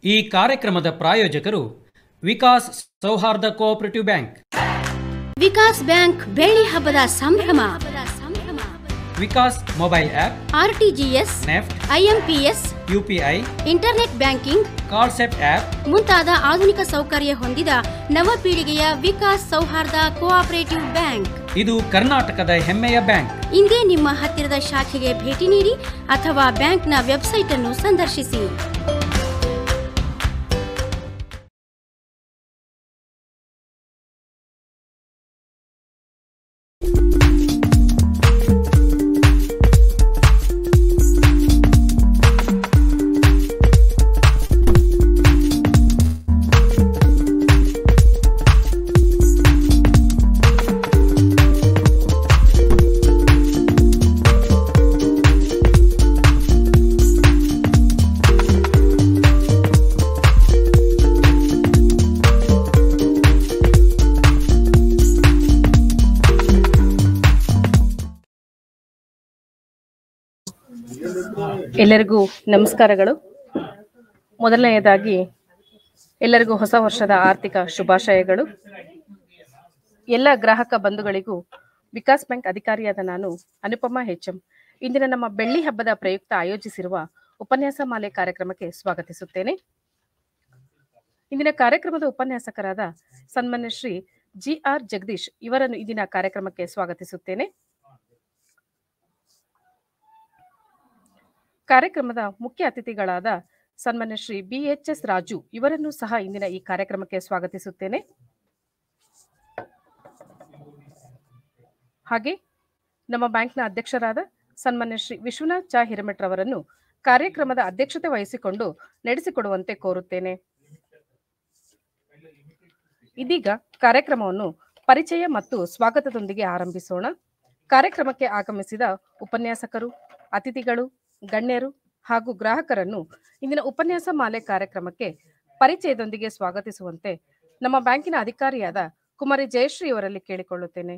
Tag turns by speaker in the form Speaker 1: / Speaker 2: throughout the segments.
Speaker 1: ಈ ಕಾರ್ಯಕ್ರಮದ ಪ್ರಾಯೋಜಕರು ವಿಕಾಸ್ ಸೌಹಾರ್ದ ಕೋಆಪರೇಟಿವ್ ಬ್ಯಾಂಕ್
Speaker 2: ವಿಕಾಸ್ ಬ್ಯಾಂಕ್ ಬೆಳ್ಳಿ ಹಬ್ಬದ ಸಂಭ್ರಮ
Speaker 1: Vikas mobile app
Speaker 2: RTGS
Speaker 1: NEFT
Speaker 2: IMPS
Speaker 1: UPI
Speaker 2: internet banking
Speaker 1: ಕಾರ್ಸೆಟ್ ಆಪ್
Speaker 2: ಮುಂತಾದ ಆಧುನಿಕ ಸೌಕರ್ಯ ಹೊಂದಿದ ನವ ಪೀಳಿಗೆಯ ವಿಕಾಸ್ ಸೌಹಾರ್ದ ಕೋಆಪರೇಟಿವ್ ಬ್ಯಾಂಕ್
Speaker 1: ಇದು ಕರ್ನಾಟಕದ ಹೆಮ್ಮೆಯ ಬ್ಯಾಂಕ್
Speaker 2: ಇಂದೇ ನಿಮ್ಮ ಹತ್ತಿರದ ಶಾಖೆಗೆ ಭೇಟಿ ನೀಡಿ ಅಥವಾ ಬ್ಯಾಂಕ್ನ ವೆಬ್ಸೈಟ್ ಅನ್ನು ಸಂದರ್ಶಿಸಿ
Speaker 3: ಎಲ್ಲರಿಗೂ ನಮಸ್ಕಾರಗಳು ಮೊದಲನೆಯದಾಗಿ ಎಲ್ಲರಿಗೂ ಹೊಸ ವರ್ಷದ ಆರ್ಥಿಕ ಶುಭಾಶಯಗಳು ಎಲ್ಲ ಗ್ರಾಹಕ ಬಂಧುಗಳಿಗೂ ವಿಕಾಸ್ ಬ್ಯಾಂಕ್ ಅಧಿಕಾರಿಯಾದ ನಾನು ಅನುಪಮಾ ಹೆಚ್ಎಂ ಇಂದಿನ ನಮ್ಮ ಬೆಳ್ಳಿ ಹಬ್ಬದ ಪ್ರಯುಕ್ತ ಆಯೋಜಿಸಿರುವ ಉಪನ್ಯಾಸ ಮಾಲೆ ಕಾರ್ಯಕ್ರಮಕ್ಕೆ ಸ್ವಾಗತಿಸುತ್ತೇನೆ ಇಂದಿನ ಕಾರ್ಯಕ್ರಮದ ಉಪನ್ಯಾಸಕರಾದ ಸನ್ಮಾನ್ಯ ಶ್ರೀ ಜಿ ಆರ್ ಜಗದೀಶ್ ಇವರನ್ನು ಇಂದಿನ ಕಾರ್ಯಕ್ರಮಕ್ಕೆ ಸ್ವಾಗತಿಸುತ್ತೇನೆ ಕಾರ್ಯಕ್ರಮದ ಮುಖ್ಯ ಅತಿಥಿಗಳಾದ ಸನ್ಮಾನ್ಯ Shri B H S Raju ಇವರನ್ನು ಸಹ ಇಂದಿನ ಈ ಕಾರ್ಯಕ್ರಮಕ್ಕೆ ಸ್ವಾಗತಿಸುತ್ತೇನೆ ಹಾಗೆ ನಮ್ಮ ಬ್ಯಾಂಕ್ನ ಅಧ್ಯಕ್ಷರಾದ ಸನ್ಮಾನ್ಯ ಶ್ರೀ ವಿಶ್ವನಾಥ್ ಚಾ ಹಿರಮಠ್ರವರನ್ನು ಕಾರ್ಯಕ್ರಮದ ಅಧ್ಯಕ್ಷತೆ ವಹಿಸಿಕೊಂಡು ನಡೆಸಿಕೊಡುವಂತೆ ಕೋರುತ್ತೇನೆ ಇದೀಗ ಕಾರ್ಯಕ್ರಮವನ್ನು ಪರಿಚಯ ಮತ್ತು ಸ್ವಾಗತದೊಂದಿಗೆ ಆರಂಭಿಸೋಣ ಕಾರ್ಯಕ್ರಮಕ್ಕೆ ಆಗಮಿಸಿದ ಉಪನ್ಯಾಸಕರು ಅತಿಥಿಗಳು ಗಣ್ಯರು ಹಾಗೂ ಗ್ರಾಹಕರನ್ನು ಇಂದಿನ ಉಪನ್ಯಾಸ ಮಾಲೆ ಕಾರ್ಯಕ್ರಮಕ್ಕೆ ಪರಿಚಯದೊಂದಿಗೆ ಸ್ವಾಗತಿಸುವಂತೆ ನಮ್ಮ ಬ್ಯಾಂಕಿನ ಅಧಿಕಾರಿಯಾದ ಕುಮಾರಿ ಜಯಶ್ರೀ ಅವರಲ್ಲಿ ಕೇಳಿಕೊಳ್ಳುತ್ತೇನೆ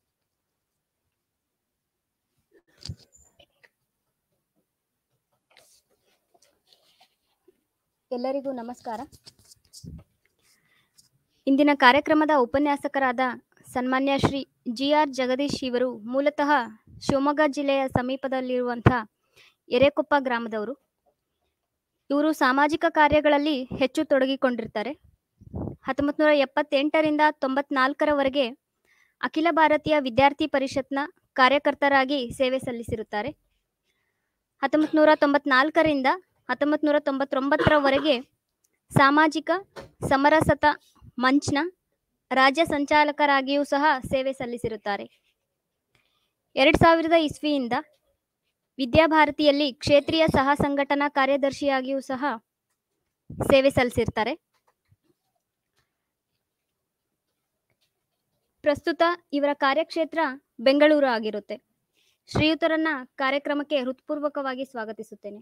Speaker 4: ಎಲ್ಲರಿಗೂ ನಮಸ್ಕಾರ ಇಂದಿನ ಕಾರ್ಯಕ್ರಮದ ಉಪನ್ಯಾಸಕರಾದ ಸನ್ಮಾನ್ಯ ಶ್ರೀ ಜಿ ಆರ್ ಜಗದೀಶ್ ಇವರು ಮೂಲತಃ ಶಿವಮೊಗ್ಗ ಜಿಲ್ಲೆಯ ಸಮೀಪದಲ್ಲಿರುವಂಥ ಎರೆಕೊಪ್ಪ ಗ್ರಾಮದವರು ಇವರು ಸಾಮಾಜಿಕ ಕಾರ್ಯಗಳಲ್ಲಿ ಹೆಚ್ಚು ತೊಡಗಿಕೊಂಡಿರ್ತಾರೆ ಹತ್ತೊಂಬತ್ತು ನೂರ ಎಪ್ಪತ್ತೆಂಟರಿಂದ ತೊಂಬತ್ನಾಲ್ಕರವರೆಗೆ ಅಖಿಲ ಭಾರತೀಯ ವಿದ್ಯಾರ್ಥಿ ಪರಿಷತ್ನ ಕಾರ್ಯಕರ್ತರಾಗಿ ಸೇವೆ ಸಲ್ಲಿಸಿರುತ್ತಾರೆ ಹತ್ತೊಂಬತ್ತು ನೂರ ತೊಂಬತ್ನಾಲ್ಕರಿಂದ ಹತ್ತೊಂಬತ್ತು ನೂರ ತೊಂಬತ್ತೊಂಬತ್ತರವರೆಗೆ ಸಾಮಾಜಿಕ ಸಮರಸತ ಮಂಚ್ನ ರಾಜ್ಯ ಸಂಚಾಲಕರಾಗಿಯೂ ಸಹ ಸೇವೆ ಸಲ್ಲಿಸಿರುತ್ತಾರೆ ಎರಡು ಸಾವಿರದ ಇಸ್ವಿಯಿಂದ ವಿದ್ಯಾಭಾರತಿಯಲ್ಲಿ ಕ್ಷೇತ್ರೀಯ ಸಹ ಸಂಘಟನಾ ಕಾರ್ಯದರ್ಶಿಯಾಗಿಯೂ ಸಹ ಸೇವೆ ಸಲ್ಲಿಸಿರ್ತಾರೆ ಪ್ರಸ್ತುತ ಇವರ ಕಾರ್ಯಕ್ಷೇತ್ರ ಬೆಂಗಳೂರು ಆಗಿರುತ್ತೆ ಶ್ರೀಯುತರನ್ನ ಕಾರ್ಯಕ್ರಮಕ್ಕೆ ಹೃತ್ಪೂರ್ವಕವಾಗಿ ಸ್ವಾಗತಿಸುತ್ತೇನೆ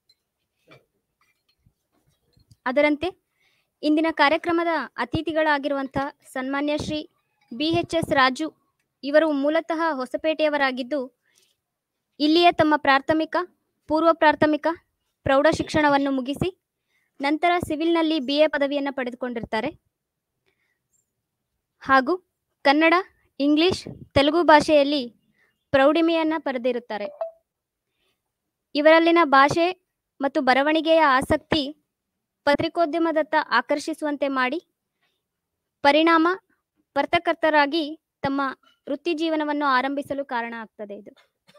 Speaker 4: ಅದರಂತೆ ಇಂದಿನ ಕಾರ್ಯಕ್ರಮದ ಅತಿಥಿಗಳಾಗಿರುವಂತಹ ಸನ್ಮಾನ್ಯ Shri B H S Raju ಇವರು ಮೂಲತಃ ಹೊಸಪೇಟೆಯವರಾಗಿದ್ದು ಇಲ್ಲಿಯೇ ತಮ್ಮ ಪ್ರಾಥಮಿಕ ಪೂರ್ವ ಪ್ರಾಥಮಿಕ ಪ್ರೌಢ ಶಿಕ್ಷಣವನ್ನು ಮುಗಿಸಿ ನಂತರ ಸಿವಿಲ್ನಲ್ಲಿ ಬಿ ಎ ಪದವಿಯನ್ನು ಪಡೆದುಕೊಂಡಿರ್ತಾರೆ ಹಾಗೂ ಕನ್ನಡ ಇಂಗ್ಲಿಷ್ ತೆಲುಗು ಭಾಷೆಯಲ್ಲಿ ಪ್ರೌಢಿಮೆಯನ್ನು ಪಡೆದಿರುತ್ತಾರೆ ಇವರಲ್ಲಿನ ಭಾಷೆ ಮತ್ತು ಬರವಣಿಗೆಯ ಆಸಕ್ತಿ ಪತ್ರಿಕೋದ್ಯಮದತ್ತ ಆಕರ್ಷಿಸುವಂತೆ ಮಾಡಿ ಪರಿಣಾಮ ಪತ್ರಕರ್ತರಾಗಿ ತಮ್ಮ ವೃತ್ತಿ ಜೀವನವನ್ನು ಆರಂಭಿಸಲು ಕಾರಣ ಆಗ್ತದೆ ಇದು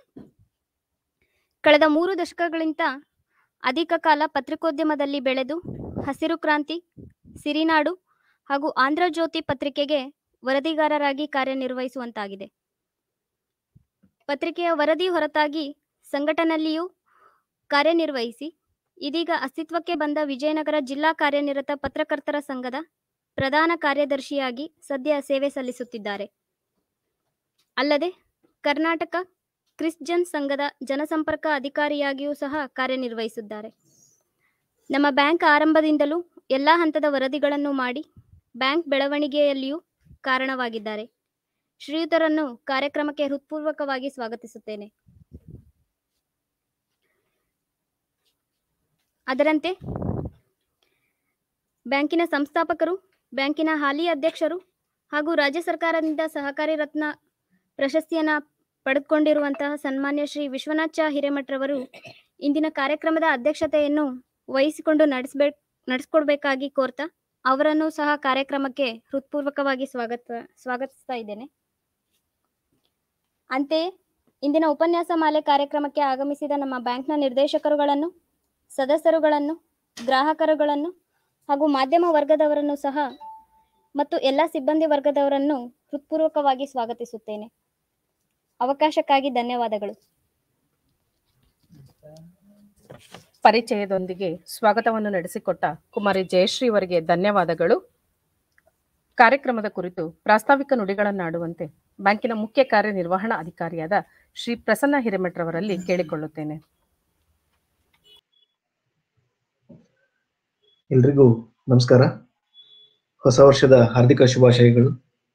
Speaker 4: ಕಳೆದ ಮೂರು ದಶಕಗಳಿಂದ ಅಧಿಕ ಕಾಲ ಪತ್ರಿಕೋದ್ಯಮದಲ್ಲಿ ಬೆಳೆದು ಹಸಿರು ಕ್ರಾಂತಿ ಸಿರಿನಾಡು ಹಾಗೂ ಆಂಧ್ರ ಜ್ಯೋತಿ ಪತ್ರಿಕೆಗೆ ವರದಿಗಾರರಾಗಿ ಕಾರ್ಯನಿರ್ವಹಿಸುವಂತಾಗಿದೆ ಪತ್ರಿಕೆಯ ವರದಿ ಹೊರತಾಗಿ ಸಂಘಟನೆಯಲ್ಲಿಯೂ ಕಾರ್ಯನಿರ್ವಹಿಸಿ ಇದೀಗ ಅಸ್ತಿತ್ವಕ್ಕೆ ಬಂದ ವಿಜಯನಗರ ಜಿಲ್ಲಾ ಕಾರ್ಯನಿರತ ಪತ್ರಕರ್ತರ ಸಂಘದ ಪ್ರಧಾನ ಕಾರ್ಯದರ್ಶಿಯಾಗಿ ಸದ್ಯ ಸೇವೆ ಸಲ್ಲಿಸುತ್ತಿದ್ದಾರೆ ಅಲ್ಲದೆ ಕರ್ನಾಟಕ ಕ್ರಿಶ್ಚಿಯನ್ ಸಂಘದ ಜನಸಂಪರ್ಕ ಅಧಿಕಾರಿಯಾಗಿಯೂ ಸಹ ಕಾರ್ಯನಿರ್ವಹಿಸಿದ್ದಾರೆ ನಮ್ಮ ಬ್ಯಾಂಕ್ ಆರಂಭದಿಂದಲೂ ಎಲ್ಲ ಹಂತದ ವರದಿಗಳನ್ನು ಮಾಡಿ ಬ್ಯಾಂಕ್ ಬೆಳವಣಿಗೆಯಲ್ಲಿಯೂ ಕಾರಣವಾಗಿದ್ದಾರೆ ಶ್ರೀಯುತರನ್ನು ಕಾರ್ಯಕ್ರಮಕ್ಕೆ ಹೃತ್ಪೂರ್ವಕವಾಗಿ ಸ್ವಾಗತಿಸುತ್ತೇನೆ ಅದರಂತೆ ಬ್ಯಾಂಕಿನ ಸಂಸ್ಥಾಪಕರು ಬ್ಯಾಂಕಿನ ಹಾಲಿ ಅಧ್ಯಕ್ಷರು ಹಾಗೂ ರಾಜ್ಯ ಸರ್ಕಾರದಿಂದ ಸಹಕಾರಿ ರತ್ನ ಪ್ರಶಸ್ತಿಯನ್ನು ಪಡೆದುಕೊಂಡಿರುವಂತಹ ಸನ್ಮಾನ್ಯ ಶ್ರೀ ವಿಶ್ವನಾಥ್ ಚಾ ಹಿರೇಮಠರವರು ಇಂದಿನ ಕಾರ್ಯಕ್ರಮದ ಅಧ್ಯಕ್ಷತೆಯನ್ನು ವಹಿಸಿಕೊಂಡು ನಡೆಸಬೇಕು ನಡೆಸ್ಕೊಡ್ಬೇಕಾಗಿ ಕೋರ್ತಾ ಅವರನ್ನು ಸಹ ಕಾರ್ಯಕ್ರಮಕ್ಕೆ ಹೃತ್ಪೂರ್ವಕವಾಗಿ ಸ್ವಾಗತ ಸ್ವಾಗತಿಸ್ತಾ ಇದ್ದೇನೆ ಅಂತೆಯೇ ಇಂದಿನ ಉಪನ್ಯಾಸ ಮಾಲೆ ಕಾರ್ಯಕ್ರಮಕ್ಕೆ ಆಗಮಿಸಿದ ನಮ್ಮ ಬ್ಯಾಂಕ್ನ ನಿರ್ದೇಶಕರುಗಳನ್ನು ಸದಸ್ಯರುಗಳನ್ನು ಗ್ರಾಹಕರುಗಳನ್ನು ಹಾಗೂ ಮಾಧ್ಯಮ ವರ್ಗದವರನ್ನು ಸಹ ಮತ್ತು ಎಲ್ಲ ಸಿಬ್ಬಂದಿ ವರ್ಗದವರನ್ನು ಹೃತ್ಪೂರ್ವಕವಾಗಿ ಸ್ವಾಗತಿಸುತ್ತೇನೆ ಅವಕಾಶಕ್ಕಾಗಿ ಧನ್ಯವಾದಗಳು
Speaker 3: ಪರಿಚಯದೊಂದಿಗೆ ಸ್ವಾಗತವನ್ನು ನಡೆಸಿಕೊಟ್ಟ ಕುಮಾರಿ ಜಯಶ್ರೀ ಅವರಿಗೆ ಧನ್ಯವಾದಗಳು ಕಾರ್ಯಕ್ರಮದ ಕುರಿತು ಪ್ರಾಸ್ತಾವಿಕ ನುಡಿಗಳನ್ನಾಡುವಂತೆ ಬ್ಯಾಂಕಿನ ಮುಖ್ಯ ಕಾರ್ಯನಿರ್ವಹಣಾ ಅಧಿಕಾರಿಯಾದ ಶ್ರೀ ಪ್ರಸನ್ನ ಹಿರೇಮಠರವರಲ್ಲಿ ಕೇಳಿಕೊಳ್ಳುತ್ತೇನೆ
Speaker 5: ಎಲ್ರಿಗೂ ನಮಸ್ಕಾರ ಹೊಸ ವರ್ಷದ ಹಾರ್ದಿಕ ಶುಭಾಶಯಗಳು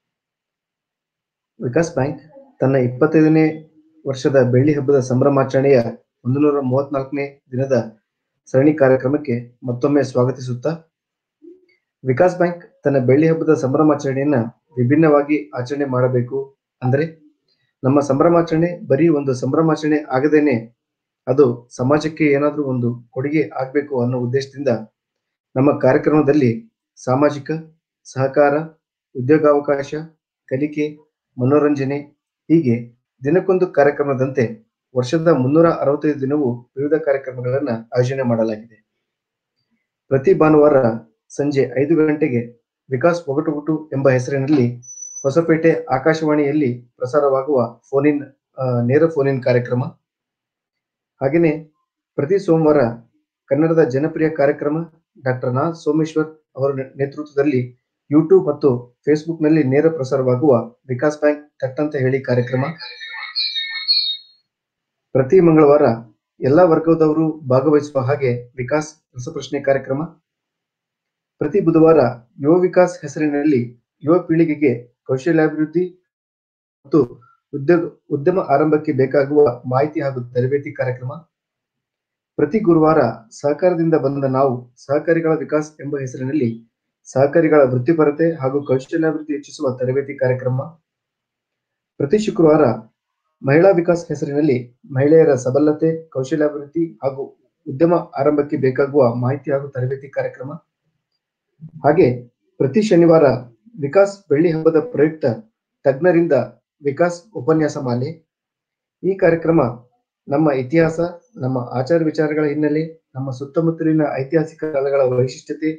Speaker 5: ವಿಕಾಸ್ ಬ್ಯಾಂಕ್ ತನ್ನ ಇಪ್ಪತ್ತೈದನೇ ವರ್ಷದ ಬೆಳ್ಳಿ ಹಬ್ಬದ ಸಂಭ್ರಮಾಚರಣೆಯ ಒಂದು ನೂರ ಮೂವತ್ನಾಲ್ಕನೇ ದಿನದ ಸರಣಿ ಕಾರ್ಯಕ್ರಮಕ್ಕೆ ಮತ್ತೊಮ್ಮೆ ಸ್ವಾಗತಿಸುತ್ತಾ ವಿಕಾಸ್ ಬ್ಯಾಂಕ್ ತನ್ನ ಬೆಳ್ಳಿ ಹಬ್ಬದ ಸಂಭ್ರಮಾಚರಣೆಯನ್ನ ವಿಭಿನ್ನವಾಗಿ ಆಚರಣೆ ಮಾಡಬೇಕು ಅಂದರೆ ನಮ್ಮ ಸಂಭ್ರಮಾಚರಣೆ ಬರೀ ಒಂದು ಸಂಭ್ರಮಾಚರಣೆ ಆಗದೇನೆ ಅದು ಸಮಾಜಕ್ಕೆ ಏನಾದರೂ ಒಂದು ಕೊಡುಗೆ ಆಗಬೇಕು ಅನ್ನೋ ಉದ್ದೇಶದಿಂದ ನಮ್ಮ ಕಾರ್ಯಕ್ರಮದಲ್ಲಿ ಸಾಮಾಜಿಕ ಸಹಕಾರ ಉದ್ಯೋಗಾವಕಾಶ ಕಲಿಕೆ ಮನೋರಂಜನೆ ಹೀಗೆ ದಿನಕ್ಕೊಂದು ಕಾರ್ಯಕ್ರಮದಂತೆ ವರ್ಷದ ಮುನ್ನೂರ ಅರವತ್ತೈದು ದಿನವೂ ವಿವಿಧ ಕಾರ್ಯಕ್ರಮಗಳನ್ನು ಆಯೋಜನೆ ಮಾಡಲಾಗಿದೆ ಪ್ರತಿ ಭಾನುವಾರ ಸಂಜೆ ಐದು ಗಂಟೆಗೆ ವಿಕಾಸ್ ಒಗಟುಗುಟು ಎಂಬ ಹೆಸರಿನಲ್ಲಿ ಹೊಸಪೇಟೆ ಆಕಾಶವಾಣಿಯಲ್ಲಿ ಪ್ರಸಾರವಾಗುವ ಫೋನಿನ್ ನೇರ ಫೋನಿನ್ ಕಾರ್ಯಕ್ರಮ ಹಾಗೆಯೇ ಪ್ರತಿ ಸೋಮವಾರ ಕನ್ನಡದ ಜನಪ್ರಿಯ ಕಾರ್ಯಕ್ರಮ ಡಾಕ್ಟರ್ ನಾ ಸೋಮೇಶ್ವರ್ ಅವರ ನೇತೃತ್ವದಲ್ಲಿ ಯೂಟ್ಯೂಬ್ ಮತ್ತು ಫೇಸ್ಬುಕ್ ನಲ್ಲಿ ನೇರ ಪ್ರಸಾರವಾಗುವ ವಿಕಾಸ್ ಬ್ಯಾಂಕ್ ತಟ್ಟಂತ ಹೇಳಿ ಕಾರ್ಯಕ್ರಮ ಪ್ರತಿ ಮಂಗಳವಾರ ಎಲ್ಲಾ ವರ್ಗದವರು ಭಾಗವಹಿಸುವ ಹಾಗೆ ವಿಕಾಸ್ ರಸಪ್ರಶ್ನೆ ಕಾರ್ಯಕ್ರಮ ಪ್ರತಿ ಬುಧವಾರ ಯುವ ವಿಕಾಸ್ ಹೆಸರಿನಲ್ಲಿ ಯುವ ಪೀಳಿಗೆಗೆ ಕೌಶಲ್ಯಾಭಿವೃದ್ಧಿ ಮತ್ತು ಉದ್ಯೋಗ ಉದ್ಯಮ ಆರಂಭಕ್ಕೆ ಬೇಕಾಗುವ ಮಾಹಿತಿ ಹಾಗೂ ತರಬೇತಿ ಕಾರ್ಯಕ್ರಮ ಪ್ರತಿ ಗುರುವಾರ ಸಹಕಾರದಿಂದ ಬಂದ ನಾವು ಸಹಕಾರಿಗಳ ವಿಕಾಸ್ ಎಂಬ ಹೆಸರಿನಲ್ಲಿ ಸಹಕಾರಿಗಳ ವೃತ್ತಿಪರತೆ ಹಾಗೂ ಕೌಶಲ್ಯಾಭಿವೃದ್ಧಿ ಹೆಚ್ಚಿಸುವ ತರಬೇತಿ ಕಾರ್ಯಕ್ರಮ ಪ್ರತಿ ಶುಕ್ರವಾರ ಮಹಿಳಾ ವಿಕಾಸ್ ಹೆಸರಿನಲ್ಲಿ ಮಹಿಳೆಯರ ಸಬಲತೆ ಕೌಶಲ್ಯಾಭಿವೃದ್ಧಿ ಹಾಗೂ ಉದ್ಯಮ ಆರಂಭಕ್ಕೆ ಬೇಕಾಗುವ ಮಾಹಿತಿ ಹಾಗೂ ತರಬೇತಿ ಕಾರ್ಯಕ್ರಮ ಹಾಗೆ ಪ್ರತಿ ಶನಿವಾರ ವಿಕಾಸ್ ಬೆಳ್ಳಿ ಹಬ್ಬದ ಪ್ರಯುಕ್ತ ತಜ್ಞರಿಂದ ವಿಕಾಸ್ ಉಪನ್ಯಾಸ ಮಾಲೆ ಈ ಕಾರ್ಯಕ್ರಮ ನಮ್ಮ ಇತಿಹಾಸ ನಮ್ಮ ಆಚಾರ ವಿಚಾರಗಳ ಹಿನ್ನೆಲೆ ನಮ್ಮ ಸುತ್ತಮುತ್ತಲಿನ ಐತಿಹಾಸಿಕ ಸ್ಥಳಗಳ ವೈಶಿಷ್ಟ್ಯತೆ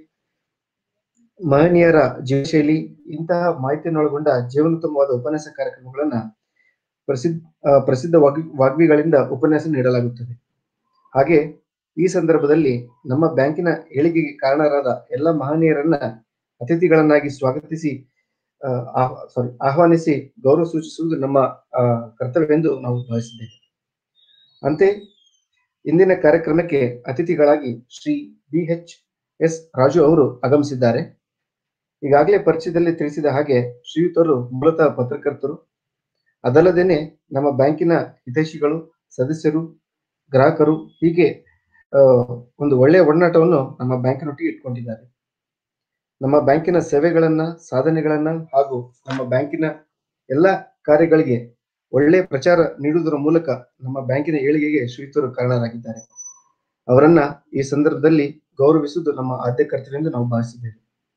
Speaker 5: ಮಹನೀಯರ ಜೀವಶೈಲಿ ಇಂತಹ ಮಾಹಿತಿಯನ್ನೊಳಗೊಂಡ ಜೀವನೋತ್ತಮವಾದ ಉಪನ್ಯಾಸ ಕಾರ್ಯಕ್ರಮಗಳನ್ನ ಪ್ರಸಿದ್ಧ ಆ, ಪ್ರಸಿದ್ಧ ವಾಗ್ ವಾಗ್ಮಿಗಳಿಂದ ಉಪನ್ಯಾಸ ನೀಡಲಾಗುತ್ತದೆ ಹಾಗೆ ಈ ಸಂದರ್ಭದಲ್ಲಿ ನಮ್ಮ ಬ್ಯಾಂಕಿನ ಏಳಿಗೆಗೆ ಕಾರಣರಾದ ಎಲ್ಲ ಮಹನೀಯರನ್ನ ಅತಿಥಿಗಳನ್ನಾಗಿ ಸ್ವಾಗತಿಸಿ ಸಾರಿ ಆಹ್ವಾನಿಸಿ ಗೌರವ ಸೂಚಿಸುವುದು ನಮ್ಮ ಆ, ಕರ್ತವ್ಯವೆಂದು ನಾವು ಭಾವಿಸಿದ್ದೇವೆ ಅಂತೆ ಇಂದಿನ ಕಾರ್ಯಕ್ರಮಕ್ಕೆ ಅತಿಥಿಗಳಾಗಿ Shri B H S Raju ಅವರು ಆಗಮಿಸಿದ್ದಾರೆ ಈಗಾಗಲೇ ಪರಿಚಯದಲ್ಲಿ ತಿಳಿಸಿದ ಹಾಗೆ ಶ್ರೀಯುತರು ಮೂಲತಃ ಪತ್ರಕರ್ತರು ಅದಲ್ಲದೇನೆ ನಮ್ಮ ಬ್ಯಾಂಕಿನ ಹಿತೈಷಿಗಳು ಸದಸ್ಯರು ಗ್ರಾಹಕರು ಹೀಗೆ ಆ, ಒಂದು ಒಳ್ಳೆಯ ಒಡನಾಟವನ್ನು ನಮ್ಮ ಬ್ಯಾಂಕಿನೊಟ್ಟಿಗೆ ಇಟ್ಕೊಂಡಿದ್ದಾರೆ ನಮ್ಮ ಬ್ಯಾಂಕಿನ ಸೇವೆಗಳನ್ನ ಸಾಧನೆಗಳನ್ನ ಹಾಗೂ ನಮ್ಮ ಬ್ಯಾಂಕಿನ ಎಲ್ಲ ಕಾರ್ಯಗಳಿಗೆ ಒಳ್ಳೆ ಪ್ರಚಾರ ನೀಡುವುದರ ಮೂಲಕ ನಮ್ಮ ಬ್ಯಾಂಕಿನ ಏಳಿಗೆಗೆ ಶ್ರೀಯುತರು ಕಾರಣರಾಗಿದ್ದಾರೆ ಅವರನ್ನ ಈ ಸಂದರ್ಭದಲ್ಲಿ ಗೌರವಿಸುವುದು ನಮ್ಮ ಆದ್ಯ ಕರ್ತವ್ಯ ಎಂದು ನಾವು ಭಾವಿಸಿದ್ದೇವೆ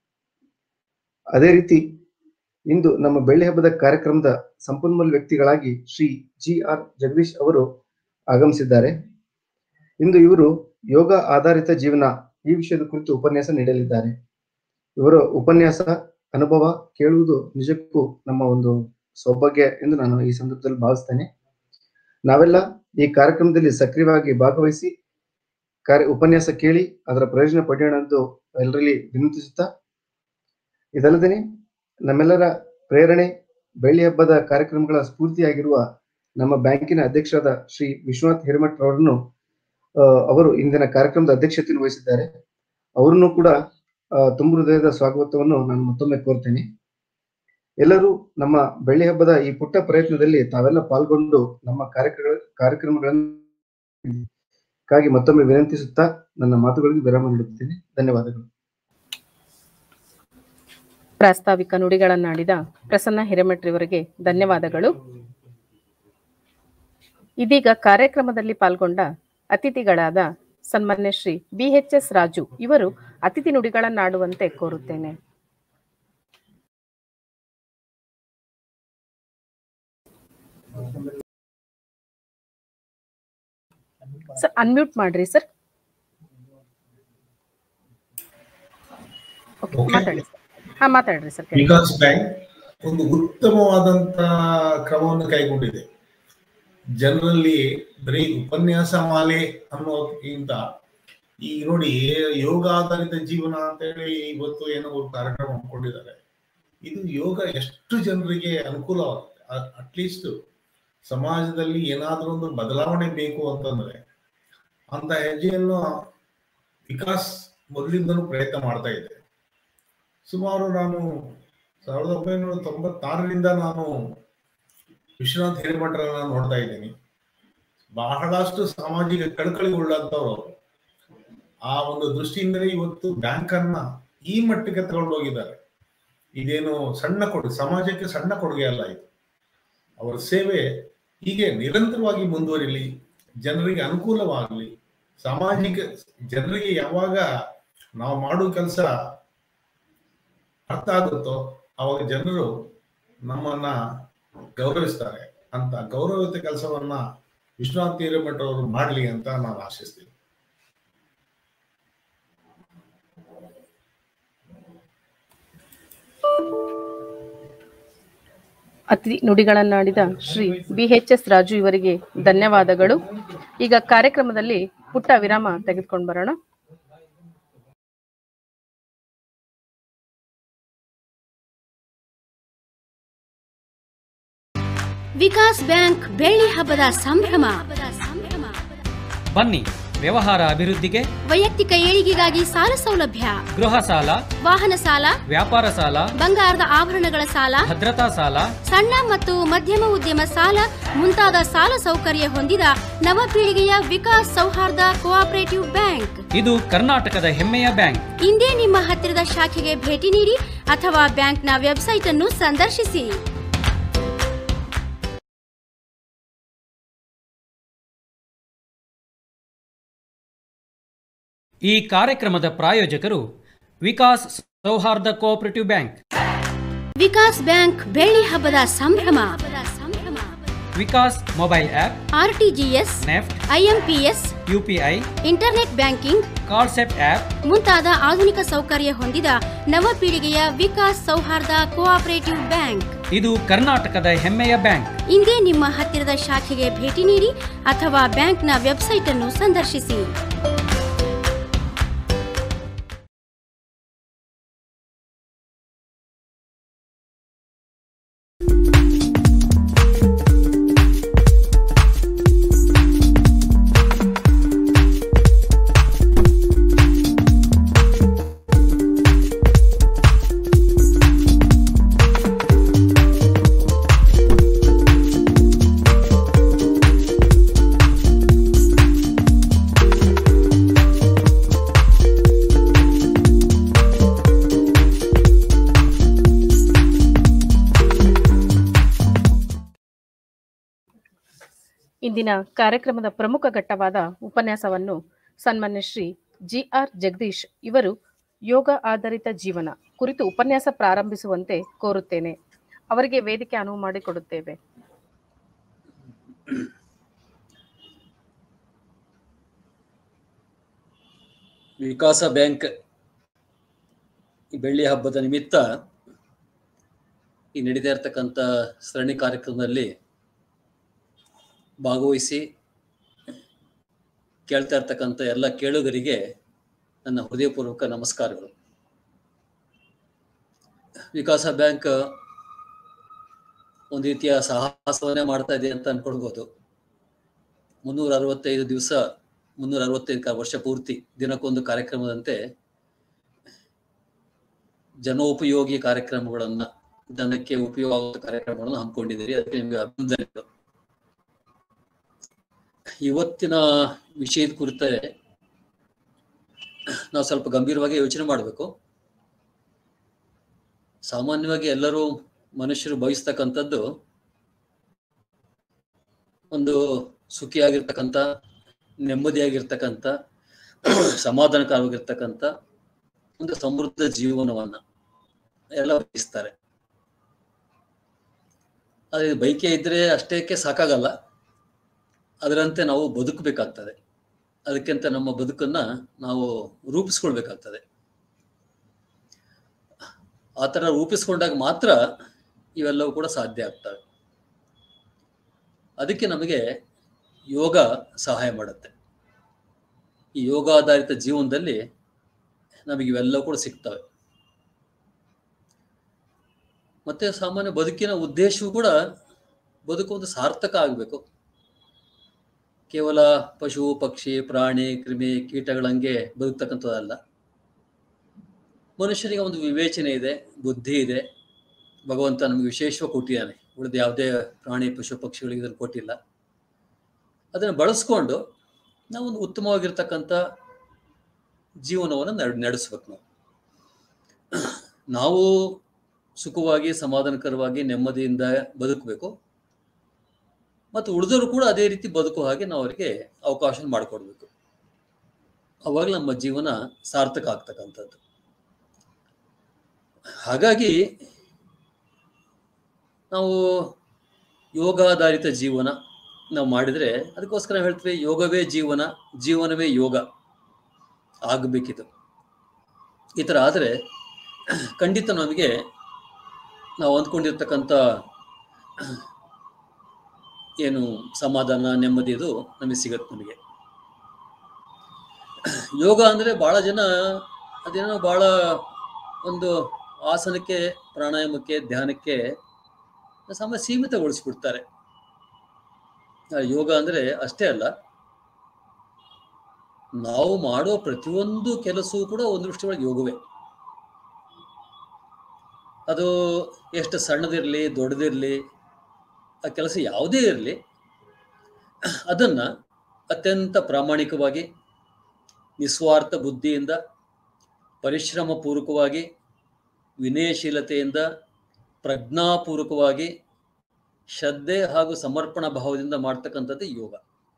Speaker 5: ಅದೇ ರೀತಿ ಇಂದು ನಮ್ಮ ಬೆಳ್ಳಿ ಹಬ್ಬದ ಕಾರ್ಯಕ್ರಮದ ಸಂಪನ್ಮೂಲ ವ್ಯಕ್ತಿಗಳಾಗಿ ಶ್ರೀ ಜಿ ಆರ್ ಜಗದೀಶ್ ಅವರು ಆಗಮಿಸಿದ್ದಾರೆ ಇಂದು ಇವರು ಯೋಗ ಆಧಾರಿತ ಜೀವನ ಈ ವಿಷಯದ ಕುರಿತು ಉಪನ್ಯಾಸ ನೀಡಲಿದ್ದಾರೆ ಇವರ ಉಪನ್ಯಾಸ ಅನುಭವ ಕೇಳುವುದು ನಿಜಕ್ಕೂ ನಮ್ಮ ಒಂದು ಸೌಭಾಗ್ಯ ಎಂದು ನಾನು ಈ ಸಂದರ್ಭದಲ್ಲಿ ಭಾವಿಸ್ತೇನೆ ನಾವೆಲ್ಲ ಈ ಕಾರ್ಯಕ್ರಮದಲ್ಲಿ ಸಕ್ರಿಯವಾಗಿ ಭಾಗವಹಿಸಿ ಕಾರ್ಯ ಉಪನ್ಯಾಸ ಕೇಳಿ ಅದರ ಪ್ರಯೋಜನ ಪಡೆಯೋಣ ಎಂದು ಎಲ್ಲರಲ್ಲಿ ವಿನಂತಿಸುತ್ತಾ ಇದಲ್ಲದೆ ನಮ್ಮೆಲ್ಲರ ಪ್ರೇರಣೆ ಬೆಳ್ಳಿ ಹಬ್ಬದ ಕಾರ್ಯಕ್ರಮಗಳ ಸ್ಫೂರ್ತಿಯಾಗಿರುವ ನಮ್ಮ ಬ್ಯಾಂಕಿನ ಅಧ್ಯಕ್ಷರಾದ ಶ್ರೀ ವಿಶ್ವನಾಥ್ ಹಿರೇಮಠ್ ಅವರನ್ನು ಆ, ಅವರು ಇಂದಿನ ಕಾರ್ಯಕ್ರಮದ ಅಧ್ಯಕ್ಷತೆಯನ್ನು ವಹಿಸಿದ್ದಾರೆ ಅವರನ್ನು ಕೂಡ ಆ, ತುಂಬು ಹೃದಯದ ಸ್ವಾಗತವನ್ನು ನಾನು ಮತ್ತೊಮ್ಮೆ ಕೋರ್ತೇನೆ ಎಲ್ಲರೂ ನಮ್ಮ ಬೆಳ್ಳಿ ಹಬ್ಬದ ಈ ಪುಟ್ಟ ಪ್ರಯತ್ನದಲ್ಲಿ ತಾವೆಲ್ಲ ಪಾಲ್ಗೊಂಡು ನಮ್ಮ ಕಾರ್ಯಕ್ರಮ ಕಾರ್ಯಕ್ರಮಗಳನ್ನು ಮತ್ತೊಮ್ಮೆ ವಿನಂತಿಸುತ್ತಾ ನನ್ನ ಮಾತುಗಳಿಗೆ ವಿರಾಮ ನೀಡುತ್ತೇನೆ ಧನ್ಯವಾದಗಳು
Speaker 3: ಪ್ರಾಸ್ತಾವಿಕ ನುಡಿಗಳನ್ನಾಡಿದ ಪ್ರಸನ್ನ ಹಿರೇಮಠ್ರಿಯವರಿಗೆ ಧನ್ಯವಾದಗಳು ಇದೀಗ ಕಾರ್ಯಕ್ರಮದಲ್ಲಿ ಪಾಲ್ಗೊಂಡ ಅತಿಥಿಗಳಾದ ಸನ್ಮಾನ್ಯ ಶ್ರೀ ಬಿಎಚ್ ರಾಜು ಇವರು ಅತಿಥಿ ನುಡಿಗಳನ್ನಾಡುವಂತೆ ಕೋರುತ್ತೇನೆ ಸರ್ ಅನ್ಮ್ಯೂಟ್ ಮಾಡ್ರಿ ಸರ್ ಓಕೆ
Speaker 6: Okay.
Speaker 3: ಮಾತಾಡಿ ಸರ್ ಹಾ ಮಾತಾಡ್ರಿ ಸರ್ ಕೇಳಿ.
Speaker 6: ವಿಕಾಸ್ ಬ್ಯಾಂಕ್ ಒಂದು ಉತ್ತಮವಾದಂತ ಕ್ರಮವನ್ನು ಕೈಗೊಂಡಿದೆ ಜನರಲ್ಲಿ ಬರೀ ಉಪನ್ಯಾಸ ಮಾಲೆ ಅನ್ನೋದಕ್ಕಿಂತ ಈಗ ನೋಡಿ ಯೋಗ ಆಧಾರಿತ ಜೀವನ ಅಂತ ಹೇಳಿ ಇವತ್ತು ಏನೋ ಒಂದು ಕಾರ್ಯಕ್ರಮ ಹಮ್ಮಿಕೊಂಡಿದ್ದಾರೆ ಇದು ಯೋಗ ಎಷ್ಟು ಜನರಿಗೆ ಅನುಕೂಲವಾಗುತ್ತೆ ಅಟ್ಲೀಸ್ಟ್ ಸಮಾಜದಲ್ಲಿ ಏನಾದ್ರೂ ಒಂದು ಬದಲಾವಣೆ ಬೇಕು ಅಂತಂದ್ರೆ ಅಂತ ಹೆಜ್ಜೆಯನ್ನು ವಿಕಾಸ್ ಮೊದಲಿಂದನೂ ಪ್ರಯತ್ನ ಮಾಡ್ತಾ ಇದೆ ಸುಮಾರು ನಾನು ಸಾವಿರದ ಒಂಬೈನೂರ ತೊಂಬತ್ತಾರರಿಂದ ನಾನು ವಿಶ್ವನಾಥ್ ಹಿರೇಮಠರನ್ನ ನೋಡ್ತಾ ಇದ್ದೀನಿ ಬಹಳಷ್ಟು ಸಾಮಾಜಿಕ ಕಳಕಳಿಗೊಳ್ಳಂತವ್ರು ಅವರು ಆ ಒಂದು ದೃಷ್ಟಿಯಿಂದಲೇ ಇವತ್ತು ಬ್ಯಾಂಕ್ ಅನ್ನ ಈ ಮಟ್ಟಿಗೆ ತಗೊಂಡು ಹೋಗಿದ್ದಾರೆ ಇದೇನು ಸಣ್ಣ ಕೊಡುಗೆ ಸಮಾಜಕ್ಕೆ ಸಣ್ಣ ಕೊಡುಗೆ ಅಲ್ಲ ಇದು ಅವರ ಸೇವೆ ಹೀಗೆ ನಿರಂತರವಾಗಿ ಮುಂದುವರಿಲಿ ಜನರಿಗೆ ಅನುಕೂಲವಾಗಲಿ ಸಾಮಾಜಿಕ ಜನರಿಗೆ ಯಾವಾಗ ನಾವು ಮಾಡೋ ಕೆಲಸ ಅರ್ಥ ಆಗುತ್ತೋ ಅವಾಗ ಜನರು ನಮ್ಮನ್ನ ಗೌರವಿಸ್ತಾರೆ ಅಂತ ಗೌರವಿತ ಕೆಲಸವನ್ನ ವಿಶ್ವನಾಥ್ ಹಿರೇಮಠ ಅವರು ಮಾಡಲಿ ಅಂತ ನಾನು ಆಶಿಸ್ತೀನಿ
Speaker 3: ಅತಿಥಿ ನುಡಿಗಳನ್ನಾಡಿದ ಶ್ರೀ ಬಿಎಚ್ ಎಸ್ ರಾಜು ಇವರಿಗೆ ಧನ್ಯವಾದಗಳು ಈಗ ಕಾರ್ಯಕ್ರಮದಲ್ಲಿ ಪುಟ್ಟ ವಿರಾಮ ತೆಗೆದುಕೊಂಡು ಬರೋಣ
Speaker 2: ವಿಕಾಸ್ ಬ್ಯಾಂಕ್ ಬೆಳ್ಳಿ ಹಬ್ಬದ ಸಂಭ್ರಮ
Speaker 1: ಬನ್ನಿ ವ್ಯವಹಾರ ಅಭಿವೃದ್ಧಿಗೆ
Speaker 2: ವೈಯಕ್ತಿಕ ಏಳಿಗೆಗಾಗಿ ಸಾಲ ಸೌಲಭ್ಯ
Speaker 1: ಗೃಹ ಸಾಲ
Speaker 2: ವಾಹನ ಸಾಲ
Speaker 1: ವ್ಯಾಪಾರ ಸಾಲ
Speaker 2: ಬಂಗಾರದ ಆಭರಣಗಳ ಸಾಲ
Speaker 1: ಭದ್ರತಾ ಸಾಲ
Speaker 2: ಸಣ್ಣ ಮತ್ತು ಮಧ್ಯಮ ಉದ್ಯಮ ಸಾಲ ಮುಂತಾದ ಸಾಲ ಸೌಕರ್ಯ ಹೊಂದಿದ ನವಪೀಳಿಗೆಯ ವಿಕಾಸ್ ಸೌಹಾರ್ದ ಕೋಆಪರೇಟಿವ್ ಬ್ಯಾಂಕ್
Speaker 1: ಇದು ಕರ್ನಾಟಕದ ಹೆಮ್ಮೆಯ ಬ್ಯಾಂಕ್
Speaker 2: ಇಂದೇ ನಿಮ್ಮ ಹತ್ತಿರದ ಶಾಖೆಗೆ ಭೇಟಿ ನೀಡಿ ಅಥವಾ ಬ್ಯಾಂಕ್ನ ವೆಬ್ಸೈಟ್ ಅನ್ನು ಸಂದರ್ಶಿಸಿ
Speaker 1: ಈ ಕಾರ್ಯಕ್ರಮದ ಪ್ರಾಯೋಜಕರು ವಿಕಾಸ್ ಸೌಹಾರ್ದ ಕೋಆಪರೇಟಿವ್ ಬ್ಯಾಂಕ್
Speaker 2: ವಿಕಾಸ್ ಬ್ಯಾಂಕ್ ಬೆಳ್ಳಿ ಹಬ್ಬದ ಸಂಭ್ರಮ
Speaker 1: Vikas mobile app
Speaker 2: RTGS
Speaker 1: NEFT
Speaker 2: IMPS
Speaker 1: UPI
Speaker 2: internet banking
Speaker 1: ಕಾಲ್ಸೆಟ್ ಆಪ್
Speaker 2: ಮುಂತಾದ ಆಧುನಿಕ ಸೌಕರ್ಯ ಹೊಂದಿದ ನವಪೀಳಿಗೆಯ ವಿಕಾಸ್ ಸೌಹಾರ್ದ ಕೋಆಪರೇಟಿವ್ ಬ್ಯಾಂಕ್
Speaker 1: ಇದು ಕರ್ನಾಟಕದ ಹೆಮ್ಮೆಯ ಬ್ಯಾಂಕ್
Speaker 2: ಇಂದೇ ನಿಮ್ಮ ಹತ್ತಿರದ ಶಾಖೆಗೆ ಭೇಟಿ ನೀಡಿ ಅಥವಾ ಬ್ಯಾಂಕ್ನ ವೆಬ್ಸೈಟ್ ಅನ್ನು ಸಂದರ್ಶಿಸಿ
Speaker 3: ಇಂದಿನ ಕಾರ್ಯಕ್ರಮದ ಪ್ರಮುಖ ಘಟ್ಟವಾದ ಉಪನ್ಯಾಸವನ್ನು ಸನ್ಮಾನ್ಯ ಶ್ರೀ ಜಿ ಆರ್ ಜಗದೀಶ್ ಇವರು ಯೋಗ ಆಧಾರಿತ ಜೀವನ ಕುರಿತು ಉಪನ್ಯಾಸ ಪ್ರಾರಂಭಿಸುವಂತೆ ಕೋರುತ್ತೇನೆ ಅವರಿಗೆ ವೇದಿಕೆ ಅನುವು ಮಾಡಿಕೊಡುತ್ತೇವೆ
Speaker 7: ವಿಕಾಸ ಬ್ಯಾಂಕ್ ಈ ಬೆಳ್ಳಿ ಹಬ್ಬದ ನಿಮಿತ್ತ ಈ ನಡೀತಾ ಇರ್ತಕ್ಕಂಥ ಸರಣಿ ಕಾರ್ಯಕ್ರಮದಲ್ಲಿ ಭಾಗವಹಿಸಿ ಕೇಳ್ತಾ ಇರ್ತಕ್ಕಂಥ ಎಲ್ಲ ಕೇಳುಗರಿಗೆ ನನ್ನ ಹೃದಯಪೂರ್ವಕ ನಮಸ್ಕಾರಗಳು ವಿಕಾಸ ಬ್ಯಾಂಕ್ ಒಂದು ರೀತಿಯ ಸಾಹಸವನ್ನೇ ಮಾಡ್ತಾ ಇದೆ ಅಂತ ಅನ್ಕೊಳ್ಬೋದು ಮುನ್ನೂರ ಅರವತ್ತೈದು ದಿವಸ ಮುನ್ನೂರ ಅರವತ್ತೈದು ಕ- ವರ್ಷ ಪೂರ್ತಿ ದಿನಕ್ಕೊಂದು ಕಾರ್ಯಕ್ರಮದಂತೆ ಜನೋಪಯೋಗಿ ಕಾರ್ಯಕ್ರಮಗಳನ್ನ ಜನಕ್ಕೆ ಉಪಯೋಗ ಆಗುವ ಕಾರ್ಯಕ್ರಮಗಳನ್ನು ಹಮ್ಮಿಕೊಂಡಿದ್ದೀರಿ ಅದಕ್ಕೆ ನಿಮಗೆ ಅಭಿನಂದನೆಗಳು ಇವತ್ತಿನ ವಿಷಯದ ಕುರಿತ ನಾವು ಸ್ವಲ್ಪ ಗಂಭೀರವಾಗಿ ಯೋಚನೆ ಮಾಡಬೇಕು ಸಾಮಾನ್ಯವಾಗಿ ಎಲ್ಲರೂ ಮನುಷ್ಯರು ಬಯಸ್ತಕ್ಕಂಥದ್ದು ಒಂದು ಸುಖಿಯಾಗಿರ್ತಕ್ಕಂಥ ನೆಮ್ಮದಿಯಾಗಿರ್ತಕ್ಕಂಥ ಸಮಾಧಾನಕರವಾಗಿರ್ತಕ್ಕಂಥ ಒಂದು ಸಮೃದ್ಧ ಜೀವನವನ್ನ ಎಲ್ಲ ಬಯಸ್ತಾರೆ ಅದೇ ಬೈಕೆ ಇದ್ರೆ ಅಷ್ಟೇಕ್ಕೆ ಸಾಕಾಗಲ್ಲ ಅದರಂತೆ ನಾವು ಬದುಕಬೇಕಾಗ್ತದೆ ಅದಕ್ಕಿಂತ ನಮ್ಮ ಬದುಕನ್ನ ನಾವು ರೂಪಿಸ್ಕೊಳ್ಬೇಕಾಗ್ತದೆ ಆ ಥರ ರೂಪಿಸ್ಕೊಂಡಾಗ ಮಾತ್ರ ಇವೆಲ್ಲವೂ ಕೂಡ ಸಾಧ್ಯ ಆಗ್ತವೆ ಅದಕ್ಕೆ ನಮಗೆ ಯೋಗ ಸಹಾಯ ಮಾಡುತ್ತೆ ಈ ಯೋಗಾಧಾರಿತ ಜೀವನದಲ್ಲಿ ನಮಗೆ ಇವೆಲ್ಲವೂ ಕೂಡ ಸಿಗ್ತವೆ ಮತ್ತೆ ಸಾಮಾನ್ಯ ಬದುಕಿನ ಉದ್ದೇಶವೂ ಕೂಡ ಬದುಕು ಒಂದು ಸಾರ್ಥಕ ಆಗಬೇಕು ಕೇವಲ ಪಶು ಪಕ್ಷಿ ಪ್ರಾಣಿ ಕ್ರಿಮಿ ಕೀಟಗಳಂಗೆ ಬದುಕ್ತಕ್ಕಂಥದ್ದಲ್ಲ ಮನುಷ್ಯನಿಗೆ ಒಂದು ವಿವೇಚನೆ ಇದೆ ಬುದ್ಧಿ ಇದೆ ಭಗವಂತ ನಮಗೆ ವಿಶೇಷವಾಗಿ ಕೊಟ್ಟಿದ್ದಾನೆ ಉಳಿದ ಯಾವುದೇ ಪ್ರಾಣಿ ಪಶು ಪಕ್ಷಿಗಳಿಗೆ ಇದನ್ನು ಕೊಟ್ಟಿಲ್ಲ ಅದನ್ನು ಬಳಸ್ಕೊಂಡು ನಾವು ಒಂದು ಉತ್ತಮವಾಗಿರ್ತಕ್ಕಂಥ ಜೀವನವನ್ನು ನಡ್ ನಡೆಸ್ಬೇಕು ನಾವು ನಾವು ಸುಖವಾಗಿ ಸಮಾಧಾನಕರವಾಗಿ ನೆಮ್ಮದಿಯಿಂದ ಬದುಕಬೇಕು ಮತ್ತು ಉಳಿದವರು ಕೂಡ ಅದೇ ರೀತಿ ಬದುಕೋ ಹಾಗೆ ನಾವು ಅವರಿಗೆ ಅವಕಾಶ ಮಾಡಿಕೊಡ್ಬೇಕು ಅವಾಗ ನಮ್ಮ ಜೀವನ ಸಾರ್ಥಕ ಆಗ್ತಕ್ಕಂಥದ್ದು ಹಾಗಾಗಿ ನಾವು ಯೋಗಾಧಾರಿತ ಜೀವನ ನಾವು ಮಾಡಿದರೆ ಅದಕ್ಕೋಸ್ಕರ ಹೇಳ್ತೀವಿ ಯೋಗವೇ ಜೀವನ ಜೀವನವೇ ಯೋಗ ಆಗಬೇಕಿದು ಈ ಥರ ಆದರೆ ಖಂಡಿತ ನಮಗೆ ನಾವು ಅಂದ್ಕೊಂಡಿರ್ತಕ್ಕಂಥ ಏನು ಸಮಾಧಾನ ನೆಮ್ಮದಿ ಇದು ನಮಗೆ ಸಿಗತ್ತೆ ನಮಗೆ ಯೋಗ ಅಂದರೆ ಭಾಳ ಜನ ಅದೇನೋ ಭಾಳ ಒಂದು ಆಸನಕ್ಕೆ ಪ್ರಾಣಾಯಾಮಕ್ಕೆ ಧ್ಯಾನಕ್ಕೆ ಸಮಯ ಸೀಮಿತಗೊಳಿಸ್ಬಿಡ್ತಾರೆ ಆ ಯೋಗ ಅಂದರೆ ಅಷ್ಟೇ ಅಲ್ಲ ನಾವು ಮಾಡೋ ಪ್ರತಿಯೊಂದು ಕೆಲಸವೂ ಕೂಡ ಒಂದು ದೃಷ್ಟಿಯೊಳಗೆ ಯೋಗವೇ ಅದು ಎಷ್ಟು ಸಣ್ಣದಿರಲಿ ದೊಡ್ಡದಿರಲಿ ಆ ಕೆಲಸ ಯಾವುದೇ ಇರಲಿ ಅದನ್ನು ಅತ್ಯಂತ ಪ್ರಾಮಾಣಿಕವಾಗಿ ನಿಸ್ವಾರ್ಥ ಬುದ್ಧಿಯಿಂದ ಪರಿಶ್ರಮ ಪೂರ್ವಕವಾಗಿ ವಿನಯಶೀಲತೆಯಿಂದ ಪ್ರಜ್ಞಾಪೂರ್ವಕವಾಗಿ ಶ್ರದ್ಧೆ ಹಾಗೂ ಸಮರ್ಪಣಾ ಭಾವದಿಂದ ಮಾಡ್ತಕ್ಕಂಥದ್ದು ಯೋಗ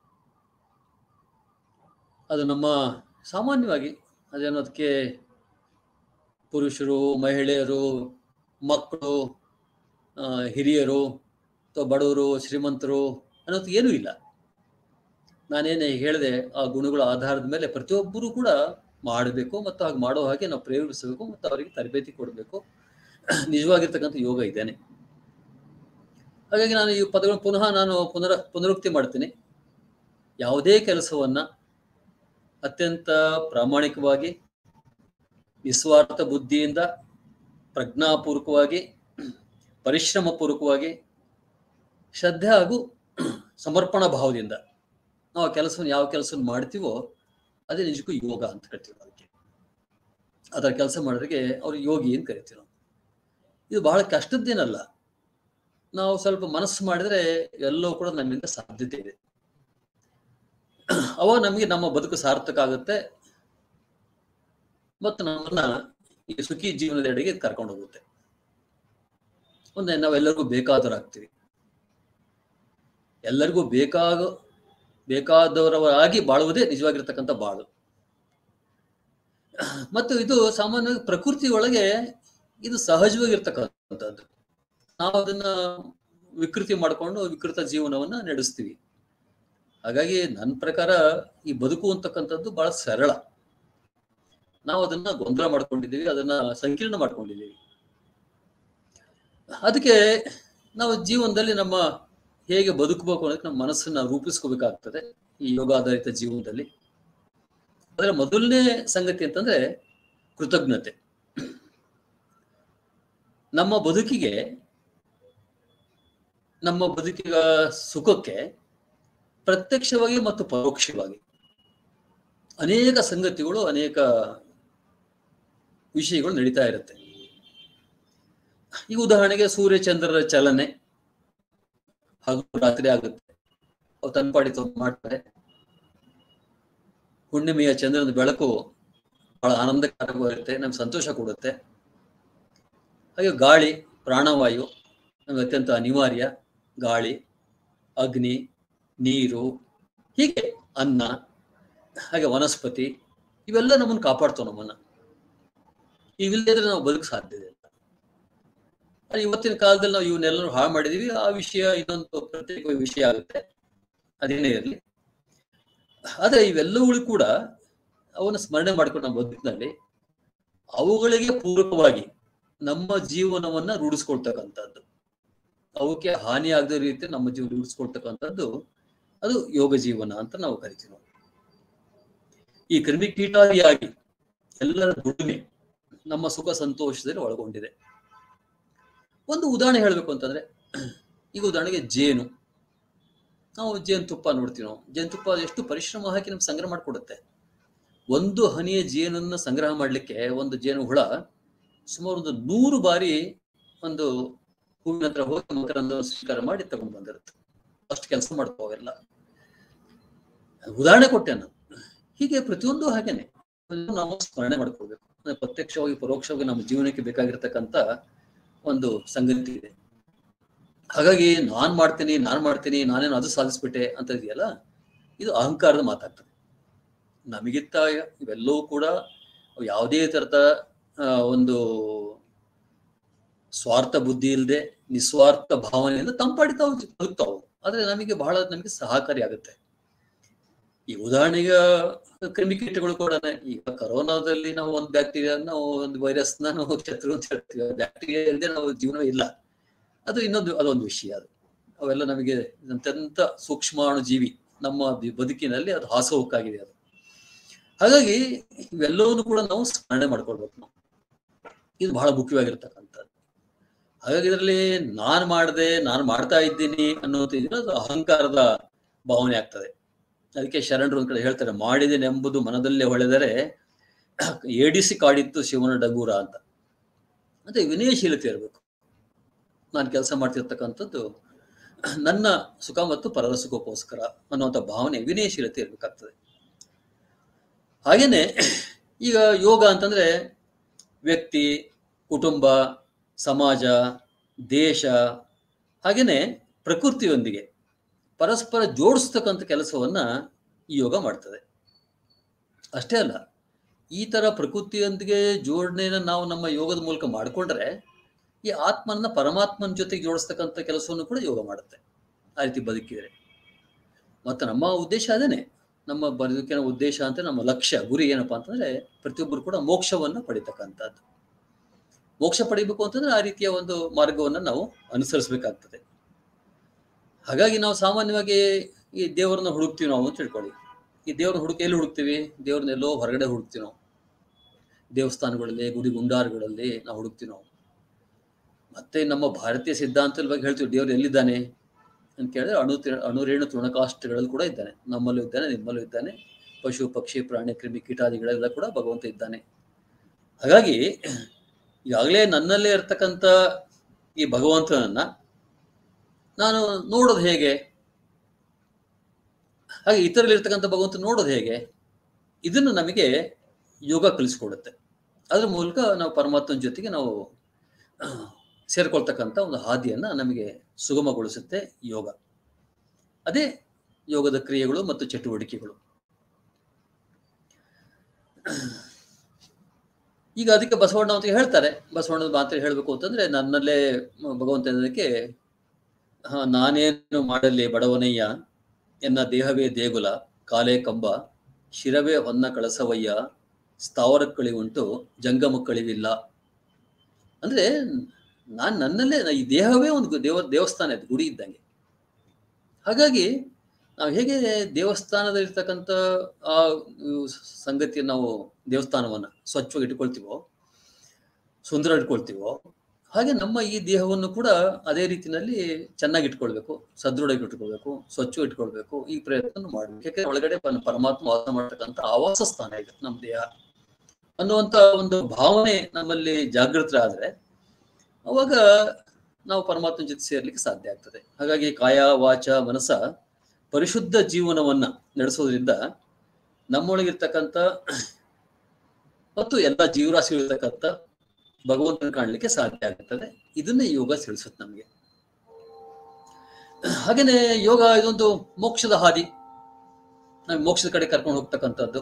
Speaker 7: ಅದು ನಮ್ಮ ಸಾಮಾನ್ಯವಾಗಿ ಅದೇನೋ ಅದಕ್ಕೆ ಪುರುಷರು ಮಹಿಳೆಯರು ಮಕ್ಕಳು ಆ, ಹಿರಿಯರು ಅಥವಾ ಬಡವರು ಶ್ರೀಮಂತರು ಅನ್ನೋದು ಏನೂ ಇಲ್ಲ ನಾನೇನು ಹೇಳಿದೆ ಆ ಗುಣಗಳ ಆಧಾರದ ಮೇಲೆ ಪ್ರತಿಯೊಬ್ಬರೂ ಕೂಡ ಮಾಡಬೇಕು ಮತ್ತು ಹಾಗೆ ಮಾಡೋ ಹಾಗೆ ನಾವು ಪ್ರೇರೇಪಿಸಬೇಕು ಮತ್ತು ಅವರಿಗೆ ತರಬೇತಿ ಕೊಡಬೇಕು ನಿಜವಾಗಿರ್ತಕ್ಕಂಥ ಯೋಗ ಇದ್ದೇನೆ ಹಾಗಾಗಿ ನಾನು ಈ ಪದಗಳನ್ನು ಪುನಃ ನಾನು ಪುನರ ಪುನರುಕ್ತಿ ಮಾಡ್ತೀನಿ ಯಾವುದೇ ಕೆಲಸವನ್ನ ಅತ್ಯಂತ ಪ್ರಾಮಾಣಿಕವಾಗಿ ನಿಸ್ವಾರ್ಥ ಬುದ್ಧಿಯಿಂದ ಪ್ರಜ್ಞಾಪೂರ್ವಕವಾಗಿ ಪರಿಶ್ರಮ ಪೂರ್ವಕವಾಗಿ ಶ್ರದ್ಧೆ ಹಾಗೂ ಸಮರ್ಪಣಾ ಭಾವದಿಂದ ನಾವು ಆ ಕೆಲಸವನ್ನು ಯಾವ ಕೆಲಸವನ್ನು ಮಾಡ್ತೀವೋ ಅದೇ ನಿಜಕ್ಕೂ ಯೋಗ ಅಂತ ಕರಿತೀವಿ ನಾವು ಅದಕ್ಕೆ ಅದರ ಕೆಲಸ ಮಾಡೋರಿಗೆ ಅವ್ರು ಯೋಗಿ ಅಂತ ಕರಿತೀವಿ ನಾವು ಇದು ಬಹಳ ಕಷ್ಟದ್ದೇನಲ್ಲ ನಾವು ಸ್ವಲ್ಪ ಮನಸ್ಸು ಮಾಡಿದ್ರೆ ಎಲ್ಲವೂ ಕೂಡ ನಮ್ಮಿಂದ ಸಾಧ್ಯತೆ ಇದೆ ಅವಾಗ ನಮಗೆ ನಮ್ಮ ಬದುಕು ಸಾರ್ಥಕ ಆಗುತ್ತೆ ಮತ್ತು ನಮ್ಮನ್ನ ಈ ಸುಖಿ ಜೀವನದ ಎಡೆಗೆ ಕರ್ಕೊಂಡು ಹೋಗುತ್ತೆ ಒಂದೇ ನಾವೆಲ್ಲರಿಗೂ ಬೇಕಾದವರಾಗ್ತೀವಿ ಎಲ್ಲರಿಗೂ ಬೇಕಾಗ ಬೇಕಾದವರಾಗಿ ಬಾಳುವುದೇ ನಿಜವಾಗಿರ್ತಕ್ಕಂಥ ಬಾಳು ಮತ್ತು ಇದು ಸಾಮಾನ್ಯವಾಗಿ ಪ್ರಕೃತಿ ಒಳಗೆ ಇದು ಸಹಜವಾಗಿರ್ತಕ್ಕಂಥದ್ದು ನಾವು ಅದನ್ನ ವಿಕೃತಿ ಮಾಡಿಕೊಂಡು ವಿಕೃತ ಜೀವನವನ್ನ ನಡೆಸ್ತೀವಿ ಹಾಗಾಗಿ ನನ್ನ ಪ್ರಕಾರ ಈ ಬದುಕು ಅಂತಕ್ಕಂಥದ್ದು ಬಹಳ ಸರಳ ನಾವು ಅದನ್ನ ಗೊಂದಲ ಮಾಡ್ಕೊಂಡಿದ್ದೀವಿ ಅದನ್ನ ಸಂಕೀರ್ಣ ಮಾಡ್ಕೊಂಡಿದ್ದೀವಿ ಅದಕ್ಕೆ ನಾವು ಜೀವನದಲ್ಲಿ ನಮ್ಮ ಹೇಗೆ ಬದುಕಬೇಕು ಅನ್ನೋದಕ್ಕೆ ನಮ್ಮ ಮನಸ್ಸನ್ನ ರೂಪಿಸ್ಕೋಬೇಕಾಗ್ತದೆ ಈ ಯೋಗಾಧಾರಿತ ಜೀವನದಲ್ಲಿ ಅದರ ಮೊದಲನೇ ಸಂಗತಿ ಅಂತಂದ್ರೆ ಕೃತಜ್ಞತೆ ನಮ್ಮ ಬದುಕಿಗೆ ನಮ್ಮ ಬದುಕಿನ ಸುಖಕ್ಕೆ ಪ್ರತ್ಯಕ್ಷವಾಗಿ ಮತ್ತು ಪರೋಕ್ಷವಾಗಿ ಅನೇಕ ಸಂಗತಿಗಳು ಅನೇಕ ವಿಷಯಗಳು ನಡೀತಾ ಇರುತ್ತೆ ಈ ಉದಾಹರಣೆಗೆ ಸೂರ್ಯ ಚಂದ್ರರ ಚಲನೆ ಹಗಲು ರಾತ್ರಿ ಆಗುತ್ತೆ ಅವು ತಂಪಾಡಿ ತಂಪು ಮಾಡ್ತಾರೆ ಹುಣ್ಣಿಮೆಯ ಚಂದ್ರನ ಬೆಳಕು ಬಹಳ ಆನಂದಕಾರವಾಗಿರುತ್ತೆ ನಮ್ಗೆ ಸಂತೋಷ ಕೊಡುತ್ತೆ ಹಾಗೆ ಗಾಳಿ ಪ್ರಾಣವಾಯು ನಮಗೆ ಅತ್ಯಂತ ಅನಿವಾರ್ಯ ಗಾಳಿ ಅಗ್ನಿ ನೀರು ಹೀಗೆ ಅನ್ನ ಹಾಗೆ ವನಸ್ಪತಿ ಇವೆಲ್ಲ ನಮ್ಮನ್ನು ಕಾಪಾಡ್ತಾವ ನಮ್ಮನ್ನ ಇವಿಲ್ಲದ್ರೆ ನಾವು ಬದುಕು ಸಾಧ್ಯತೆ ಇಲ್ಲ ಆದ್ರೆ ಇವತ್ತಿನ ಕಾಲದಲ್ಲಿ ನಾವು ಇವನ್ನೆಲ್ಲರೂ ಹಾಳು ಮಾಡಿದೀವಿ ಆ ವಿಷಯ ಇನ್ನೊಂದು ಪ್ರತ್ಯೇಕ ವಿಷಯ ಆಗುತ್ತೆ ಅದೇನೇ ಇರಲಿ ಆದ್ರೆ ಇವೆಲ್ಲವುಗಳು ಕೂಡ ಅವನ್ನ ಸ್ಮರಣೆ ಮಾಡ್ಕೊಂಡು ನಮ್ಮ ಬದುಕಿನಲ್ಲಿ ಅವುಗಳಿಗೆ ಪೂರಕವಾಗಿ ನಮ್ಮ ಜೀವನವನ್ನ ರೂಢಿಸ್ಕೊಳ್ತಕ್ಕಂಥದ್ದು ಅವಕ್ಕೆ ಹಾನಿ ಆಗದ ರೀತಿ ನಮ್ಮ ಜೀವನ ರೂಢಿಸ್ಕೊಳ್ತಕ್ಕಂಥದ್ದು ಅದು ಯೋಗ ಜೀವನ ಅಂತ ನಾವು ಕರಿತೀವಿ ನಾವು. ಈ ಕ್ರಿಮಿಕೀಟಾದಿಯಾಗಿ ಎಲ್ಲರ ದುಡಿಮೆ ನಮ್ಮ ಸುಖ ಸಂತೋಷದಲ್ಲಿ ಒಳಗೊಂಡಿದೆ ಒಂದು ಉದಾಹರಣೆ ಹೇಳಬೇಕು ಅಂತಂದ್ರೆ ಈಗ ಉದಾಹರಣೆಗೆ ಜೇನು ನಾವು ಜೇನುತುಪ್ಪ ನೋಡ್ತೀವಿ ನಾವು ಜೇನುತುಪ್ಪ ಎಷ್ಟು ಪರಿಶ್ರಮ ಹಾಕಿ ನಮ್ಗೆ ಸಂಗ್ರಹ ಮಾಡಿಕೊಡುತ್ತೆ ಒಂದು ಹನಿಯ ಜೇನನ್ನು ಸಂಗ್ರಹ ಮಾಡಲಿಕ್ಕೆ ಒಂದು ಜೇನು ಹುಳ ಸುಮಾರು ಒಂದು ನೂರು ಬಾರಿ ಒಂದು ಹೂವಿನ ಹತ್ರ ಹೋಗಿ ಮಕರಂದ ಸ್ವೀಕಾರ ಮಾಡಿ ತಗೊಂಡು ಬಂದಿರುತ್ತೆ ಅಷ್ಟು ಕೆಲಸ ಮಾಡ್ತಾವೆಲ್ಲ ಉದಾಹರಣೆ ಕೊಟ್ಟೆ ನಾನು ಹೀಗೆ ಪ್ರತಿಯೊಂದು ಹಾಗೇನೆ ಅದನ್ನ ನಾವು ಸ್ಮರಣೆ ಮಾಡ್ಕೊಳ್ಬೇಕು ಅಂದ್ರೆ ಪ್ರತ್ಯಕ್ಷವಾಗಿ ಪರೋಕ್ಷವಾಗಿ ನಮ್ಮ ಜೀವನಕ್ಕೆ ಬೇಕಾಗಿರ್ತಕ್ಕಂಥ ಒಂದು ಸಂಗತಿ ಇದೆ ಹಾಗಾಗಿ ನಾನ್ ಮಾಡ್ತೀನಿ ನಾನ್ ಮಾಡ್ತೀನಿ ನಾನೇನು ಅದು ಸಾಧಿಸ್ಬಿಟ್ಟೆ ಅಂತ ಇದೆಯಲ್ಲ ಇದು ಅಹಂಕಾರದ ಮಾತಾಗ್ತದೆ ನಮಗಿತ್ತ ಇವೆಲ್ಲವೂ ಕೂಡ ಯಾವುದೇ ತರದ ಆ, ಒಂದು ಸ್ವಾರ್ಥ ಬುದ್ಧಿ ಇಲ್ಲದೆ ನಿಸ್ವಾರ್ಥ ಭಾವನೆಯಿಂದ ತಂಪಾಡಿ ತಾವು ಬದುಕ್ತಾವು ಆದ್ರೆ ನಮಗೆ ಬಹಳ ನಮಗೆ ಸಹಕಾರಿ ಆಗುತ್ತೆ ಈ ಉದಾಹರಣೆಗೆ ಕ್ರಿಮಿಕೀಟಗಳು ಕೂಡ ಈಗ ಕರೋನಾದಲ್ಲಿ ನಾವು ಒಂದು ಬ್ಯಾಕ್ಟೀರಿಯಾ ನಾವು ಒಂದು ವೈರಸ್ ನಾವು ಶತ್ರು ಅಂತ ಹೇಳ್ತೀವಿ ಬ್ಯಾಕ್ಟೀರಿಯಾ ಇಲ್ಲದೆ ನಾವು ಜೀವನ ಇಲ್ಲ ಅದು ಇನ್ನೊಂದು ಅದೊಂದು ವಿಷಯ ಅದು ಅವೆಲ್ಲ ನಮಗೆ ಅತ್ಯಂತ ಸೂಕ್ಷ್ಮಾಣು ಜೀವಿ ನಮ್ಮ ಬಿ- ಬದುಕಿನಲ್ಲಿ ಅದು ಹಾಸೋಹಕ್ಕಾಗಿದೆ ಅದು ಹಾಗಾಗಿ ಇವೆಲ್ಲವನ್ನು ಕೂಡ ನಾವು ಸ್ಮರಣೆ ಮಾಡ್ಕೊಳ್ಬೇಕು ನಾವು ಇದು ಬಹಳ ಮುಖ್ಯವಾಗಿರ್ತಕ್ಕಂಥದ್ದು ಹಾಗಾಗಿ ಇದರಲ್ಲಿ ನಾನ್ ಮಾಡದೆ ನಾನು ಮಾಡ್ತಾ ಇದ್ದೀನಿ ಅನ್ನೋದು ಇದೆಯಲ್ಲ, ಅದು ಅಹಂಕಾರದ ಭಾವನೆ ಆಗ್ತದೆ ಅದಕ್ಕೆ ಶರಣರು ಒಂದ್ ಕಡೆ ಹೇಳ್ತಾರೆ ಮಾಡಿದೆನೆಂಬುದು ಮನದಲ್ಲೇ ಹೊಳೆದರೆ ಏಡಿಸಿ ಕಾಡಿತ್ತು ಶಿವನ ಡಗೂರ ಅಂತ ಮತ್ತೆ ವಿನಯಶೀಲತೆ ಇರಬೇಕು ನಾನು ಕೆಲಸ ಮಾಡ್ತಿರ್ತಕ್ಕಂಥದ್ದು ನನ್ನ ಸುಖ ಮತ್ತು ಪರರ ಸುಖಕ್ಕೋಸ್ಕರ ಅನ್ನುವಂಥ ಭಾವನೆ ವಿನಯಶೀಲತೆ ಇರಬೇಕಾಗ್ತದೆ ಹಾಗೇನೆ ಈಗ ಯೋಗ ಅಂತಂದ್ರೆ ವ್ಯಕ್ತಿ ಕುಟುಂಬ ಸಮಾಜ ದೇಶ ಹಾಗೇನೆ ಪ್ರಕೃತಿಯೊಂದಿಗೆ ಪರಸ್ಪರ ಜೋಡಿಸ್ತಕ್ಕಂಥ ಕೆಲಸವನ್ನ ಈ ಯೋಗ ಮಾಡ್ತದೆ ಅಷ್ಟೇ ಅಲ್ಲ ಈ ತರ ಪ್ರಕೃತಿಯೊಂದಿಗೆ ಜೋಡಣೆನ ನಾವು ನಮ್ಮ ಯೋಗದ ಮೂಲಕ ಮಾಡಿಕೊಂಡ್ರೆ ಈ ಆತ್ಮನ ಪರಮಾತ್ಮನ ಜೊತೆಗೆ ಜೋಡಿಸ್ತಕ್ಕಂಥ ಕೆಲಸವನ್ನು ಕೂಡ ಯೋಗ ಮಾಡುತ್ತೆ ಆ ರೀತಿ ಬದುಕಿದ್ರೆ ಮತ್ತು ನಮ್ಮ ಉದ್ದೇಶ ಅದೇನೆ ನಮ್ಮ ಬದುಕಿನ ಉದ್ದೇಶ ಅಂತ ನಮ್ಮ ಲಕ್ಷ್ಯ ಗುರಿ ಏನಪ್ಪಾ ಅಂತಂದ್ರೆ ಪ್ರತಿಯೊಬ್ಬರು ಕೂಡ ಮೋಕ್ಷವನ್ನ ಪಡಿತಕ್ಕಂಥದ್ದು ಮೋಕ್ಷ ಪಡಿಬೇಕು ಅಂತಂದ್ರೆ ಆ ರೀತಿಯ ಒಂದು ಮಾರ್ಗವನ್ನ ನಾವು ಅನುಸರಿಸಬೇಕಾಗ್ತದೆ ಹಾಗಾಗಿ ನಾವು ಸಾಮಾನ್ಯವಾಗಿ ಈ ದೇವರನ್ನ ಹುಡುಕ್ತೀವಿ ನಾವು ಅಂತ ತಿಳ್ಕೊಳ್ಳಿ ಈ ದೇವ್ರನ್ನ ಹುಡುಕಿ ಎಲ್ಲಿ ಹುಡುಕ್ತೀವಿ ದೇವ್ರನ್ನ ಎಲ್ಲೋ ಹೊರಗಡೆ ಹುಡುಕ್ತೀವಿ ನಾವು ದೇವಸ್ಥಾನಗಳಲ್ಲಿ ಗುಡಿ ಗುಂಡಾರಗಳಲ್ಲಿ ನಾವು ಹುಡುಕ್ತೀವಿ ನಾವು ಮತ್ತೆ ನಮ್ಮ ಭಾರತೀಯ ಸಿದ್ಧಾಂತದ ಬಗ್ಗೆ ಹೇಳ್ತೀವಿ ದೇವ್ರು ಎಲ್ಲಿದ್ದಾನೆ ಅಂತ ಕೇಳಿದ್ರೆ ಅಣು ತಿ- ಅಣುರೇಣು ತೃಣಕಾಷ್ಟಗಳಲ್ಲಿ ಕೂಡ ಇದ್ದಾನೆ ನಮ್ಮಲ್ಲೂ ಇದ್ದಾನೆ ನಿಮ್ಮಲ್ಲೂ ಇದ್ದಾನೆ ಪಶು ಪಕ್ಷಿ ಪ್ರಾಣಿ ಕ್ರಿಮಿ ಕೀಟಾದಿಗಳೆಲ್ಲ ಕೂಡ ಭಗವಂತ ಇದ್ದಾನೆ ಹಾಗಾಗಿ ಈಗಾಗಲೇ ನನ್ನಲ್ಲೇ ಇರ್ತಕ್ಕಂಥ ಈ ಭಗವಂತನನ್ನ ನಾನು ನೋಡೋದು ಹೇಗೆ ಹಾಗೆ ಇತರಲ್ಲಿರ್ತಕ್ಕಂಥ ಭಗವಂತ ನೋಡೋದು ಹೇಗೆ ಇದನ್ನು ನಮಗೆ ಯೋಗ ಕಲಿಸ್ಕೊಡುತ್ತೆ ಅದ್ರ ಮೂಲಕ ನಾವು ಪರಮಾತ್ಮನ ಜೊತೆಗೆ ನಾವು ಆ, ಸೇರ್ಕೊಳ್ತಕ್ಕಂಥ ಒಂದು ಹಾದಿಯನ್ನ ನಮಗೆ ಸುಗಮಗೊಳಿಸುತ್ತೆ ಯೋಗ ಅದೇ ಯೋಗದ ಕ್ರಿಯೆಗಳು ಮತ್ತು ಚಟುವಟಿಕೆಗಳು ಈಗ ಅದಕ್ಕೆ ಬಸವಣ್ಣ ಅಂತ ಹೇಳ್ತಾರೆ ಬಸವಣ್ಣನ ಮಾತ್ರ ಹೇಳಬೇಕು ಅಂತಂದ್ರೆ ನನ್ನಲ್ಲೇ ಭಗವಂತ ಅನ್ನೋದಕ್ಕೆ ಹಾ ನಾನೇನು ಮಾಡಲಿ ಬಡವನಯ್ಯ ಎನ್ನ ದೇಹವೇ ದೇಗುಲ ಕಾಲೇ ಕಂಬ ಶಿರವೇ ಹೊನ್ನ ಕಳಸವಯ್ಯ ಸ್ಥಾವರ ಉಂಟು ಜಂಗಮ ಕಳಿವಿಲ್ಲ ಅಂದ್ರೆ ನಾನ್ ನನ್ನಲ್ಲೇ ಈ ದೇಹವೇ ಒಂದು ದೇವ ದೇವಸ್ಥಾನ ಇದೆ ಗುಡಿ ಇದ್ದಂಗೆ ಹಾಗಾಗಿ ನಾವು ಹೇಗೆ ದೇವಸ್ಥಾನದಲ್ಲಿರ್ತಕ್ಕಂಥ ಆ ಇವ್ ಸಂಗತಿಯನ್ನು ನಾವು ದೇವಸ್ಥಾನವನ್ನ ಸ್ವಚ್ಛವಾಗಿ ಇಟ್ಕೊಳ್ತೀವೋ ಸುಂದರ ಇಟ್ಕೊಳ್ತೀವೋ ಹಾಗೆ ನಮ್ಮ ಈ ದೇಹವನ್ನು ಕೂಡ ಅದೇ ರೀತಿನಲ್ಲಿ ಚೆನ್ನಾಗಿ ಇಟ್ಕೊಳ್ಬೇಕು ಸದೃಢವಾಗಿ ಇಟ್ಕೊಳ್ಬೇಕು ಸ್ವಚ್ಛ ಇಟ್ಕೊಳ್ಬೇಕು ಈ ಪ್ರಯತ್ನ ಮಾಡಬೇಕು ಯಾಕಂದ್ರೆ ಒಳಗಡೆ ಪರ- ಪರಮಾತ್ಮ ವಾಸ ಮಾಡ್ತಕ್ಕಂಥ ಆವಾಸ ಸ್ಥಾನ ಇದೆ ನಮ್ಮ ದೇಹ ಅನ್ನುವಂತ ಒಂದು ಭಾವನೆ ನಮ್ಮಲ್ಲಿ ಜಾಗೃತರಾದ್ರೆ ಅವಾಗ ನಾವು ಪರಮಾತ್ಮನ ಜೊತೆ ಸೇರ್ಲಿಕ್ಕೆ ಸಾಧ್ಯ ಆಗ್ತದೆ ಹಾಗಾಗಿ ಕಾಯ ವಾಚ ಮನಸ್ಸ ಪರಿಶುದ್ಧ ಜೀವನವನ್ನ ನಡೆಸೋದ್ರಿಂದ ನಮ್ಮೊಳಗಿರ್ತಕ್ಕಂಥ ಮತ್ತು ಎಲ್ಲ ಜೀವರಾಶಿಗಳಿರ್ತಕ್ಕಂಥ ಭಗವಂತನ ಕಾಣಲಿಕ್ಕೆ ಸಾಧ್ಯ ಆಗುತ್ತದೆ ಇದನ್ನೇ ಯೋಗ ತಿಳಿಸುತ್ತೆ ನಮಗೆ ಹಾಗೇನೆ ಯೋಗ ಇದೊಂದು ಮೋಕ್ಷದ ಹಾದಿ ನಮಗೆ ಮೋಕ್ಷದ ಕಡೆ ಕರ್ಕೊಂಡು ಹೋಗ್ತಕ್ಕಂಥದ್ದು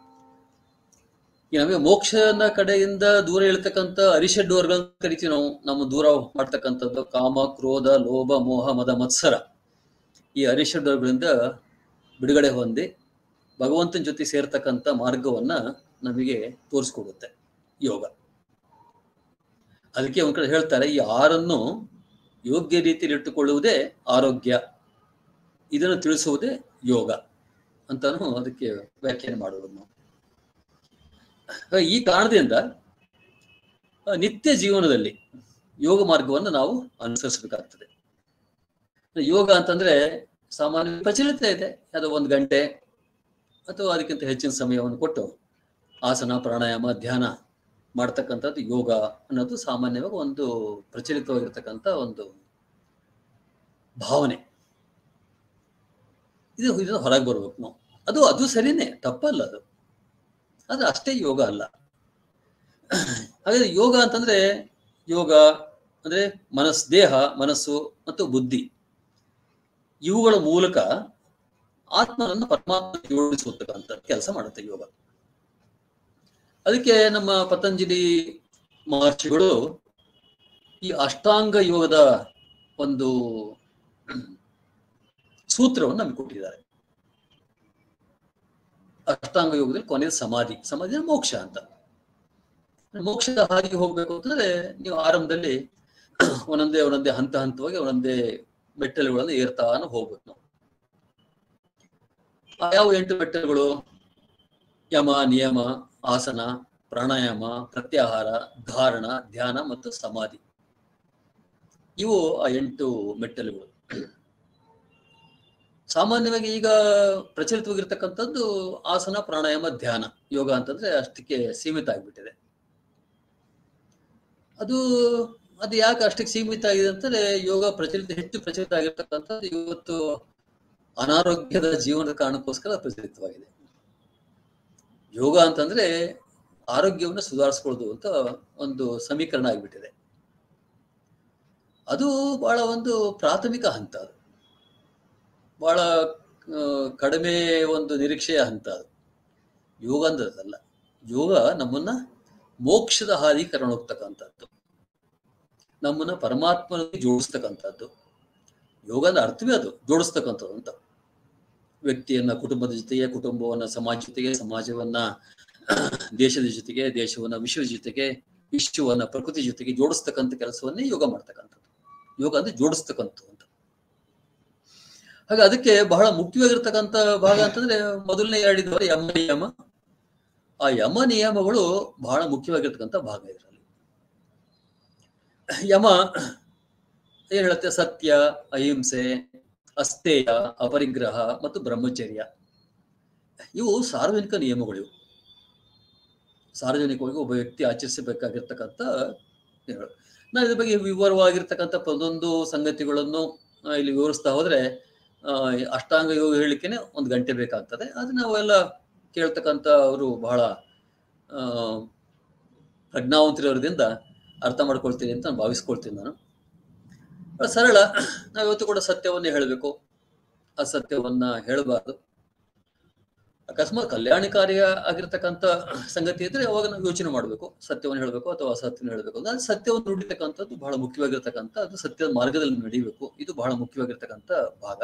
Speaker 7: ಈ ನಮಗೆ ಮೋಕ್ಷದ ಕಡೆಯಿಂದ ದೂರ ಇಳ್ತಕ್ಕಂಥ ಅರಿಷಡ್ ವರ್ಗ ಅಂತ ಕರಿತೀವಿ ನಾವು ನಮ್ಮ ದೂರ ಮಾಡ್ತಕ್ಕಂಥದ್ದು ಕಾಮ ಕ್ರೋಧ ಲೋಭ ಮೋಹ ಮದ ಮತ್ಸರ ಈ ಅರಿಷಡ್ ವರ್ಗಗಳಿಂದ ಬಿಡುಗಡೆ ಹೊಂದಿ ಭಗವಂತನ ಜೊತೆ ಸೇರ್ತಕ್ಕಂಥ ಮಾರ್ಗವನ್ನ ನಮಗೆ ತೋರಿಸ್ಕೊಡುತ್ತೆ ಯೋಗ ಅದಕ್ಕೆ ಒಂದ್ ಕಡೆ ಹೇಳ್ತಾರೆ ಈ ಆರನ್ನು ಯೋಗ್ಯ ರೀತಿಯಲ್ಲಿ ಇಟ್ಟುಕೊಳ್ಳುವುದೇ ಆರೋಗ್ಯ ಇದನ್ನು ತಿಳಿಸುವುದೇ ಯೋಗ ಅಂತಾನು ಅದಕ್ಕೆ ವ್ಯಾಖ್ಯಾನ ಮಾಡುವುದು ನಾವು ಈ ಕಾರಣದಿಂದ ಆ, ನಿತ್ಯ ಜೀವನದಲ್ಲಿ ಯೋಗ ಮಾರ್ಗವನ್ನು ನಾವು ಅನುಸರಿಸಬೇಕಾಗ್ತದೆ ಯೋಗ ಅಂತಂದ್ರೆ ಸಾಮಾನ್ಯ ಪ್ರಚಲಿತ ಇದೆ ಅದು ಒಂದು ಗಂಟೆ ಅಥವಾ ಅದಕ್ಕಿಂತ ಹೆಚ್ಚಿನ ಸಮಯವನ್ನು ಕೊಟ್ಟು ಆಸನ ಪ್ರಾಣಾಯಾಮ ಧ್ಯಾನ ಮಾಡ್ತಕ್ಕಂಥದ್ದು ಯೋಗ ಅನ್ನೋದು ಸಾಮಾನ್ಯವಾಗಿ ಒಂದು ಪ್ರಚಲಿತವಾಗಿರ್ತಕ್ಕಂಥ ಒಂದು ಭಾವನೆ ಇದು ಇದನ್ನ ಹೊರಗೆ ಬರ್ಬೇಕು ನಾವು ಅದು ಅದು ಸರಿನೇ ತಪ್ಪಲ್ಲ ಅದು ಅದು ಅಷ್ಟೇ ಯೋಗ ಅಲ್ಲ ಹಾಗಾದ್ರೆ ಯೋಗ ಅಂತಂದ್ರೆ ಯೋಗ ಅಂದ್ರೆ ಮನಸ್ ದೇಹ ಮನಸ್ಸು ಮತ್ತು ಬುದ್ಧಿ ಇವುಗಳ ಮೂಲಕ ಆತ್ಮನನ್ನು ಪರಮಾತ್ಮ ಜೋಡಿಸುತ್ತಕ್ಕಂಥ ಕೆಲಸ ಮಾಡುತ್ತೆ ಯೋಗ ಅದಕ್ಕೆ ನಮ್ಮ ಪತಂಜಲಿ ಮಹರ್ಷಿಗಳು ಈ ಅಷ್ಟಾಂಗ ಯೋಗದ ಒಂದು ಸೂತ್ರವನ್ನು ನಮಗೆ ಕೊಟ್ಟಿದ್ದಾರೆ ಅಷ್ಟಾಂಗ ಯೋಗದಲ್ಲಿ ಕೊನೆಯ ಸಮಾಧಿ ಸಮಾಧಿ ಅಂದ್ರೆ ಮೋಕ್ಷ ಅಂತ ಮೋಕ್ಷದ ಹಾದಿಗೆ ಹೋಗ್ಬೇಕು ಅಂತಂದ್ರೆ ನೀವು ಆರಂಭದಲ್ಲಿ ಒಂದೊಂದೇ ಒಂದೊಂದೇ ಹಂತ ಹಂತವಾಗಿ ಒಂದೊಂದೇ ಮೆಟ್ಟಲುಗಳನ್ನು ಏರ್ತಾನು ಹೋಗ್ಬೇಕು ನಾವು ಆ ಯಾವ ಎಂಟು ಮೆಟ್ಟಲುಗಳು ಯಮ ನಿಯಮ ಆಸನ ಪ್ರಾಣಾಯಾಮ ಪ್ರತ್ಯಾಹಾರ ಧಾರಣ ಧ್ಯಾನ ಮತ್ತು ಸಮಾಧಿ ಇವು ಆ ಎಂಟು ಮೆಟ್ಟಲುಗಳು ಸಾಮಾನ್ಯವಾಗಿ ಈಗ ಪ್ರಚಲಿತವಾಗಿರ್ತಕ್ಕಂಥದ್ದು ಆಸನ ಪ್ರಾಣಾಯಾಮ ಧ್ಯಾನ ಯೋಗ ಅಂತಂದ್ರೆ ಅಷ್ಟಕ್ಕೆ ಸೀಮಿತ ಆಗಿಬಿಟ್ಟಿದೆ ಅದು ಅದು ಯಾಕೆ ಅಷ್ಟಕ್ಕೆ ಸೀಮಿತ ಆಗಿದೆ ಅಂತಂದ್ರೆ ಯೋಗ ಪ್ರಚಲಿತ ಹೆಚ್ಚು ಪ್ರಚಲಿತ ಆಗಿರ್ತಕ್ಕಂಥದ್ದು ಇವತ್ತು ಅನಾರೋಗ್ಯದ ಜೀವನದ ಕಾರಣಕ್ಕೋಸ್ಕರ ಪ್ರಚಲಿತವಾಗಿದೆ ಯೋಗ ಅಂತಂದ್ರೆ ಆರೋಗ್ಯವನ್ನು ಸುಧಾರಿಸ್ಕೊಳ್ಳೋದು ಅಂತ ಒಂದು ಸಮೀಕರಣ ಆಗಿಬಿಟ್ಟಿದೆ ಅದು ಬಹಳ ಒಂದು ಪ್ರಾಥಮಿಕ ಹಂತ ಅದು ಬಹಳ ಆ, ಕಡಿಮೆ ಒಂದು ನಿರೀಕ್ಷೆಯ ಹಂತ ಅದು ಯೋಗ ಅಂದದಲ್ಲ ಯೋಗ ನಮ್ಮನ್ನ ಮೋಕ್ಷದ ಹಾದಿ ಕರ್ಕೊಂಡು ಹೋಗ್ತಕ್ಕಂಥದ್ದು ನಮ್ಮನ್ನ ಪರಮಾತ್ಮನಿಗೆ ಜೋಡಿಸ್ತಕ್ಕಂಥದ್ದು ಯೋಗದ ಅರ್ಥವೇ ಅದು ಜೋಡಿಸ್ತಕ್ಕಂಥದ್ದು ಅಂತ ವ್ಯಕ್ತಿಯನ್ನ ಕುಟುಂಬದ ಜೊತೆಗೆ ಕುಟುಂಬವನ್ನ ಸಮಾಜ ಜೊತೆಗೆ ಸಮಾಜವನ್ನ ದೇಶದ ಜೊತೆಗೆ ದೇಶವನ್ನ ವಿಶ್ವದ ಜೊತೆಗೆ ವಿಶ್ವವನ್ನ ಪ್ರಕೃತಿ ಜೊತೆಗೆ ಜೋಡಿಸ್ತಕ್ಕಂಥ ಕೆಲಸವನ್ನೇ ಯೋಗ ಮಾಡ್ತಕ್ಕಂಥದ್ದು ಯೋಗ ಅಂದ್ರೆ ಜೋಡಿಸ್ತಕ್ಕಂಥದ್ದು ಅಂತ ಹಾಗೆ ಅದಕ್ಕೆ ಬಹಳ ಮುಖ್ಯವಾಗಿರ್ತಕ್ಕಂಥ ಭಾಗ ಅಂತಂದ್ರೆ ಮೊದಲನೇ ಹೇಳಿದವರು ಯಮ ನಿಯಮ ಆ ಯಮ ನಿಯಮಗಳು ಬಹಳ ಮುಖ್ಯವಾಗಿರ್ತಕ್ಕಂಥ ಭಾಗ ಇದರಲ್ಲಿ ಯಮ ಏನ್ ಹೇಳುತ್ತೆ ಸತ್ಯ ಅಹಿಂಸೆ ಅಸ್ತೇಯ ಅಪರಿಗ್ರಹ ಮತ್ತು ಬ್ರಹ್ಮಚರ್ಯ ಇವು ಸಾರ್ವಜನಿಕ ನಿಯಮಗಳು ಇವು ಸಾರ್ವಜನಿಕವಾಗಿ ಒಬ್ಬ ವ್ಯಕ್ತಿ ಆಚರಿಸಬೇಕಾಗಿರ್ತಕ್ಕಂಥ ನಿಯಮಗಳು. ನಾನು ಇದ್ರ ಬಗ್ಗೆ ವಿವರವಾಗಿರ್ತಕ್ಕಂಥ ಒಂದೊಂದು ಸಂಗತಿಗಳನ್ನು ಆ, ಇಲ್ಲಿ ವಿವರಿಸ್ತಾ ಹೋದ್ರೆ ಆ, ಅಷ್ಟಾಂಗ ಯೋಗ ಹೇಳಲಿಕ್ಕೆನೆ ಒಂದು ಗಂಟೆ ಬೇಕಾಗ್ತದೆ ಅದು ನಾವೆಲ್ಲ ಕೇಳ್ತಕ್ಕಂಥ ಅವರು ಬಹಳ ಆ, ಪ್ರಜ್ಞಾವಂತರಿರೋದ್ರಿಂದ ಅರ್ಥ ಮಾಡ್ಕೊಳ್ತೀನಿ ಅಂತ ನಾನು ಭಾವಿಸ್ಕೊಳ್ತೀನಿ ನಾನು ಬಹಳ ಸರಳ ನಾವು ಇವತ್ತು ಕೂಡ ಸತ್ಯವನ್ನೇ ಹೇಳಬೇಕು ಅಸತ್ಯವನ್ನ ಹೇಳಬಾರ್ದು ಅಕಸ್ಮಾತ್ ಕಲ್ಯಾಣಕಾರಿ ಆಗಿರ್ತಕ್ಕಂಥ ಸಂಗತಿ ಇದ್ರೆ ಅವಾಗ ನಾವು ಯೋಚನೆ ಮಾಡಬೇಕು ಸತ್ಯವನ್ನು ಹೇಳಬೇಕು ಅಥವಾ ಅಸತ್ಯವನ್ನು ಹೇಳಬೇಕು ಅದು ಸತ್ಯವನ್ನು ನುಡಿತಕ್ಕಂಥದ್ದು ಬಹಳ ಮುಖ್ಯವಾಗಿರ್ತಕ್ಕಂಥ ಅದು ಸತ್ಯದ ಮಾರ್ಗದಲ್ಲಿ ನಡೀಬೇಕು ಇದು ಬಹಳ ಮುಖ್ಯವಾಗಿರ್ತಕ್ಕಂಥ ಭಾಗ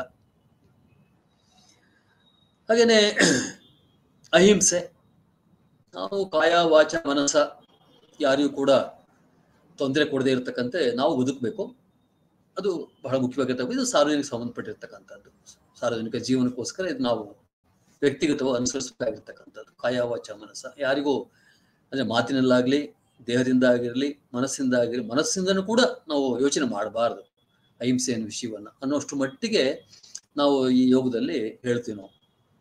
Speaker 7: ಹಾಗೇನೆ ಅಹಿಂಸೆ ನಾವು ಕಾಯ ವಾಚ ಮನಸ್ಸ ಯಾರಿಗೂ ಕೂಡ ತೊಂದರೆ ಕೊಡದೇ ಇರತಕ್ಕಂತೆ ನಾವು ಬದುಕಬೇಕು ಅದು ಬಹಳ ಮುಖ್ಯವಾಗಿರ್ತಕ್ಕ ಇದು ಸಾರ್ವಜನಿಕ ಸಂಬಂಧಪಟ್ಟಿರ್ತಕ್ಕಂಥದ್ದು ಸಾರ್ವಜನಿಕ ಜೀವನಕ್ಕೋಸ್ಕರ ಇದು ನಾವು ವ್ಯಕ್ತಿಗತವಾಗಿ ಅನುಸರಿಸಬೇಕಾಗಿರ್ತಕ್ಕಂಥದ್ದು ಕಾಯ ವಾಚ ಮನಸ್ಸ ಯಾರಿಗೂ ಅಂದ್ರೆ ಮಾತಿನಲ್ಲಾಗ್ಲಿ ದೇಹದಿಂದ ಆಗಿರಲಿ ಮನಸ್ಸಿಂದ ಆಗಿರಲಿ ಮನಸ್ಸಿಂದನೂ ಕೂಡ ನಾವು ಯೋಚನೆ ಮಾಡಬಾರದು ಅಹಿಂಸೆಯ ವಿಷಯವನ್ನ ಅನ್ನೋಷ್ಟು ಮಟ್ಟಿಗೆ ನಾವು ಈ ಯೋಗದಲ್ಲಿ ಹೇಳ್ತೀವಿ ನಾವು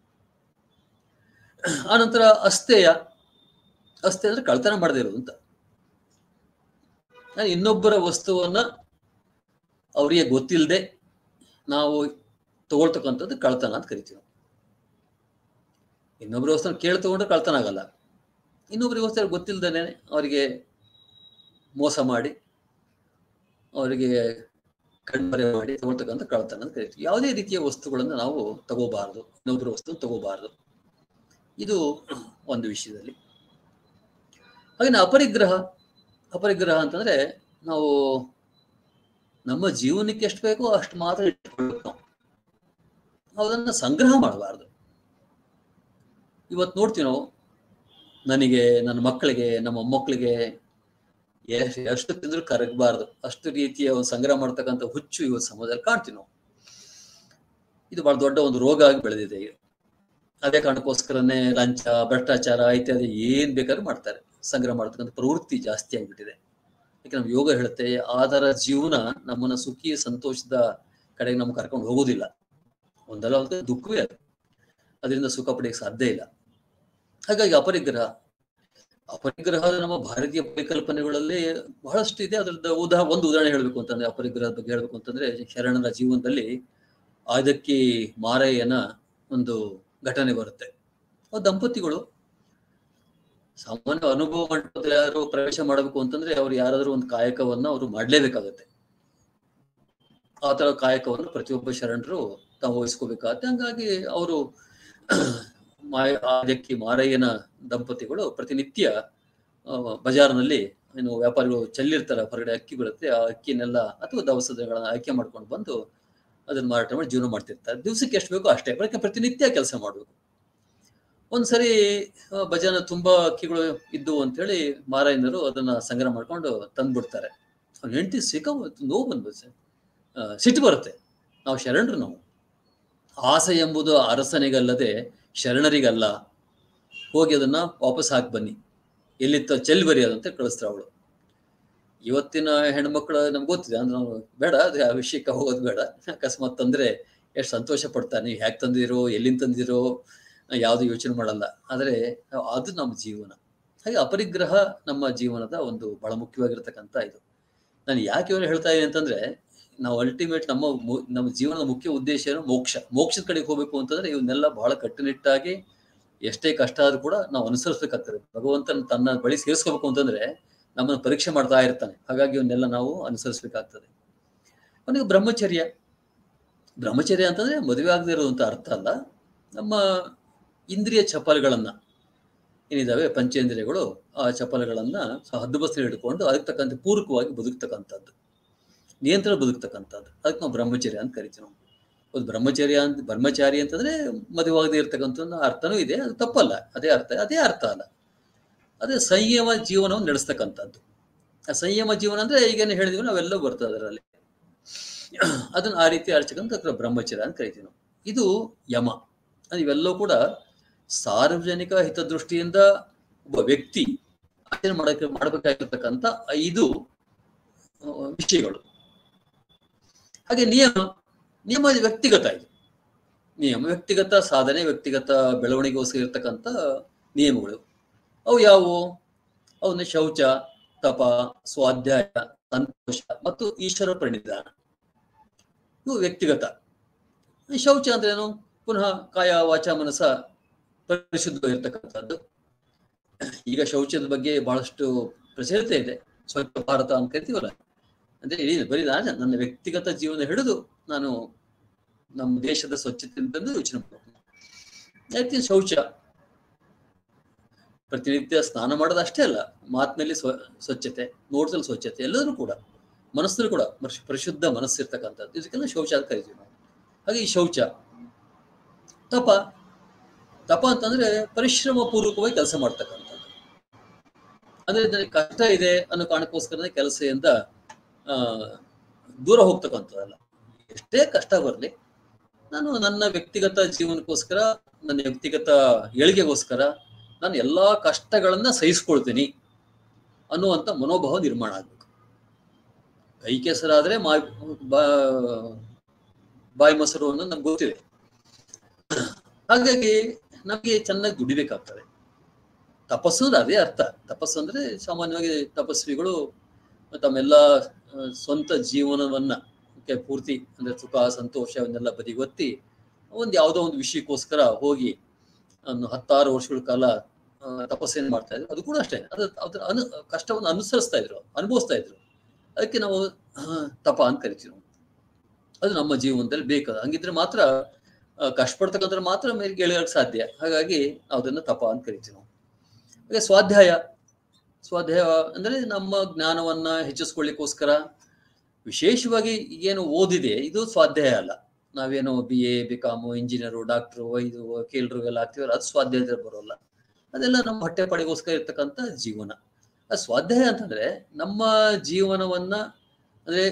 Speaker 7: ಆನಂತರ ಅಸ್ಥೇಯ ಅಸ್ಥೆ ಅಂದ್ರೆ ಕಳ್ತನ ಮಾಡದೇ ಇರೋದು ಅಂತ ನಾನು ಇನ್ನೊಬ್ಬರ ವಸ್ತುವನ್ನ ಅವರಿಗೆ ಗೊತ್ತಿಲ್ಲದೆ ನಾವು ತಗೊಳ್ತಕ್ಕಂಥದ್ದು ಕಳ್ತನ ಅಂತ ಕರಿತೀವಿ ನಾವು. ಇನ್ನೊಬ್ಬರ ವಸ್ತುನ ಕೇಳಿ ತಗೊಂಡ್ರೆ ಕಳ್ತನ ಆಗಲ್ಲ ಇನ್ನೊಬ್ಬರಿಗೆ ವಸ್ತು ಗೊತ್ತಿಲ್ದೇನೆ ಅವರಿಗೆ ಮೋಸ ಮಾಡಿ ಅವರಿಗೆ ಕಣ್ಮರೆ ಮಾಡಿ ತಗೊಳ್ತಕ್ಕಂಥ ಕಳ್ತನ ಅಂತ ಕರಿತೀವಿ ಯಾವುದೇ ರೀತಿಯ ವಸ್ತುಗಳನ್ನು ನಾವು ತಗೋಬಾರದು ಇನ್ನೊಬ್ಬರ ವಸ್ತು ತಗೋಬಾರದು ಇದು ಒಂದು ವಿಷಯದಲ್ಲಿ ಹಾಗೆ ಅಪರಿಗ್ರಹ ಅಪರಿಗ್ರಹ ಅಂತಂದ್ರೆ ನಾವು ನಮ್ಮ ಜೀವನಕ್ಕೆ ಎಷ್ಟು ಬೇಕೋ ಅಷ್ಟು ಮಾತ್ರ ಇಟ್ಕೊಳ್ಬೇಕು ನಾವು ಅದನ್ನ ಸಂಗ್ರಹ ಮಾಡಬಾರ್ದು ಇವತ್ತು ನೋಡ್ತೀವಿ ನಾವು ನನಗೆ ನನ್ನ ಮಕ್ಕಳಿಗೆ ನಮ್ಮ ಮೊಮ್ಮಕ್ಕಳಿಗೆ ಎಷ್ಟು ಎಷ್ಟು ತಿಂದ್ರು ಕರಗಬಾರ್ದು ಅಷ್ಟು ರೀತಿಯ ಒಂದು ಸಂಗ್ರಹ ಮಾಡ್ತಕ್ಕಂಥ ಹುಚ್ಚು ಇವತ್ತು ಸಮಾಜದಲ್ಲಿ ಕಾಣ್ತೀವಿ ನಾವು ಇದು ಬಹಳ ದೊಡ್ಡ ಒಂದು ರೋಗ ಆಗಿ ಬೆಳೆದಿದೆ ಈಗ ಅದೇ ಕಾರಣಕ್ಕೋಸ್ಕರನೇ ಲಂಚ ಭ್ರಷ್ಟಾಚಾರ ಇತ್ಯಾದಿ ಏನ್ ಬೇಕಾದ್ರೂ ಮಾಡ್ತಾರೆ ಸಂಗ್ರಹ ಮಾಡ್ತಕ್ಕಂಥ ಪ್ರವೃತ್ತಿ ಜಾಸ್ತಿ ಆಗಿಬಿಟ್ಟಿದೆ ಯಾಕೆ ನಮ್ಮ ಯೋಗ ಹೇಳುತ್ತೆ ಆದರ ಜೀವನ ನಮ್ಮನ್ನ ಸುಖಿ ಸಂತೋಷದ ಕಡೆಗೆ ನಮ್ಗೆ ಕರ್ಕೊಂಡು ಹೋಗೋದಿಲ್ಲ ಒಂದಲ್ಲ ಒಂದು ದುಃಖವೇ ಅದು ಅದರಿಂದ ಸುಖ ಪಡೆಯಕ್ಕೆ ಸಾಧ್ಯ ಇಲ್ಲ ಹಾಗಾಗಿ ಅಪರಿಗ್ರಹ ಅಪರಿಗ್ರಹದ ನಮ್ಮ ಭಾರತೀಯ ಪರಿಕಲ್ಪನೆಗಳಲ್ಲಿ ಬಹಳಷ್ಟು ಇದೆ ಅದರದ ಉದಾ ಒಂದು ಉದಾಹರಣೆ ಹೇಳಬೇಕು ಅಂತಂದ್ರೆ ಅಪರಿಗ್ರಹದ ಬಗ್ಗೆ ಹೇಳ್ಬೇಕು ಅಂತಂದ್ರೆ ಶರಣರ ಜೀವನದಲ್ಲಿ ಆದಕ್ಕಿ ಮಾರಯ್ಯನ ಒಂದು ಘಟನೆ ಬರುತ್ತೆ ಆ ದಂಪತಿಗಳು ಸಾಮಾನ್ಯ ಅನುಭವ ಮಂಟಪದಲ್ಲಿ ಯಾರು ಪ್ರವೇಶ ಮಾಡಬೇಕು ಅಂತಂದ್ರೆ ಅವ್ರು ಯಾರಾದ್ರೂ ಒಂದು ಕಾಯಕವನ್ನ ಅವರು ಮಾಡ್ಲೇಬೇಕಾಗತ್ತೆ ಆ ತರ ಕಾಯಕವನ್ನು ಪ್ರತಿಯೊಬ್ಬ ಶರಣರು ತಾವು ವಹಿಸ್ಕೋಬೇಕಾಗತ್ತೆ ಹಂಗಾಗಿ ಅವರು ಮಾಯ ಅದಕ್ಕೆ ಮಾರಯ್ಯನ ದಂಪತಿಗಳು ಪ್ರತಿನಿತ್ಯ ಆ, ಬಜಾರ್ನಲ್ಲಿ ಏನು ವ್ಯಾಪಾರಿಗಳು ಚೆಲ್ಲಿರ್ತಾರೆ ಹೊರಗಡೆ ಅಕ್ಕಿ ಬರುತ್ತೆ ಆ ಅಕ್ಕಿನೆಲ್ಲ ಅಥವಾ ದವಸಗಳನ್ನ ಆಯ್ಕೆ ಮಾಡ್ಕೊಂಡು ಬಂದು ಅದನ್ನ ಮಾರಾಟ ಮಾಡಿ ಜೀವನ ಮಾಡ್ತಿರ್ತಾರೆ ದಿವಸಕ್ಕೆ ಎಷ್ಟು ಬೇಕೋ ಅಷ್ಟೇ ಬಳಿಕ ಪ್ರತಿನಿತ್ಯ ಕೆಲಸ ಮಾಡಬೇಕು ಒಂದ್ಸರಿ ಆ, ಬಜಾರ್ನ ತುಂಬಾ ಅಕ್ಕಿಗಳು ಇದ್ದು ಅಂತೇಳಿ ಮಾರಾಯನರು ಅದನ್ನ ಸಂಗ್ರಹ ಮಾಡ್ಕೊಂಡು ತಂದ್ಬಿಡ್ತಾರೆ ಅವ್ನ ಹೆಂಡತಿ ಸಿಕ್ಕ ನೋವು ಬಂದ್ಬಿಡುತ್ತೆ ಆ, ಸಿಟ್ಟು ಬರುತ್ತೆ ನಾವು ಶರಣರು ನಾವು ಆಸೆ ಎಂಬುದು ಅರಸನಿಗಲ್ಲದೆ ಶರಣರಿಗಲ್ಲ ಹೋಗಿ ಅದನ್ನ ವಾಪಸ್ ಹಾಕಿ ಬನ್ನಿ ಎಲ್ಲಿತ್ತ ಚೆಲ್ಲಿ ಬರಿ ಅದಂತೆ ಕಳಿಸ್ತಾರೆ ಅವಳು ಇವತ್ತಿನ ಹೆಣ್ಮಕ್ಳು ನಮ್ಗೆ ಗೊತ್ತಿದೆ ಅಂದ್ರೆ ನಾವು ಬೇಡ ಅದು ಆ ವಿಷಯಕ್ಕೆ ಹೋಗೋದು ಬೇಡ ಅಕಸ್ಮಾತ್ ತಂದ್ರೆ ಎಷ್ಟು ಸಂತೋಷ ಪಡ್ತಾರೆ ನೀವು ಹ್ಯಾಕ್ ತಂದಿರೋ ಎಲ್ಲಿಂದ ತಂದಿರೋ ಯಾವುದು ಯೋಚನೆ ಮಾಡಲ್ಲ ಆದರೆ ಅದು ನಮ್ಮ ಜೀವನ ಹಾಗೆ ಅಪರಿಗ್ರಹ ನಮ್ಮ ಜೀವನದ ಒಂದು ಬಹಳ ಮುಖ್ಯವಾಗಿರ್ತಕ್ಕಂಥ ಇದು ನಾನು ಯಾಕೆ ಇವರು ಹೇಳ್ತಾ ಇದ್ದೀನಿ ಅಂತಂದ್ರೆ ನಾವು ಅಲ್ಟಿಮೇಟ್ ನಮ್ಮ ಮು- ನಮ್ಮ ಜೀವನದ ಮುಖ್ಯ ಉದ್ದೇಶ ಏನು ಮೋಕ್ಷ ಮೋಕ್ಷದ ಕಡೆಗೆ ಹೋಗ್ಬೇಕು ಅಂತಂದ್ರೆ ಇವನ್ನೆಲ್ಲ ಬಹಳ ಕಟ್ಟುನಿಟ್ಟಾಗಿ ಎಷ್ಟೇ ಕಷ್ಟ ಆದ್ರೂ ಕೂಡ ನಾವು ಅನುಸರಿಸ್ಬೇಕಾಗ್ತದೆ ಭಗವಂತನ ತನ್ನ ಬಳಿ ಸೇರಿಸ್ಕೋಬೇಕು ಅಂತಂದ್ರೆ ನಮ್ಮನ್ನು ಪರೀಕ್ಷೆ ಮಾಡ್ತಾ ಇರ್ತಾನೆ ಹಾಗಾಗಿ ಇವನ್ನೆಲ್ಲ ನಾವು ಅನುಸರಿಸ್ಬೇಕಾಗ್ತದೆ ಕೊನೆಗೆ ಬ್ರಹ್ಮಚರ್ಯ ಬ್ರಹ್ಮಚರ್ಯ ಅಂತಂದ್ರೆ ಮದುವೆ ಆಗದೆ ಇರುವಂತ ಅರ್ಥ ಅಲ್ಲ ನಮ್ಮ ಇಂದ್ರಿಯ ಚಪಲಗಳನ್ನ ಏನಿದಾವೆ ಪಂಚೇಂದ್ರಿಯಗಳು ಆ ಚಪಲಗಳನ್ನ ಹದ್ದುಬಸ್ತಿನ ಹಿಡ್ಕೊಂಡು ಅದಕ್ಕೆ ತಕ್ಕಂತೆ ಪೂರಕವಾಗಿ ಬದುಕ್ತಕ್ಕಂಥದ್ದು ನಿಯಂತ್ರಣ ಬದುಕ್ತಕ್ಕಂಥದ್ದು ಅದಕ್ಕೆ ನಾವು ಬ್ರಹ್ಮಚರ್ಯ ಅಂತ ಕರಿತೀವಿ ನಾವು ಒಂದು ಬ್ರಹ್ಮಚರ್ಯ ಅಂತ ಬ್ರಹ್ಮಚಾರಿ ಅಂತಂದ್ರೆ ಮದುವಾಗದೆ ಇರ್ತಕ್ಕಂಥ ಒಂದು ಅರ್ಥನೂ ಇದೆ ಅದು ತಪ್ಪಲ್ಲ ಅದೇ ಅರ್ಥ ಅದೇ ಅರ್ಥ ಅಲ್ಲ ಅದೇ ಸಂಯಮ ಜೀವನವನ್ನು ನಡೆಸ್ತಕ್ಕಂಥದ್ದು ಆ ಸಂಯಮ ಜೀವನ ಅಂದ್ರೆ ಈಗೇನು ಹೇಳಿದ್ವಿ ನಾವೆಲ್ಲ ಬರ್ತದೆ ಅದರಲ್ಲಿ ಅದನ್ನ ಆ ರೀತಿ ಅರ್ಚಕಂತ ಬ್ರಹ್ಮಚರ್ಯ ಅಂತ ಕರಿತೀವಿ ನಾವು ಇದು ಯಮ ಅದು ಇವೆಲ್ಲವೂ ಕೂಡ ಸಾರ್ವಜನಿಕ ಹಿತದೃಷ್ಟಿಯಿಂದ ಒಬ್ಬ ವ್ಯಕ್ತಿ ಆಚರಣೆ ಮಾಡಕ್ಕೆ ಮಾಡಬೇಕಾಗಿರ್ತಕ್ಕಂಥ ಐದು ಆ, ವಿಷಯಗಳು ಹಾಗೆ ನಿಯಮ ನಿಯಮ ಇದು ವ್ಯಕ್ತಿಗತ ಇದು ನಿಯಮ ವ್ಯಕ್ತಿಗತ ಸಾಧನೆ ವ್ಯಕ್ತಿಗತ ಬೆಳವಣಿಗೆಗೋಸ್ಕರ ಇರ್ತಕ್ಕಂಥ ನಿಯಮಗಳು ಅವು ಯಾವುವು ಅವನ್ನ ಶೌಚ ತಪ ಸ್ವಾಧ್ಯಾಯ ಸಂತೋಷ ಮತ್ತು ಈಶ್ವರ ಪ್ರಣಿಧಾನ ಇವು ವ್ಯಕ್ತಿಗತ ಈ ಶೌಚ ಅಂದ್ರೆ ಏನು ಪುನಃ ಕಾಯ ವಾಚ ಮನಸ ಪರಿಶುದ್ಧವಾಗಿರ್ತಕ್ಕಂಥದ್ದು ಈಗ ಶೌಚದ ಬಗ್ಗೆ ಬಹಳಷ್ಟು ಪ್ರಚಲಿತ ಇದೆ ಸ್ವಚ್ಛ ಭಾರತ ಅಂತ ಕರಿತೀವಲ್ಲ ಅಂದ್ರೆ ಇಡೀ ಬರೀ ನಾನು ನನ್ನ ವ್ಯಕ್ತಿಗತ ಜೀವನ ಹಿಡಿದು ನಾನು ನಮ್ಮ ದೇಶದ ಸ್ವಚ್ಛತೆ ಅಂತಂದು ಯೋಚನೆ ಮಾಡ್ತೀನಿ ಯಾಕೆ ಶೌಚ ಪ್ರತಿನಿತ್ಯ ಸ್ನಾನ ಮಾಡೋದು ಅಷ್ಟೇ ಅಲ್ಲ ಮಾತಿನಲ್ಲಿ ಸ್ವ ಸ್ವಚ್ಛತೆ ನೋಟದಲ್ಲಿ ಸ್ವಚ್ಛತೆ ಎಲ್ಲರೂ ಕೂಡ ಮನಸ್ಸಲ್ಲಿ ಕೂಡ ಮರ್ಶ್- ಪರಿಶುದ್ಧ ಮನಸ್ಸಿರ್ತಕ್ಕಂಥದ್ದು ಇದಕ್ಕೆಲ್ಲ ಶೌಚ ಅಂತ ಕರಿತೀವಿ ನಾವು ಹಾಗೆ ಈ ಶೌಚ ತಪ ತಪ ಅಂತಂದ್ರೆ ಪರಿಶ್ರಮ ಪೂರ್ವಕವಾಗಿ ಕೆಲಸ ಮಾಡ್ತಕ್ಕಂಥದ್ದು ಅಂದ್ರೆ ನನಗೆ ಕಷ್ಟ ಇದೆ ಅನ್ನೋ ಕಾರಣಕ್ಕೋಸ್ಕರನೇ ಕೆಲಸದಿಂದ ಆ ದೂರ ಹೋಗ್ತಕ್ಕಂಥದ್ದಲ್ಲ ಎಷ್ಟೇ ಕಷ್ಟ ಬರಲಿ ನಾನು ನನ್ನ ವ್ಯಕ್ತಿಗತ ಜೀವನಕ್ಕೋಸ್ಕರ ನನ್ನ ವ್ಯಕ್ತಿಗತ ಏಳಿಗೆಗೋಸ್ಕರ ನಾನು ಎಲ್ಲಾ ಕಷ್ಟಗಳನ್ನ ಸಹಿಸ್ಕೊಳ್ತೀನಿ ಅನ್ನುವಂಥ ಮನೋಭಾವ ನಿರ್ಮಾಣ ಆಗ್ಬೇಕು ಕೈ ಕೆಸರಾದ್ರೆ ಮಾ ಬಾ- ಬಾಯಿ ಮೊಸರು ಅನ್ನೋದು ನಮ್ಗೆ ಗೊತ್ತಿದೆ ಹಾಗಾಗಿ ನಮಗೆ ಚೆನ್ನಾಗಿ ದುಡಿಬೇಕಾಗ್ತದೆ ತಪಸ್ಸು ಅಂದ್ರೆ ಅದೇ ಅರ್ಥ ತಪಸ್ಸು ಅಂದ್ರೆ ಸಾಮಾನ್ಯವಾಗಿ ತಪಸ್ವಿಗಳು ತಮ್ಮೆಲ್ಲ ಆ, ಸ್ವಂತ ಜೀವನವನ್ನ ಕ್ಕೆ ಪೂರ್ತಿ ಅಂದ್ರೆ ಸುಖ ಸಂತೋಷ ಅವನ್ನೆಲ್ಲ ಬದಿಗೊತ್ತಿ ಒಂದು ಯಾವುದೋ ಒಂದು ವಿಷಯಕ್ಕೋಸ್ಕರ ಹೋಗಿ ಒಂದು ಹತ್ತಾರು ವರ್ಷಗಳ ಕಾಲ ಆ, ತಪಸ್ಸೇನು ಮಾಡ್ತಾ ಇದ್ರು ಅದು ಕೂಡ ಅಷ್ಟೇ ಅದು ಅದ್ರ ಅನು ಕಷ್ಟವನ್ನು ಅನುಸರಿಸ್ತಾ ಇದ್ರು ಅನುಭವಿಸ್ತಾ ಇದ್ರು ಅದಕ್ಕೆ ನಾವು ಆ, ತಪ ಅಂತ ಕರಿತೀವಿ ನಾವು ಅದು ನಮ್ಮ ಜೀವನದಲ್ಲಿ ಬೇಕು ಹಂಗಿದ್ರೆ ಮಾತ್ರ ಆ, ಕಷ್ಟಪಡ್ತಕ್ಕಂಥ ಮಾತ್ರ ಮೇಲೆ ಗೆಳೆಯಕ್ಕೆ ಸಾಧ್ಯ ಹಾಗಾಗಿ ನಾವು ಅದನ್ನ ತಪ ಅಂತ ಕರಿತೀವಿ ನಾವು ಹಾಗೆ ಸ್ವಾಧ್ಯಾಯ ಸ್ವಾಧ್ಯಾಯ ಅಂದ್ರೆ ನಮ್ಮ ಜ್ಞಾನವನ್ನ ಹೆಚ್ಚಿಸ್ಕೊಳ್ಳಿಕ್ಕೋಸ್ಕರ ವಿಶೇಷವಾಗಿ ಏನು ಓದಿದೆ ಇದು ಸ್ವಾಧ್ಯಾಯ ಅಲ್ಲ ನಾವೇನೋ B A B com engineer doctor ಇದು ವಕೀಲರು ಎಲ್ಲ ಆಗ್ತೀವಲ್ಲ ಅದು ಸ್ವಾಧ್ಯಾಯದಲ್ಲಿ ಬರೋಲ್ಲ ಅದೆಲ್ಲ ನಮ್ಮ ಹೊಟ್ಟೆ ಪಡೆಗೋಸ್ಕರ ಇರ್ತಕ್ಕಂಥ ಜೀವನ ಆ ಸ್ವಾಧ್ಯಾಯ ಅಂತಂದ್ರೆ ನಮ್ಮ ಜೀವನವನ್ನ ಅಂದ್ರೆ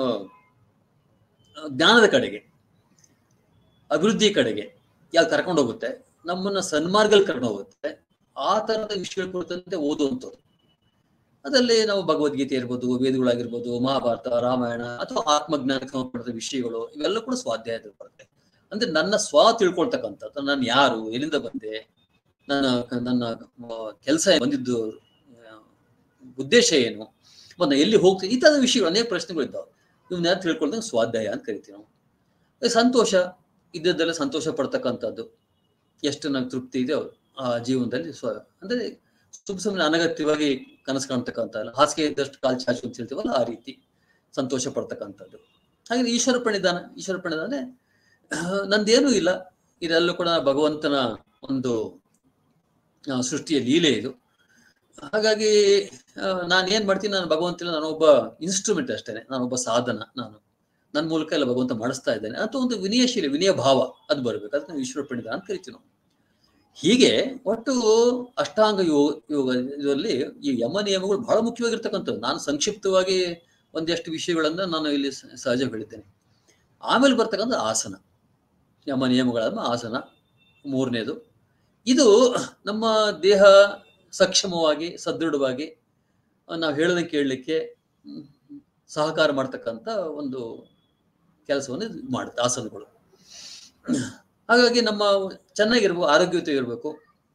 Speaker 7: ಜ್ಞಾನದ ಕಡೆಗೆ ಅಭಿವೃದ್ಧಿ ಕಡೆಗೆ ಯಾವ್ದು ಕರ್ಕೊಂಡು ಹೋಗುತ್ತೆ ನಮ್ಮನ್ನ ಸನ್ಮಾರ್ಗಲ್ಲಿ ಕರ್ಕೊಂಡು ಹೋಗುತ್ತೆ ಆ ತರದ ವಿಷಯಗಳ ಕುರಿತಂತೆ ಓದುವಂಥದ್ದು ಅದರಲ್ಲಿ ನಾವು ಭಗವದ್ಗೀತೆ ಇರ್ಬೋದು ವೇದಗಳಾಗಿರ್ಬೋದು ಮಹಾಭಾರತ ರಾಮಾಯಣ ಅಥವಾ ಆತ್ಮಜ್ಞಾನಕ್ಕೆ ಸಂಬಂಧಪಟ್ಟ ವಿಷಯಗಳು ಇವೆಲ್ಲ ಕೂಡ ಸ್ವಾಧ್ಯಾಯದಲ್ಲಿ ಬರುತ್ತೆ ಅಂದ್ರೆ ನನ್ನ ಸ್ವ ತಿಳ್ಕೊಳ್ತಕ್ಕಂಥದ್ದು ನಾನು ಯಾರು ಎಲ್ಲಿಂದ ಬಂದೆ ನನ್ನ ನನ್ನ ಕೆಲಸ ಬಂದಿದ್ದು ಆ, ಉದ್ದೇಶ ಏನು ಮತ್ತೆ ಎಲ್ಲಿ ಹೋಗ್ತೀನಿ ಈ ತರದ ವಿಷಯಗಳು ಅನೇಕ ಪ್ರಶ್ನೆಗಳಿದ್ದಾವೆ ಇವನ್ನ ಯಾರು ತಿಳ್ಕೊಳ್ದಂಗೆ ಸ್ವಾಧ್ಯಾಯ ಅಂತ ಕರಿತೀವಿ ನಾವು ಈ ಸಂತೋಷ ಇದ್ದದ್ದೆಲ್ಲ ಸಂತೋಷ ಪಡ್ತಕ್ಕಂಥದ್ದು ಎಷ್ಟು ನಂಗೆ ತೃಪ್ತಿ ಇದೆ ಆ ಜೀವನದಲ್ಲಿ ಸ್ವ ಅಂದ್ರೆ ಸುಮ್ ಸುಮ್ಮನೆ ಅನಗತ್ಯವಾಗಿ ಕನಸು ಕಾಣ್ತಕ್ಕಂಥ ಅಲ್ಲ ಹಾಸಿಗೆ ಇದ್ದಷ್ಟು ಕಾಲ್ ಚಾಚು ಅಂತ ಹೇಳ್ತೀವಲ್ಲ ಆ ರೀತಿ ಸಂತೋಷ ಪಡ್ತಕ್ಕಂಥದ್ದು ಹಾಗೆ ಈಶ್ವರ ಪ್ರಣಿಧಾನ ಈಶ್ವರ ಪ್ರಣಿಧಾನ ಅಂದ್ರೆ ಆ, ನಂದೇನೂ ಇಲ್ಲ ಇದೆಲ್ಲೂ ಕೂಡ ಭಗವಂತನ ಒಂದು ಆ, ಸೃಷ್ಟಿಯ ಲೀಲೆ ಇದು ಹಾಗಾಗಿ ನಾನು ಏನ್ ಮಾಡ್ತೀನಿ ನಾನು ಭಗವಂತನ ನಾನೊಬ್ಬ ಇನ್ಸ್ಟ್ರೂಮೆಂಟ್ ಅಷ್ಟೇನೆ ನಾನೊಬ್ಬ ಸಾಧನ ನಾನು ನನ್ನ ಮೂಲಕ ಎಲ್ಲ ಭಗವಂತ ಮಾಡಿಸ್ತಾ ಇದ್ದೇನೆ ಅಥವಾ ಒಂದು ವಿನಯಶೀಲ ವಿನಯ ಭಾವ ಅದು ಬರ್ಬೇಕು ಅದಕ್ಕೆ ನಾವು ಈಶ್ವರ ಪ್ರಣಿಧಾನ ಅಂತ ಕರಿತೀವಿ ನಾವು ಹೀಗೆ ಒಟ್ಟು ಅಷ್ಟಾಂಗ ಯೋಗ ಯೋಗ ಇದರಲ್ಲಿ ಈ ಯಮ ನಿಯಮಗಳು ಬಹಳ ಮುಖ್ಯವಾಗಿರ್ತಕ್ಕಂಥದ್ದು ನಾನು ಸಂಕ್ಷಿಪ್ತವಾಗಿ ಒಂದಷ್ಟು ವಿಷಯಗಳನ್ನ ನಾನು ಇಲ್ಲಿ ಸ- ಸಹಜ ಹೇಳಿದ್ದೇನೆ ಆಮೇಲೆ ಬರ್ತಕ್ಕಂಥ ಆಸನ ಯಮ ನಿಯಮಗಳನ್ನ ಆಸನ ಮೂರನೇದು ಇದು ನಮ್ಮ ದೇಹ ಸಕ್ಷಮವಾಗಿ ಸದೃಢವಾಗಿ ನಾವು ಹೇಳೋದನ್ನ ಕೇಳಲಿಕ್ಕೆ ಮ್, ಸಹಕಾರ ಮಾಡ್ತಕ್ಕಂಥ ಒಂದು ಕೆಲಸವನ್ನು ಇದು ಮಾಡುತ್ತೆ ಆಸನಗಳು ಹಾಗಾಗಿ ನಮ್ಮ ಚೆನ್ನಾಗಿರ್ಬೇಕು ಆರೋಗ್ಯಯುತ ಇರಬೇಕು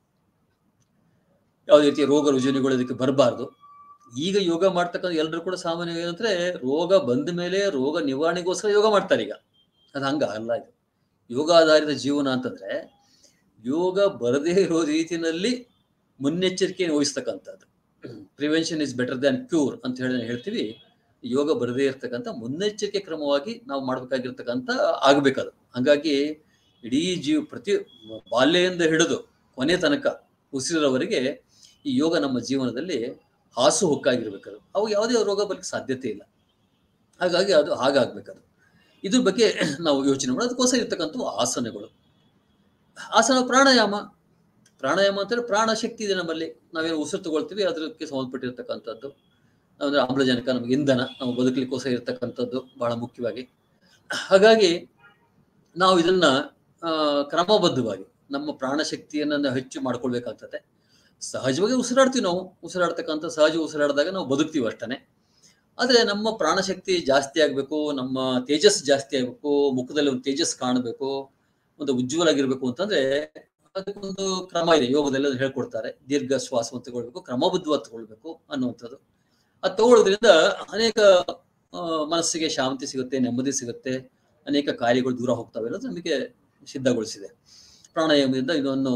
Speaker 7: ಯಾವುದೇ ರೀತಿಯ ರೋಗ ರುಜಿನಗಳು ಇದಕ್ಕೆ ಬರಬಾರ್ದು ಈಗ ಯೋಗ ಮಾಡ್ತಕ್ಕಂಥ ಎಲ್ಲರೂ ಕೂಡ ಸಾಮಾನ್ಯ ಏನಂದ್ರೆ ರೋಗ ಬಂದ ಮೇಲೆ ರೋಗ ನಿವಾರಣೆಗೋಸ್ಕರ ಯೋಗ ಮಾಡ್ತಾರೆ ಈಗ ಅದು ಹಂಗ ಅಲ್ಲ ಇದು ಯೋಗಾಧಾರಿತ ಜೀವನ ಅಂತಂದ್ರೆ ಯೋಗ ಬರದೇ ಇರೋ ರೀತಿಯಲ್ಲಿ ಮುನ್ನೆಚ್ಚರಿಕೆಯನ್ನು ವಹಿಸ್ತಕ್ಕಂಥದ್ದು prevention is better than cure ಅಂತ ಹೇಳಿ ಹೇಳ್ತೀವಿ ಯೋಗ ಬರದೇ ಇರ್ತಕ್ಕಂಥ ಮುನ್ನೆಚ್ಚರಿಕೆ ಕ್ರಮವಾಗಿ ನಾವು ಮಾಡ್ಬೇಕಾಗಿರ್ತಕ್ಕಂಥ ಆಗ್ಬೇಕದು ಹಂಗಾಗಿ ಇಡೀ ಜೀವ ಪ್ರತಿ ಬಾಲ್ಯದಿಂದ ಹಿಡಿದು ಕೊನೆ ತನಕ ಉಸಿರವರೆಗೆ ಈ ಯೋಗ ನಮ್ಮ ಜೀವನದಲ್ಲಿ ಹಾಸು ಹೊಕ್ಕಾಗಿರ್ಬೇಕದು ಅವು ಯಾವುದೇ ರೋಗ ಬರ್ಲಿಕ್ಕೆ ಸಾಧ್ಯತೆ ಇಲ್ಲ ಹಾಗಾಗಿ ಅದು ಹಾಗಾಗ್ಬೇಕದು ಇದ್ರ ಬಗ್ಗೆ ನಾವು ಯೋಚನೆ ಮಾಡೋದು ಅದಕ್ಕೋಸ್ಕರ ಇರ್ತಕ್ಕಂಥ ಆಸನಗಳು ಆಸನ ಪ್ರಾಣಾಯಾಮ ಪ್ರಾಣಾಯಾಮ ಅಂತಂದ್ರೆ ಪ್ರಾಣ ಶಕ್ತಿ ಇದೆ ನಮ್ಮಲ್ಲಿ ನಾವೇನು ಉಸಿರು ತಗೊಳ್ತೀವಿ ಅದಕ್ಕೆ ಸಂಬಂಧಪಟ್ಟಿರ್ತಕ್ಕಂಥದ್ದು ಅಂದ್ರೆ ಆಮ್ಲಜನಕ ನಮ್ಗೆ ಇಂಧನ ನಾವು ಬದುಕಲಿಕ್ಕೋಸ್ಕರ ಇರ್ತಕ್ಕಂಥದ್ದು ಬಹಳ ಮುಖ್ಯವಾಗಿ ಹಾಗಾಗಿ ನಾವು ಇದನ್ನ ಆ, ಕ್ರಮಬದ್ಧವಾಗಿ ನಮ್ಮ ಪ್ರಾಣ ಶಕ್ತಿಯನ್ನ ನಾವು ಹೆಚ್ಚು ಮಾಡ್ಕೊಳ್ಬೇಕಾಗ್ತದೆ ಸಹಜವಾಗಿ ಉಸಿರಾಡ್ತೀವಿ ನಾವು ಉಸಿರಾಡ್ತಕ್ಕಂಥ ಸಹಜ ಉಸಿರಾಡಿದಾಗ ನಾವು ಬದುಕ್ತೀವಿ ಅಷ್ಟೇ ಆದ್ರೆ ನಮ್ಮ ಪ್ರಾಣಶಕ್ತಿ ಜಾಸ್ತಿ ಆಗ್ಬೇಕು ನಮ್ಮ ತೇಜಸ್ ಜಾಸ್ತಿ ಆಗ್ಬೇಕು ಮುಖದಲ್ಲಿ ಒಂದು ತೇಜಸ್ ಕಾಣಬೇಕು ಒಂದು ಉಜ್ವಲ ಆಗಿರ್ಬೇಕು ಅಂತಂದ್ರೆ ಅದಕ್ಕೊಂದು ಕ್ರಮ ಇದೆ ಯೋಗದಲ್ಲಿ ಅದು ಹೇಳ್ಕೊಡ್ತಾರೆ ದೀರ್ಘ ಶ್ವಾಸವನ್ನು ತಗೊಳ್ಬೇಕು ಕ್ರಮಬದ್ಧವಾಗಿ ತಗೊಳ್ಬೇಕು ಅನ್ನುವಂಥದ್ದು ಅದು ತಗೊಳ್ಳೋದ್ರಿಂದ ಅನೇಕ ಆ, ಮನಸ್ಸಿಗೆ ಶಾಂತಿ ಸಿಗುತ್ತೆ ನೆಮ್ಮದಿ ಸಿಗುತ್ತೆ ಅನೇಕ ಕಾರ್ಯಗಳು ದೂರ ಹೋಗ್ತವೆ ಅನ್ನೋದು ನಮಗೆ ಸಿದ್ಧಗೊಳಿಸಿದೆ ಪ್ರಾಣಾಯಾಮದಿಂದ ಇದನ್ನು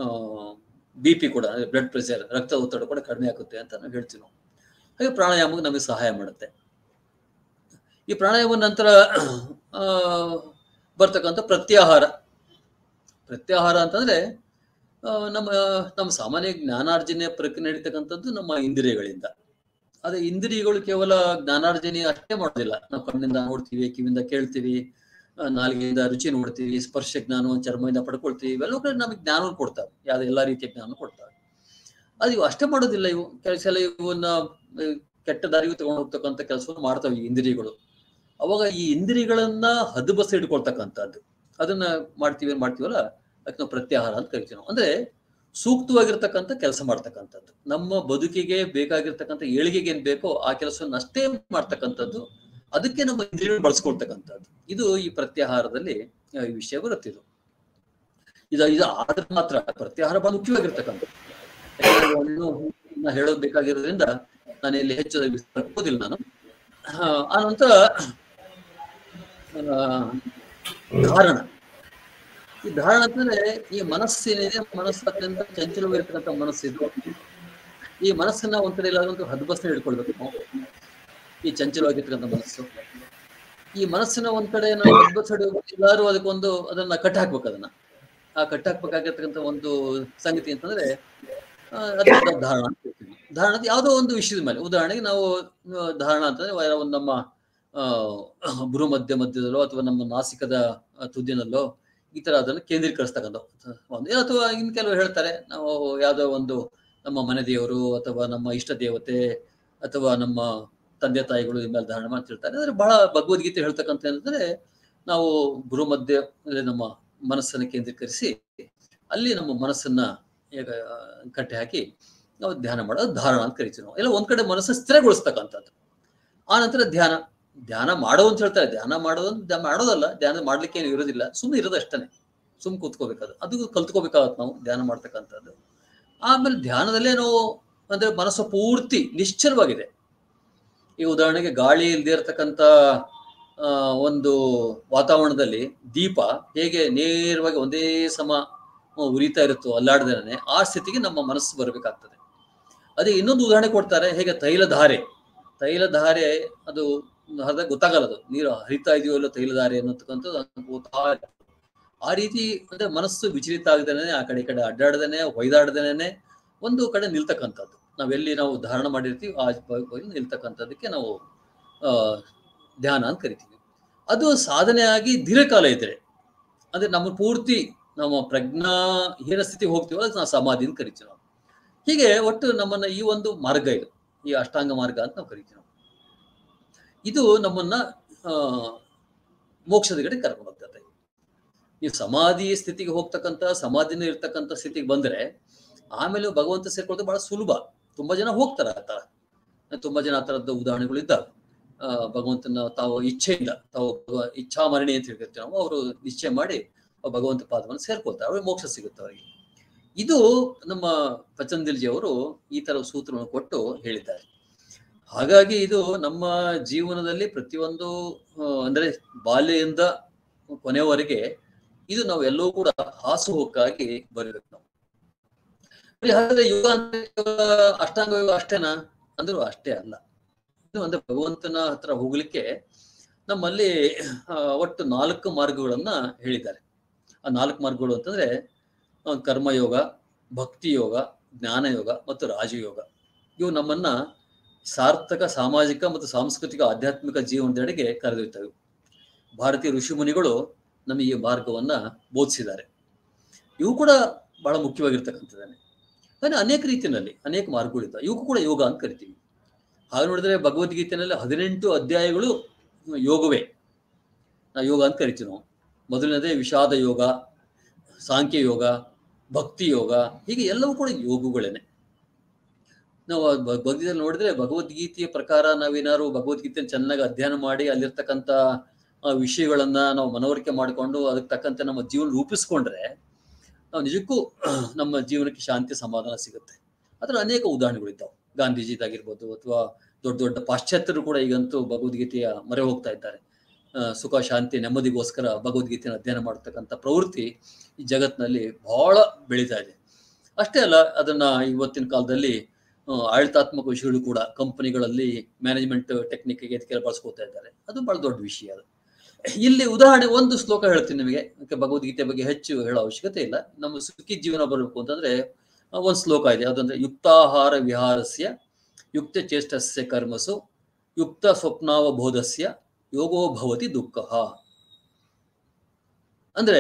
Speaker 7: ಬಿ ಪಿ ಕೂಡ ಬ್ಲಡ್ ಪ್ರೆಷರ್ ರಕ್ತ ಒತ್ತಡ ಕೂಡ ಕಡಿಮೆ ಆಗುತ್ತೆ ಅಂತ ನಾವು ಹೇಳ್ತೀವಿ ನಾವು ಹಾಗೆ ಪ್ರಾಣಾಯಾಮ ನಮಗೆ ಸಹಾಯ ಮಾಡುತ್ತೆ ಈ ಪ್ರಾಣಾಯಾಮ ನಂತರ ಆ, ಬರ್ತಕ್ಕಂಥ ಪ್ರತ್ಯಾಹಾರ ಪ್ರತ್ಯಾಹಾರ ಅಂತಂದ್ರೆ ಆ, ನಮ್ಮ ನಮ್ಮ ಸಾಮಾನ್ಯ ಜ್ಞಾನಾರ್ಜನೆ ಪ್ರಕ್ರಿಯೆ ನಡೀತಕ್ಕಂಥದ್ದು ನಮ್ಮ ಇಂದ್ರಿಯಗಳಿಂದ ಅದೇ ಇಂದ್ರಿಯಗಳು ಕೇವಲ ಜ್ಞಾನಾರ್ಜನೆ ಅಷ್ಟೇ ಮಾಡೋದಿಲ್ಲ ನಾವು ಕಣ್ಣಿಂದ ನೋಡ್ತೀವಿ ಕಿವಿಯಿಂದ ಕೇಳ್ತೀವಿ ಆ, ನಾಲಿಗೆಯಿಂದ ರುಚಿ ನೋಡ್ತೀವಿ ಸ್ಪರ್ಶ ಜ್ಞಾನ ಚರ್ಮದಿಂದ ಪಡ್ಕೊಳ್ತೀವಿ ಇವೆಲ್ಲವೂ ಕೂಡ ನಮಗೆ ಜ್ಞಾನವನ್ನು ಕೊಡ್ತಾವೆ ಯಾವ್ದು ಎಲ್ಲಾ ರೀತಿಯ ಜ್ಞಾನ ಕೊಡ್ತಾವೆ ಅದು ಇವು ಅಷ್ಟೇ ಮಾಡೋದಿಲ್ಲ ಇವು ಕೆಲಸ ಎಲ್ಲ ಇವನ್ನ ಆ, ಕೆಟ್ಟ ದಾರಿಗೂ ತಗೊಂಡು ಹೋಗ್ತಕ್ಕಂಥ ಕೆಲಸವನ್ನು ಮಾಡ್ತಾವೆ ಈ ಇಂದ್ರಿಯಗಳು ಅವಾಗ ಈ ಇಂದ್ರಿಯಗಳನ್ನ ಹದಬಸ ಹಿಡ್ಕೊಳ್ತಕ್ಕಂಥದ್ದು ಅದನ್ನ ಮಾಡ್ತೀವಿ ಏನ್ ಮಾಡ್ತೀವಲ್ಲ ಅದಕ್ಕೆ ನಾವು ಪ್ರತ್ಯಾಹಾರ ಅಂತ ಕರಿತೀವಿ ನಾವು ಅಂದ್ರೆ ಸೂಕ್ತವಾಗಿರ್ತಕ್ಕಂಥ ಕೆಲಸ ಮಾಡ್ತಕ್ಕಂಥದ್ದು ನಮ್ಮ ಬದುಕಿಗೆ ಬೇಕಾಗಿರ್ತಕ್ಕಂಥ ಏಳಿಗೆಗೆ ಏನ್ ಬೇಕೋ ಆ ಕೆಲಸವನ್ನು ಅಷ್ಟೇ ಮಾಡ್ತಕ್ಕಂಥದ್ದು ಅದಕ್ಕೆ ನಮ್ಮ ಇಂದ್ರಿಯಗಳು ಬಳಸ್ಕೊಳ್ತಕ್ಕಂಥದ್ದು ಇದು ಈ ಪ್ರತ್ಯಾಹಾರದಲ್ಲಿ ಆ, ಈ ವಿಷಯ ಬರುತ್ತಿದ್ದು ಇದು ಇದು ಆದ್ರೆ ಮಾತ್ರ ಪ್ರತ್ಯಾಹಾರ ಬಹಳ ಮುಖ್ಯವಾಗಿರ್ತಕ್ಕಂಥದ್ದು ಯಾಕಂದ್ರೆ ಇನ್ನು ಇನ್ನ ಹೇಳೋದು ಬೇಕಾಗಿರೋದ್ರಿಂದ ನಾನು ಇಲ್ಲಿ ಹೆಚ್ಚು ವಿಸ್ತರಿಸೋದಿಲ್ಲ ನಾನು ಆ, ಆ ನಂತರ ಆ, ಧಾರಣ ಈ ಧಾರಣ ಅಂತಂದ್ರೆ ಈ ಮನಸ್ಸೇನಿದೆ ಮನಸ್ಸು ಅತ್ಯಂತ ಚಂಚಲವಾಗಿರ್ತಕ್ಕಂಥ ಮನಸ್ಸಿದು ಈ ಮನಸ್ಸನ್ನ ಒಂದ್ ಕಡೆ ಎಲ್ಲಾದ್ರೂ ಒಂದು ಹದ್ಬಸ್ನ ಹಿಡ್ಕೊಳ್ಬೇಕು ನಾವು ಈ ಚಂಚಲವಾಗಿರ್ತಕ್ಕಂಥ ಮನಸ್ಸು ಈ ಮನಸ್ಸಿನ ಒಂದ್ ಕಡೆ ನಾವು ಹದ್ಬಸ್ ಹಿಡಿಯುವಾಗ ಎಲ್ಲಾರು ಅದಕ್ಕೊಂದು ಅದನ್ನ ಕಟ್ಟ ಹಾಕ್ಬೇಕು ಅದನ್ನ ಆ ಕಟ್ಟ ಹಾಕ್ಬೇಕಾಗಿರ್ತಕ್ಕಂಥ ಒಂದು ಸಂಗತಿ ಅಂತಂದ್ರೆ ಆ, ಅದನ್ನ ಧಾರಣ ಅಂತ ಹೇಳ್ತೀವಿ ಧಾರಣ ಅಂತ ಯಾವುದೋ ಒಂದು ವಿಷಯದ ಮೇಲೆ ಉದಾಹರಣೆಗೆ ನಾವು ಆ, ಧಾರಣ ಅಂತಂದ್ರೆ ಯಾರೋ ಒಂದು ನಮ್ಮ ಆ ಭ್ರೂ ಮಧ್ಯ ಮಧ್ಯದಲ್ಲೋ ಅಥವಾ ನಮ್ಮ ನಾಸಿಕದ ಆ, ತುದಿನಲ್ಲೋ ಈ ತರ ಅದನ್ನು ಕೇಂದ್ರೀಕರಿಸ್ತಕ್ಕಂಥ ಒಂದು ಅಥವಾ ಇನ್ ಕೆಲವರು ಹೇಳ್ತಾರೆ ನಾವು ಯಾವುದೋ ಒಂದು ನಮ್ಮ ಮನೆ ದೇವರು ಅಥವಾ ನಮ್ಮ ಇಷ್ಟ ದೇವತೆ ಅಥವಾ ನಮ್ಮ ತಂದೆ ತಾಯಿಗಳು ಈ ಮೇಲೆ ಧಾರಣ ಮಾಡ್ತಿರ್ತಾರೆ ಅಂದ್ರೆ ಬಹಳ ಭಗವದ್ಗೀತೆ ಹೇಳ್ತಕ್ಕಂಥ ಏನಂದ್ರೆ ನಾವು ಭ್ರೂ ಮಧ್ಯ ಅಂದ್ರೆ ನಮ್ಮ ಮನಸ್ಸನ್ನು ಕೇಂದ್ರೀಕರಿಸಿ ಅಲ್ಲಿ ನಮ್ಮ ಮನಸ್ಸನ್ನ ಈಗ ಕಟ್ಟಿ ಹಾಕಿ ನಾವು ಧ್ಯಾನ ಮಾಡೋದು ಧಾರಣ ಅಂತ ಕರಿತೀವಿ ನಾವು ಎಲ್ಲ ಒಂದ್ ಕಡೆ ಮನಸ್ಸನ್ನು ಸ್ಥಿರಗೊಳಿಸ್ತಕ್ಕಂಥದ್ದು ಆ ನಂತರ ಧ್ಯಾನ ಧ್ಯಾನ ಮಾಡೋ ಅಂತ ಹೇಳ್ತಾರೆ ಧ್ಯಾನ ಮಾಡೋದು ಧ್ಯಾನ ಮಾಡೋದಲ್ಲ ಧ್ಯಾನ ಮಾಡ್ಲಿಕ್ಕೆ ಏನು ಇರೋದಿಲ್ಲ ಸುಮ್ಮನೆ ಇರೋದು ಅಷ್ಟೇ ಸುಮ್ಮನೆ ಕೂತ್ಕೋಬೇಕಾದ ಅದು ಕಲ್ತ್ಕೋಬೇಕಾಗತ್ತೆ ನಾವು ಧ್ಯಾನ ಮಾಡ್ತಕ್ಕಂಥದ್ದು ಆಮೇಲೆ ಧ್ಯಾನದಲ್ಲೇ ನಾವು ಅಂದ್ರೆ ಮನಸ್ಸು ಪೂರ್ತಿ ನಿಶ್ಚಲವಾಗಿದೆ ಈ ಉದಾಹರಣೆಗೆ ಗಾಳಿ ಇಲ್ಲದೆ ಇರತಕ್ಕಂಥ ಆ, ಒಂದು ವಾತಾವರಣದಲ್ಲಿ ದೀಪ ಹೇಗೆ ನೇರವಾಗಿ ಒಂದೇ ಸಮ ಆ, ಉರಿತಾ ಇರುತ್ತೋ ಅಲ್ಲಾಡ್ದೇನೆ ಆ ಸ್ಥಿತಿಗೆ ನಮ್ಮ ಮನಸ್ಸು ಬರಬೇಕಾಗ್ತದೆ ಅದೇ ಇನ್ನೊಂದು ಉದಾಹರಣೆ ಕೊಡ್ತಾರೆ ಹೇಗೆ ತೈಲಧಾರೆ ತೈಲಧಾರೆ ಅದು ಹರಿದಾಗ ಗೊತ್ತಾಗಲ್ಲ ಅದು ನೀರು ಹರಿತಾ ಇದೆಯೋ ಇಲ್ಲೋ ತೈಲಧಾರೆ ಅನ್ನೋತಕ್ಕಂಥದ್ದು ಅದು ಗೊತ್ತಾ ಇಲ್ಲ. ಆ ರೀತಿ ಅಂದ್ರೆ ಮನಸ್ಸು ವಿಚಲಿತ ಆಗದೇನೆ ಆ ಕಡೆ ಈ ಕಡೆ ಅಡ್ಡಾಡ್ದೇನೆ ಹೊಯ್ದಾಡ್ದೇನೆ ಒಂದು ಕಡೆ ನಿಲ್ತಕ್ಕಂಥದ್ದು ನಾವೆಲ್ಲಿ ನಾವು ಧಾರಣ ಮಾಡಿರ್ತೀವಿ ಆ ಭಾಗದಲ್ಲಿ ನಿಲ್ತಕ್ಕಂಥದ್ದಕ್ಕೆ ನಾವು ಆ ಧ್ಯಾನ ಅಂತ ಕರಿತೀವಿ ಅದು ಸಾಧನೆ ಆಗಿ ದೀರ್ಘಕಾಲ ಇದ್ರೆ ಅಂದ್ರೆ ನಮ್ಮ ಪೂರ್ತಿ ನಮ್ಮ ಪ್ರಜ್ಞಾ ಹೀನ ಸ್ಥಿತಿಗೆ ಹೋಗ್ತೀವೋ ಅದಕ್ಕೆ ನಾವು ಸಮಾಧಿ ಅಂತ ಕರಿತೀವಿ ನಾವು ಹೀಗೆ ಒಟ್ಟು ನಮ್ಮನ್ನ ಈ ಒಂದು ಮಾರ್ಗ ಇದು ಈ ಅಷ್ಟಾಂಗ ಮಾರ್ಗ ಅಂತ ನಾವು ಕರಿತೀವಿ ನಾವು ಇದು ನಮ್ಮನ್ನ ಆ ಮೋಕ್ಷದ ಕಡೆ ಕರ್ಕೊಂಡು ಹೋಗ್ತದೆ ನೀವು ಸಮಾಧಿ ಸ್ಥಿತಿಗೆ ಹೋಗ್ತಕ್ಕಂಥ ಸಮಾಧಿನ ಇರ್ತಕ್ಕಂಥ ಸ್ಥಿತಿಗೆ ಬಂದ್ರೆ ಆಮೇಲೆ ಭಗವಂತ ಸೇರ್ಕೊಳ್ಳೋದು ಬಹಳ ಸುಲಭ ತುಂಬಾ ಜನ ಹೋಗ್ತಾರೆ ಆ ತರ ತುಂಬಾ ಜನ ಆ ತರದ ಉದಾಹರಣೆಗಳು ಇದ್ದಾವೆ ಆ ಭಗವಂತನ ತಾವು ಇಚ್ಛೆಯಿಂದ ತಾವು ಭಗವ- ಇಚ್ಛಾಮರಣಿ ಅಂತ ಹೇಳ್ತಿರ್ತೀವಿ ನಾವು ಅವರು ನಿಶ್ಚಯ ಮಾಡಿ ಆ ಭಗವಂತ ಪಾದವನ್ನು ಸೇರ್ಕೊಳ್ತಾರೆ ಅವ್ರಿಗೆ ಮೋಕ್ಷ ಸಿಗುತ್ತೆ ಅವರಿಗೆ ಇದು ನಮ್ಮ ಪಚಂದಿಲ್ಜಿ ಅವರು ಈ ತರ ಸೂತ್ರವನ್ನು ಕೊಟ್ಟು ಹೇಳಿದ್ದಾರೆ ಹಾಗಾಗಿ ಇದು ನಮ್ಮ ಜೀವನದಲ್ಲಿ ಪ್ರತಿಯೊಂದು ಆ, ಅಂದ್ರೆ ಬಾಲ್ಯದಿಂದ ಕೊನೆಯವರೆಗೆ ಇದು ನಾವು ಎಲ್ಲವೂ ಕೂಡ ಹಾಸುಹೊಕ್ಕಾಗಿ ಬರಬೇಕು ನಾವು ಇಲ್ಲಿ ಹಾಗಾದ್ರೆ ಯೋಗ ಅಂದ್ರೆ ಕೇವಲ ಅಷ್ಟಾಂಗ ಯೋಗ ಅಷ್ಟೇನಾ ಅಂದ್ರು ಅಷ್ಟೇ ಅಲ್ಲ ಇದು ಅಂದ್ರೆ ಭಗವಂತನ ಹತ್ರ ಹೋಗ್ಲಿಕ್ಕೆ ನಮ್ಮಲ್ಲಿ ಆ, ಒಟ್ಟು ನಾಲ್ಕು ಮಾರ್ಗಗಳನ್ನ ಹೇಳಿದ್ದಾರೆ ಆ ನಾಲ್ಕು ಮಾರ್ಗಗಳು ಅಂತಂದ್ರೆ ಆ, ಕರ್ಮಯೋಗ ಭಕ್ತಿ ಯೋಗ ಜ್ಞಾನ ಯೋಗ ಮತ್ತು ರಾಜಯೋಗ ಇವು ನಮ್ಮನ್ನ ಸಾರ್ಥಕ ಸಾಮಾಜಿಕ ಮತ್ತು ಸಾಂಸ್ಕೃತಿಕ ಆಧ್ಯಾತ್ಮಿಕ ಜೀವನದೆಡೆಗೆ ಕರೆದೊಯ್ತವೆ ಭಾರತೀಯ ಋಷಿಮುನಿಗಳು ನಮಗೆ ಈ ಮಾರ್ಗವನ್ನ ಬೋಧಿಸಿದ್ದಾರೆ ಇವು ಕೂಡ ಬಹಳ ಮುಖ್ಯವಾಗಿರ್ತಕ್ಕಂಥದ್ದಾನೆ ಅಂದ್ರೆ ಅನೇಕ ರೀತಿಯಲ್ಲಿ ಅನೇಕ ಮಾರ್ಗಗಳಿದ್ದಾವೆ ಇವಕ್ಕೂ ಕೂಡ ಯೋಗ ಅಂತ ಕರಿತೀವಿ ಹಾಗೆ ನೋಡಿದ್ರೆ ಭಗವದ್ಗೀತೆಯಲ್ಲಿ ಹದಿನೆಂಟು ಅಧ್ಯಾಯಗಳು ಯೋಗವೇ ನಾವು ಯೋಗ ಅಂತ ಕರಿತೀವಿ ನಾವು ಮೊದಲನೇದೇ ವಿಷಾದ ಯೋಗ ಸಾಂಖ್ಯ ಯೋಗ ಭಕ್ತಿ ಯೋಗ ಹೀಗೆ ಎಲ್ಲವೂ ಕೂಡ ಯೋಗಗಳೇನೆ ನಾವು ಭ- ಭಗವದ್ಗೀತೆಯಲ್ಲಿ ನೋಡಿದ್ರೆ ಭಗವದ್ಗೀತೆಯ ಪ್ರಕಾರ ನಾವೇನಾದ್ರು ಭಗವದ್ಗೀತೆಯನ್ನು ಚೆನ್ನಾಗಿ ಅಧ್ಯಯನ ಮಾಡಿ ಅಲ್ಲಿರ್ತಕ್ಕಂಥ ಆ, ವಿಷಯಗಳನ್ನ ನಾವು ಮನವರಿಕೆ ಮಾಡಿಕೊಂಡು ಅದಕ್ಕೆ ತಕ್ಕಂತೆ ನಮ್ಮ ಜೀವನ ರೂಪಿಸ್ಕೊಂಡ್ರೆ ನಾವು ನಿಜಕ್ಕೂ ನಮ್ಮ ಜೀವನಕ್ಕೆ ಶಾಂತಿ ಸಮಾಧಾನ ಸಿಗುತ್ತೆ ಅದರ ಅನೇಕ ಉದಾಹರಣೆಗಳಿದ್ದಾವೆ ಗಾಂಧೀಜಿದಾಗಿರ್ಬೋದು ಅಥವಾ ದೊಡ್ಡ ದೊಡ್ಡ ಪಾಶ್ಚಾತ್ಯರು ಕೂಡ ಈಗಂತೂ ಭಗವದ್ಗೀತೆಯ ಮೊರೆ ಹೋಗ್ತಾ ಇದ್ದಾರೆ ಆ, ಸುಖ ಶಾಂತಿ ನೆಮ್ಮದಿಗೋಸ್ಕರ ಭಗವದ್ಗೀತೆಯನ್ನು ಅಧ್ಯಯನ ಮಾಡತಕ್ಕಂಥ ಪ್ರವೃತ್ತಿ ಈ ಜಗತ್ತಿನಲ್ಲಿ ಬಹಳ ಬೆಳೀತಾ ಇದೆ ಅಷ್ಟೇ ಅಲ್ಲ ಅದನ್ನ ಇವತ್ತಿನ ಕಾಲದಲ್ಲಿ ಆ, ಆಡಳಿತಾತ್ಮಕ ವಿಷಯಗಳು ಕೂಡ ಕಂಪನಿಗಳಲ್ಲಿ ಮ್ಯಾನೇಜ್ಮೆಂಟ್ ಟೆಕ್ನಿಕ್ಗೆ ಇದಕ್ಕೆಲ್ಲ ಬಳಸ್ಕೊತಾ ಇದ್ದಾರೆ ಅದು ಬಹಳ ದೊಡ್ಡ ವಿಷಯ ಅದು ಇಲ್ಲಿ ಉದಾಹರಣೆ ಒಂದು ಶ್ಲೋಕ ಹೇಳ್ತೀನಿ ನಿಮಗೆ ಯಾಕೆ ಭಗವದ್ಗೀತೆ ಬಗ್ಗೆ ಹೆಚ್ಚು ಹೇಳೋ ಅವಶ್ಯಕತೆ ಇಲ್ಲ ನಮ್ಮ ಸುಖಿ ಜೀವನ ಬರಬೇಕು ಅಂತಂದ್ರೆ ಆ, ಒಂದು ಶ್ಲೋಕ ಇದೆ ಅದಂದ್ರೆ ಯುಕ್ತಾಹಾರ ವಿಹಾರಸ್ಯ ಯುಕ್ತ ಚೇಷ್ಟಸ್ಯ ಕರ್ಮಸು ಯುಕ್ತ ಸ್ವಪ್ನಾವಬೋಧಸ್ಯ ಯೋಗೋ ಭವತಿ ದುಃಖ ಅಂದ್ರೆ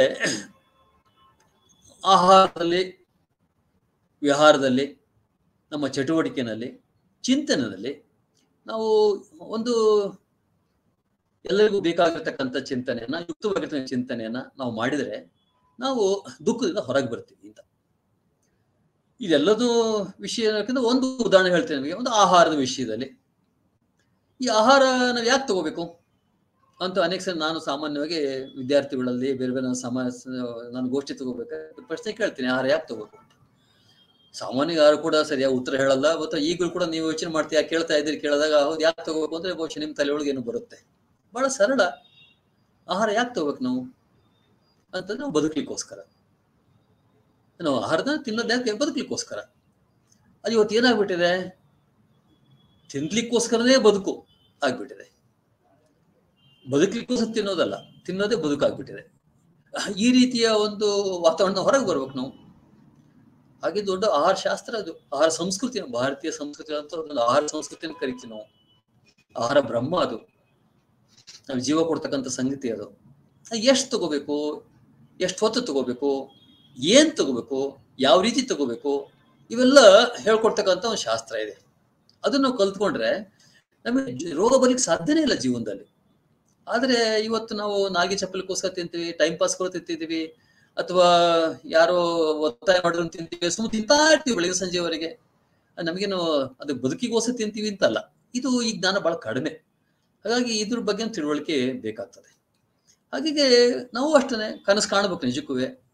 Speaker 7: ಆಹಾರದಲ್ಲಿ ವಿಹಾರದಲ್ಲಿ ನಮ್ಮ ಚಟುವಟಿಕೆನಲ್ಲಿ ಚಿಂತನೆಯಲ್ಲಿ ನಾವು ಒಂದು ಎಲ್ಲರಿಗೂ ಬೇಕಾಗಿರ್ತಕ್ಕಂಥ ಚಿಂತನೆಯನ್ನ ಯುಕ್ತವಾಗಿರ್ತಕ್ಕಂಥ ಚಿಂತನೆಯನ್ನ ನಾವು ಮಾಡಿದರೆ ನಾವು ದುಃಖದಿಂದ ಹೊರಗೆ ಬರ್ತೀವಿ ಅಂತ ಇದೆಲ್ಲದೂ ವಿಷಯ ಯಾಕಂದ್ರೆ ಒಂದು ಉದಾಹರಣೆ ಹೇಳ್ತೇನೆ ನಿಮಗೆ ಒಂದು ಆಹಾರದ ವಿಷಯದಲ್ಲಿ ಈ ಆಹಾರ ನಾವು ಯಾಕೆ ತಗೋಬೇಕು ಅಂತ ಅನೇಕ ಸಲ ನಾನು ಸಾಮಾನ್ಯವಾಗಿ ವಿದ್ಯಾರ್ಥಿಗಳಲ್ಲಿ ಬೇರೆ ಬೇರೆ ನನ್ನ ಸಮ ನಾನು ಗೋಷ್ಠಿ ತಗೋಬೇಕಾದ್ರೆ ಪ್ರಶ್ನೆ ಕೇಳ್ತೀನಿ ಆಹಾರ ಯಾಕೆ ತಗೋಬೇಕು ಅಂತ ಸಾಮಾನ್ಯ ಯಾರು ಕೂಡ ಸರಿಯಾಗಿ ಉತ್ತರ ಹೇಳಲ್ಲ ಮತ್ತು ಈಗಲೂ ಕೂಡ ನೀವು ಯೋಚನೆ ಮಾಡ್ತೀರಾ ಕೇಳ್ತಾ ಇದ್ದೀರಿ ಕೇಳಿದಾಗ ಹೌದು ಯಾಕೆ ತಗೋಬೇಕು ಅಂದ್ರೆ ಬಹುಶಃ ನಿಮ್ಮ ತಲೆಯೊಳಗೆ ಏನು ಬರುತ್ತೆ ಬಹಳ ಸರಳ ಆಹಾರ ಯಾಕೆ ತಗೋಬೇಕು ನಾವು ಅಂತಂದ್ರೆ ನಾವು ಬದುಕಲಿಕ್ಕೋಸ್ಕರ ನಾವು ಆಹಾರನ ತಿನ್ನೋದು ಯಾಕೆ ಬದುಕಲಿಕ್ಕೋಸ್ಕರ ಅದು ಇವತ್ತು ಏನಾಗ್ಬಿಟ್ಟಿದೆ ತಿನ್ಲಿಕ್ಕೋಸ್ಕರನೇ ಬದುಕು ಆಗ್ಬಿಟ್ಟಿದೆ ಬದುಕಲಿಕ್ಕೋಸ್ಕರ ತಿನ್ನೋದಲ್ಲ ತಿನ್ನೋದೇ ಬದುಕಾಗ್ಬಿಟ್ಟಿದೆ ಈ ರೀತಿಯ ಒಂದು ವಾತಾವರಣ ಹೊರಗೆ ಬರ್ಬೇಕು ನಾವು ಹಾಗೆ ದೊಡ್ಡ ಆಹಾರ ಶಾಸ್ತ್ರ ಅದು ಆಹಾರ ಸಂಸ್ಕೃತಿ ಭಾರತೀಯ ಸಂಸ್ಕೃತಿ ಅಂತ ಒಂದು ಆಹಾರ ಸಂಸ್ಕೃತಿನ ಕರಿತೀವಿ ನಾವು ಆಹಾರ ಬ್ರಹ್ಮ ಅದು ನಾವು ಜೀವ ಕೊಡ್ತಕ್ಕಂಥ ಸಂಗತಿ ಅದು ಎಷ್ಟು ತಗೋಬೇಕು ಎಷ್ಟು ಹೊತ್ತು ತಗೋಬೇಕು ಏನ್ ತಗೋಬೇಕು ಯಾವ ರೀತಿ ತಗೋಬೇಕು ಇವೆಲ್ಲ ಹೇಳ್ಕೊಡ್ತಕ್ಕಂಥ ಒಂದು ಶಾಸ್ತ್ರ ಇದೆ ಅದನ್ನ ನಾವು ಕಲ್ತ್ಕೊಂಡ್ರೆ ನಮಗೆ ಜ- ರೋಗ ಬರ್ಲಿಕ್ಕೆ ಸಾಧ್ಯನೇ ಇಲ್ಲ ಜೀವನದಲ್ಲಿ ಆದ್ರೆ ಇವತ್ತು ನಾವು ನಾಲ್ಗೆ ಚಪ್ಪಲಿಗೋಸ್ಕರ ತಿಂತೀವಿ ಟೈಮ್ ಪಾಸ್ಗೋಸ್ಕರ ತಿಂತಿದೀವಿ ಅಥವಾ ಯಾರೋ ಒತ್ತಾಯ ಮಾಡಿದ್ರು ತಿಂತೀವಿ ಸುಮ್ಮನೆ ತಿಂತಾ ಇರ್ತೀವಿ ಬೆಳಗ್ಗೆ ಸಂಜೆವರೆಗೆ ನಮಗೇನು ಅದು ಬದುಕಿಗೋಸ್ಕರ ತಿಂತೀವಿ ಅಂತಲ್ಲ ಇದು ಈ ಜ್ಞಾನ ಬಹಳ ಕಡಿಮೆ ಹಾಗಾಗಿ ಇದ್ರ ಬಗ್ಗೆ ತಿಳುವಳಿಕೆ ಬೇಕಾಗ್ತದೆ ಹಾಗಾಗಿ ನಾವು ಅಷ್ಟೇ ಕನಸು ಕಾಣ್ಬೇಕು ನಿಜಕ್ಕೂ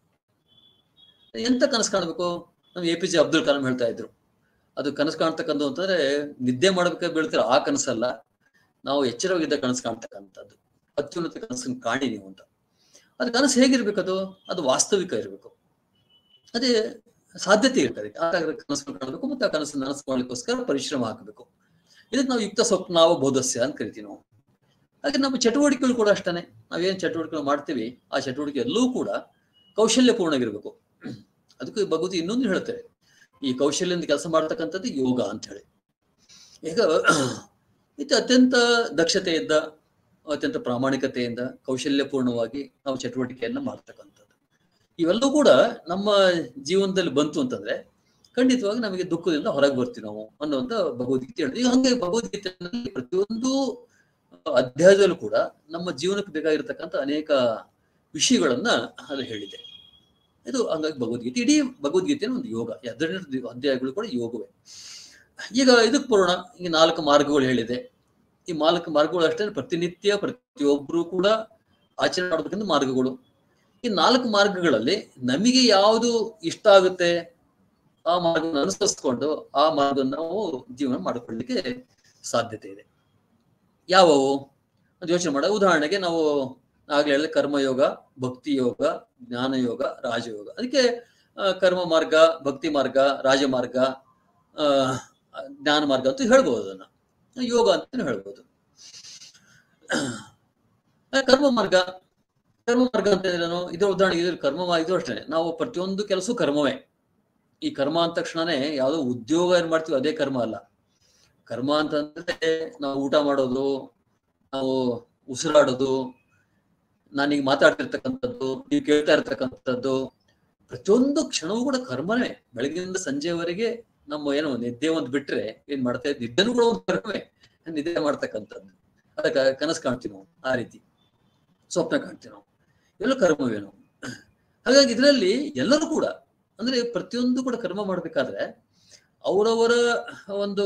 Speaker 7: ಎಂತ ಕನಸು ಕಾಣ್ಬೇಕು ನಾವು A P J Abdul Kalam ಹೇಳ್ತಾ ಇದ್ರು ಅದು ಕನಸು ಕಾಣ್ತಕ್ಕಂಥ ಅಂತಂದ್ರೆ ನಿದ್ದೆ ಮಾಡ್ಬೇಕಾದ್ರೆ ಬೀಳ್ತಿರೋ ಆ ಕನಸಲ್ಲ ನಾವು ಎಚ್ಚರವಾಗಿದ್ದ ಕನಸು ಕಾಣ್ತಕ್ಕಂಥದ್ದು ಅತ್ಯುನ್ನತ ಕನಸನ್ನು ಕಾಣಿ ನೀವು ಅಂತ ಅದು ಕನಸು ಹೇಗಿರ್ಬೇಕದು ಅದು ವಾಸ್ತವಿಕ ಇರಬೇಕು ಅದೇ ಸಾಧ್ಯತೆ ಇರ್ತದೆ ಆ ಕನಸನ್ನು ಕಾಣಬೇಕು ಮತ್ತೆ ಆ ಕನಸನ್ನು ನನಸು ಮಾಡ್ಲಿಕ್ಕೋಸ್ಕರ ಪರಿಶ್ರಮ ಹಾಕಬೇಕು ಇದಕ್ಕೆ ನಾವು ಯುಕ್ತ ಸ್ವಪ್ನಾವ ಬೋಧಸ್ಯ ಅಂತ ಕರಿತೀವಿ ನಾವು ಹಾಗೆ ನಮ್ಮ ಚಟುವಟಿಕೆಗಳು ಕೂಡ ಅಷ್ಟೇ ನಾವೇನ್ ಚಟುವಟಿಕೆಗಳು ಮಾಡ್ತೀವಿ ಆ ಚಟುವಟಿಕೆ ಎಲ್ಲವೂ ಕೂಡ ಕೌಶಲ್ಯಪೂರ್ಣವಾಗಿರ್ಬೇಕು ಅದಕ್ಕೂ ಈ ಭಗವತಿ ಇನ್ನೊಂದು ಹೇಳ್ತಾರೆ ಈ ಕೌಶಲ್ಯದಿಂದ ಕೆಲಸ ಮಾಡ್ತಕ್ಕಂಥದ್ದು ಯೋಗ ಅಂತ ಹೇಳಿ ಈಗ ಇದು ಅತ್ಯಂತ ದಕ್ಷತೆಯಿಂದ ಅತ್ಯಂತ ಪ್ರಾಮಾಣಿಕತೆಯಿಂದ ಕೌಶಲ್ಯಪೂರ್ಣವಾಗಿ ನಾವು ಚಟುವಟಿಕೆಯನ್ನ ಮಾಡ್ತಕ್ಕಂಥದ್ದು ಇವೆಲ್ಲವೂ ಕೂಡ ನಮ್ಮ ಜೀವನದಲ್ಲಿ ಬಂತು ಅಂತಂದ್ರೆ ಖಂಡಿತವಾಗಿ ನಮಗೆ ದುಃಖದಿಂದ ಹೊರಗೆ ಬರ್ತೀವಿ ನಾವು ಅನ್ನುವಂತ ಭಗವದ್ಗೀತೆ ಹೇಳಿದೆ ಈಗ ಹಂಗೆ ಭಗವದ್ಗೀತೆಯಲ್ಲಿ ಪ್ರತಿಯೊಂದು ಅಧ್ಯಾಯದಲ್ಲೂ ಕೂಡ ನಮ್ಮ ಜೀವನಕ್ಕೆ ಬೇಕಾಗಿರ್ತಕ್ಕಂಥ ಅನೇಕ ವಿಷಯಗಳನ್ನ ಅದು ಹೇಳಿದೆ ಇದು ಹಂಗಾಗಿ ಭಗವದ್ಗೀತೆ ಇಡೀ ಭಗವದ್ಗೀತೆಯ ಒಂದು ಯೋಗ ಹದಿನೆಂಟು ಅಧ್ಯಾಯಗಳು ಕೂಡ ಯೋಗವೇ ಈಗ ಇದಕ್ಕೆ ಬರೋಣ ಈ ನಾಲ್ಕು ಮಾರ್ಗಗಳು ಹೇಳಿದೆ ಈ ನಾಲ್ಕು ಮಾರ್ಗಗಳು ಅಷ್ಟೇ ಪ್ರತಿನಿತ್ಯ ಪ್ರತಿಯೊಬ್ಬರು ಕೂಡ ಆಚರಣೆ ಮಾಡಬೇಕಂತ ಮಾರ್ಗಗಳು ಈ ನಾಲ್ಕು ಮಾರ್ಗಗಳಲ್ಲಿ ನಮಗೆ ಯಾವುದು ಇಷ್ಟ ಆಗುತ್ತೆ ಆ ಮಾರ್ಗವನ್ನು ಅನುಸರಿಸ್ಕೊಂಡು ಆ ಮಾರ್ಗವನ್ನು ನಾವು ಜೀವನ ಮಾಡಿಕೊಳ್ಳಿಕ್ಕೆ ಸಾಧ್ಯತೆ ಇದೆ ಯಾವುವು ಅದು ಯೋಚನೆ ಮಾಡ ಉದಾಹರಣೆಗೆ ನಾವು ಆಗ್ಲೇ ಹೇಳಿದ ಕರ್ಮಯೋಗ ಭಕ್ತಿ ಯೋಗ ಜ್ಞಾನ ಯೋಗ ರಾಜಯೋಗ ಅದಕ್ಕೆ ಆ, ಕರ್ಮ ಮಾರ್ಗ ಭಕ್ತಿ ಮಾರ್ಗ ರಾಜಮಾರ್ಗ ಆ, ಜ್ಞಾನ ಮಾರ್ಗ ಅಂತ ಹೇಳ್ಬೋದು ಅದನ್ನ ಯೋಗ ಅಂತ ಹೇಳ್ಬೋದು ಆ, ಕರ್ಮ ಮಾರ್ಗ ಕರ್ಮ ಮಾರ್ಗ ಅಂತ ಏನು ಇದರ ಉದಾಹರಣೆ ಇದು ಕರ್ಮ ಮಾ- ಇದು ಅಷ್ಟೇ ನಾವು ಪ್ರತಿಯೊಂದು ಕೆಲಸ ಕರ್ಮವೇ ಈ ಕರ್ಮ ಅಂದ ತಕ್ಷಣನೇ ಯಾವುದೋ ಉದ್ಯೋಗ ಏನ್ ಮಾಡ್ತೀವಿ ಅದೇ ಕರ್ಮ ಅಲ್ಲ ಕರ್ಮ ಅಂತಂದ್ರೆ ನಾವು ಊಟ ಮಾಡೋದು ನಾವು ಉಸಿರಾಡೋದು ನಾನೀಗ ಮಾತಾಡ್ತಿರ್ತಕ್ಕಂಥದ್ದು ನೀವು ಕೇಳ್ತಾ ಇರ್ತಕ್ಕಂಥದ್ದು ಪ್ರತಿಯೊಂದು ಕ್ಷಣವೂ ಕೂಡ ಕರ್ಮನೇ ಬೆಳಗಿನಿಂದ ಸಂಜೆವರೆಗೆ ನಮ್ಮ ಏನು ನಿದ್ದೆ ಒಂದು ಬಿಟ್ರೆ ಏನ್ ಮಾಡ್ತಾ ಇದ್ವಿ ನಿದ್ದೆನೂ ಕೂಡ ಒಂದು ಕರ್ಮವೇ ನಿದ್ದೆ ಮಾಡ್ತಕ್ಕಂಥದ್ದು ಅದಕ್ಕೆ ಕನಸು ಕಾಣ್ತೀವಿ ನಾವು ಆ ರೀತಿ ಸ್ವಪ್ನ ಕಾಣ್ತೀವಿ ನಾವು ಎಲ್ಲ ಕರ್ಮವೇನು ಹಾಗಾಗಿ ಇದರಲ್ಲಿ ಎಲ್ಲರೂ ಕೂಡ ಅಂದ್ರೆ ಪ್ರತಿಯೊಂದು ಕೂಡ ಕರ್ಮ ಮಾಡ್ಬೇಕಾದ್ರೆ ಅವರವರ ಒಂದು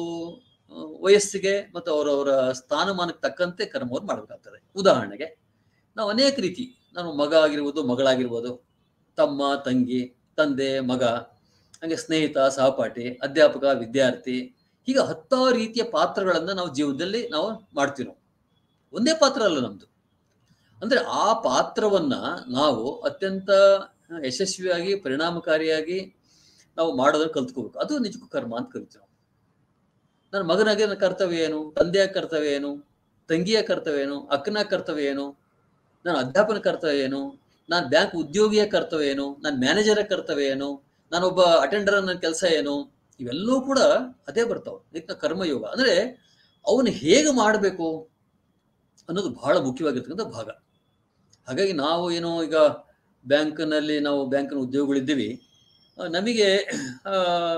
Speaker 7: ಆ, ವಯಸ್ಸಿಗೆ ಮತ್ತು ಅವರವರ ಸ್ಥಾನಮಾನಕ್ಕೆ ತಕ್ಕಂತೆ ಕರ್ಮವನ್ನು ಮಾಡಬೇಕಾಗ್ತದೆ ಉದಾಹರಣೆಗೆ ನಾವು ಅನೇಕ ರೀತಿ ನಾನು ಮಗ ಆಗಿರ್ಬೋದು ಮಗಳಾಗಿರ್ಬೋದು ತಮ್ಮ ತಂಗಿ ತಂದೆ ಮಗ ಹಾಗೆ ಸ್ನೇಹಿತ ಸಹಪಾಠಿ ಅಧ್ಯಾಪಕ ವಿದ್ಯಾರ್ಥಿ ಹೀಗೆ ಹತ್ತಾರು ರೀತಿಯ ಪಾತ್ರಗಳನ್ನ ನಾವು ಜೀವನದಲ್ಲಿ ನಾವು ಮಾಡ್ತೀವಿ ನಾವು ಒಂದೇ ಪಾತ್ರ ಅಲ್ಲ ನಮ್ದು ಅಂದ್ರೆ ಆ ಪಾತ್ರವನ್ನ ನಾವು ಅತ್ಯಂತ ಯಶಸ್ವಿಯಾಗಿ ಪರಿಣಾಮಕಾರಿಯಾಗಿ ನಾವು ಮಾಡೋದನ್ನ ಕಲ್ತ್ಕೋಬೇಕು ಅದು ನಿಜಕ್ಕೂ ಕರ್ಮ ಅಂತ ಕರಿತೀವಿ ನಾವು ನನ್ನ ಮಗನಾಗಿ ನನ್ನ ಕರ್ತವ್ಯ ಏನು ತಂದೆಯ ಕರ್ತವ್ಯ ಏನು ತಂಗಿಯ ಕರ್ತವ್ಯ ಏನು ಅಕ್ಕನ ಕರ್ತವ್ಯ ಏನು ನನ್ನ ಅಧ್ಯಾಪನ ಕರ್ತವ್ಯ ಏನು ನಾನು ಬ್ಯಾಂಕ್ ಉದ್ಯೋಗಿಯ ಕರ್ತವ್ಯ ಏನು ನನ್ನ ಮ್ಯಾನೇಜರ ಕರ್ತವ್ಯ ಏನು ನಾನೊಬ್ಬ ಅಟೆಂಡರ್ ನನ್ನ ಕೆಲಸ ಏನು ಇವೆಲ್ಲವೂ ಕೂಡ ಅದೇ ಬರ್ತಾವೆ ಇದಕ್ಕೆ ಕರ್ಮಯೋಗ ಅಂದ್ರೆ ಅವನು ಹೇಗೆ ಮಾಡಬೇಕು ಅನ್ನೋದು ಬಹಳ ಮುಖ್ಯವಾಗಿರ್ತಕ್ಕಂಥ ಭಾಗ ಹಾಗಾಗಿ ನಾವು ಏನೋ ಈಗ ಬ್ಯಾಂಕ್ನಲ್ಲಿ ನಾವು ಬ್ಯಾಂಕಿನ ಉದ್ಯೋಗಗಳಿದ್ದೀವಿ ಆ, ನಮಗೆ ಆ,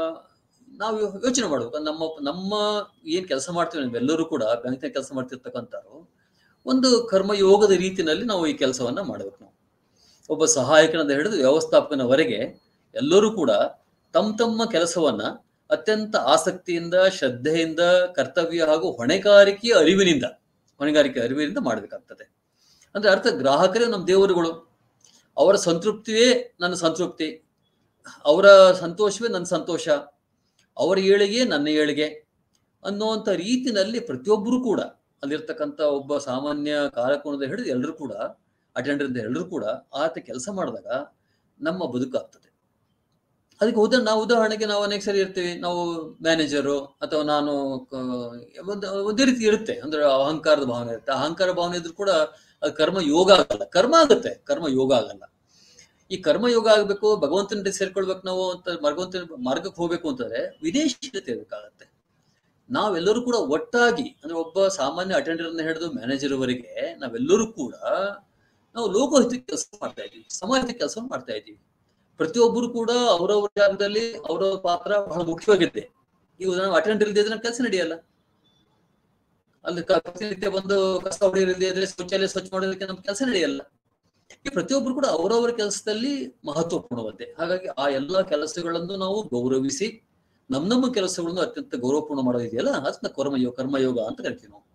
Speaker 7: ನಾವು ಯೋಚನೆ ಮಾಡ್ಬೇಕು ನಮ್ಮ ನಮ್ಮ ಏನ್ ಕೆಲಸ ಮಾಡ್ತೀವಿ ನಾವೆಲ್ಲರೂ ಕೂಡ ಬ್ಯಾಂಕ್ನ ಕೆಲಸ ಮಾಡ್ತಿರ್ತಕ್ಕಂಥವ್ರು ಒಂದು ಕರ್ಮಯೋಗದ ರೀತಿನಲ್ಲಿ ನಾವು ಈ ಕೆಲಸವನ್ನ ಮಾಡಬೇಕು ನಾವು ಒಬ್ಬ ಸಹಾಯಕನಿಂದ ಹಿಡಿದು ವ್ಯವಸ್ಥಾಪಕನವರೆಗೆ ಎಲ್ಲರೂ ಕೂಡ ತಮ್ಮ ತಮ್ಮ ಕೆಲಸವನ್ನ ಅತ್ಯಂತ ಆಸಕ್ತಿಯಿಂದ ಶ್ರದ್ಧೆಯಿಂದ ಕರ್ತವ್ಯ ಹಾಗೂ ಹೊಣೆಗಾರಿಕೆಯ ಅರಿವಿನಿಂದ ಹೊಣೆಗಾರಿಕೆ ಅರಿವಿನಿಂದ ಮಾಡಬೇಕಾಗ್ತದೆ ಅಂದ್ರೆ ಅರ್ಥ ಗ್ರಾಹಕರೇ ನಮ್ಮ ದೇವರುಗಳು ಅವರ ಸಂತೃಪ್ತಿಯೇ ನನ್ನ ಸಂತೃಪ್ತಿ ಅವರ ಸಂತೋಷವೇ ನನ್ನ ಸಂತೋಷ ಅವರ ಏಳಿಗೆ ನನ್ನ ಏಳಿಗೆ ಅನ್ನುವಂಥ ರೀತಿನಲ್ಲಿ ಪ್ರತಿಯೊಬ್ಬರು ಕೂಡ ಅಲ್ಲಿರ್ತಕ್ಕಂಥ ಒಬ್ಬ ಸಾಮಾನ್ಯ ಕಾಲಕೋಣದ ಹಿಡಿದು ಎಲ್ಲರೂ ಕೂಡ ಅಟೆಂಡರ್ ಅಂತ ಎಲ್ಲರೂ ಕೂಡ ಆತ ಕೆಲಸ ಮಾಡಿದಾಗ ನಮ್ಮ ಬದುಕಾಗ್ತದೆ ಅದಕ್ಕೆ ಉದಾ ನಾವು ಉದಾಹರಣೆಗೆ ನಾವು ಅನೇಕ ಸರಿ ಇರ್ತೀವಿ ನಾವು ಮ್ಯಾನೇಜರು ಅಥವಾ ನಾನು ಕ- ಒಂದು ಒಂದೇ ರೀತಿ ಇರುತ್ತೆ ಅಂದ್ರೆ ಅಹಂಕಾರದ ಭಾವನೆ ಇರುತ್ತೆ ಅಹಂಕಾರ ಭಾವನೆ ಇದ್ರೂ ಕೂಡ ಅದು ಕರ್ಮ ಯೋಗ ಆಗಲ್ಲ ಕರ್ಮ ಆಗುತ್ತೆ ಕರ್ಮ ಯೋಗ ಆಗಲ್ಲ ಈ ಕರ್ಮ ಯೋಗ ಆಗ್ಬೇಕು ಭಗವಂತನ ಸೇರ್ಕೊಳ್ಬೇಕು ನಾವು ಅಂತ ಭಗವಂತನ ಮಾರ್ಗಕ್ಕೆ ಹೋಗ್ಬೇಕು ಅಂತಂದ್ರೆ ವಿದೇಶೀಯತೆ ಇರಬೇಕಾಗತ್ತೆ ನಾವೆಲ್ಲರೂ ಕೂಡ ಒಟ್ಟಾಗಿ ಅಂದ್ರೆ ಒಬ್ಬ ಸಾಮಾನ್ಯ ಅಟೆಂಡರ್ ಅನ್ನ ಹಿಡಿದು ಮ್ಯಾನೇಜರ್ ವರೆಗೆ ನಾವೆಲ್ಲರೂ ಕೂಡ ನಾವು ಲೋಕಹಿತಕ್ಕೆ ಕೆಲಸ ಮಾಡ್ತಾ ಇದ್ದೀವಿ ಸಮಾಜದ ಕೆಲಸ ಮಾಡ್ತಾ ಇದ್ದೀವಿ ಪ್ರತಿಯೊಬ್ಬರು ಕೂಡ ಅವರವರ ಜಾಗದಲ್ಲಿ ಅವರವರ ಪಾತ್ರ ಬಹಳ ಮುಖ್ಯವಾಗಿದೆ ಈಗ ನಾವು ಅಟೆಂಡರ್ ಇಲ್ಲದೆ ನಮ್ಮ ಕೆಲಸ ನಡೆಯಲ್ಲ ಅಲ್ಲಿ ಕ- ಪ್ರತಿನಿತ್ಯ ಬಂದು ಕಸ ಹೊಡೆಯೋರಿಲ್ಲದೆ ಇದ್ರೆ ಶೌಚಾಲಯ ಸ್ವಚ್ಛ ಮಾಡೋದಕ್ಕೆ ನಮ್ಮ ಕೆಲಸ ನಡೆಯಲ್ಲ ಈ ಪ್ರತಿಯೊಬ್ಬರು ಕೂಡ ಅವರವರ ಕೆಲಸದಲ್ಲಿ ಮಹತ್ವಪೂರ್ಣವಂತೆ ಹಾಗಾಗಿ ಆ ಎಲ್ಲಾ ಕೆಲಸಗಳನ್ನು ನಾವು ಗೌರವಿಸಿ ನಮ್ಮ ನಮ್ಮ ಕೆಲಸಗಳನ್ನು ಅತ್ಯಂತ ಗೌರವಪೂರ್ಣ ಮಾಡೋದಿದೆಯಲ್ಲ ಅದನ್ನ ಕರ್ಮಯೋಗ ಕರ್ಮಯೋಗ ಅಂತ ಕರಿತೀವಿ ನಾವು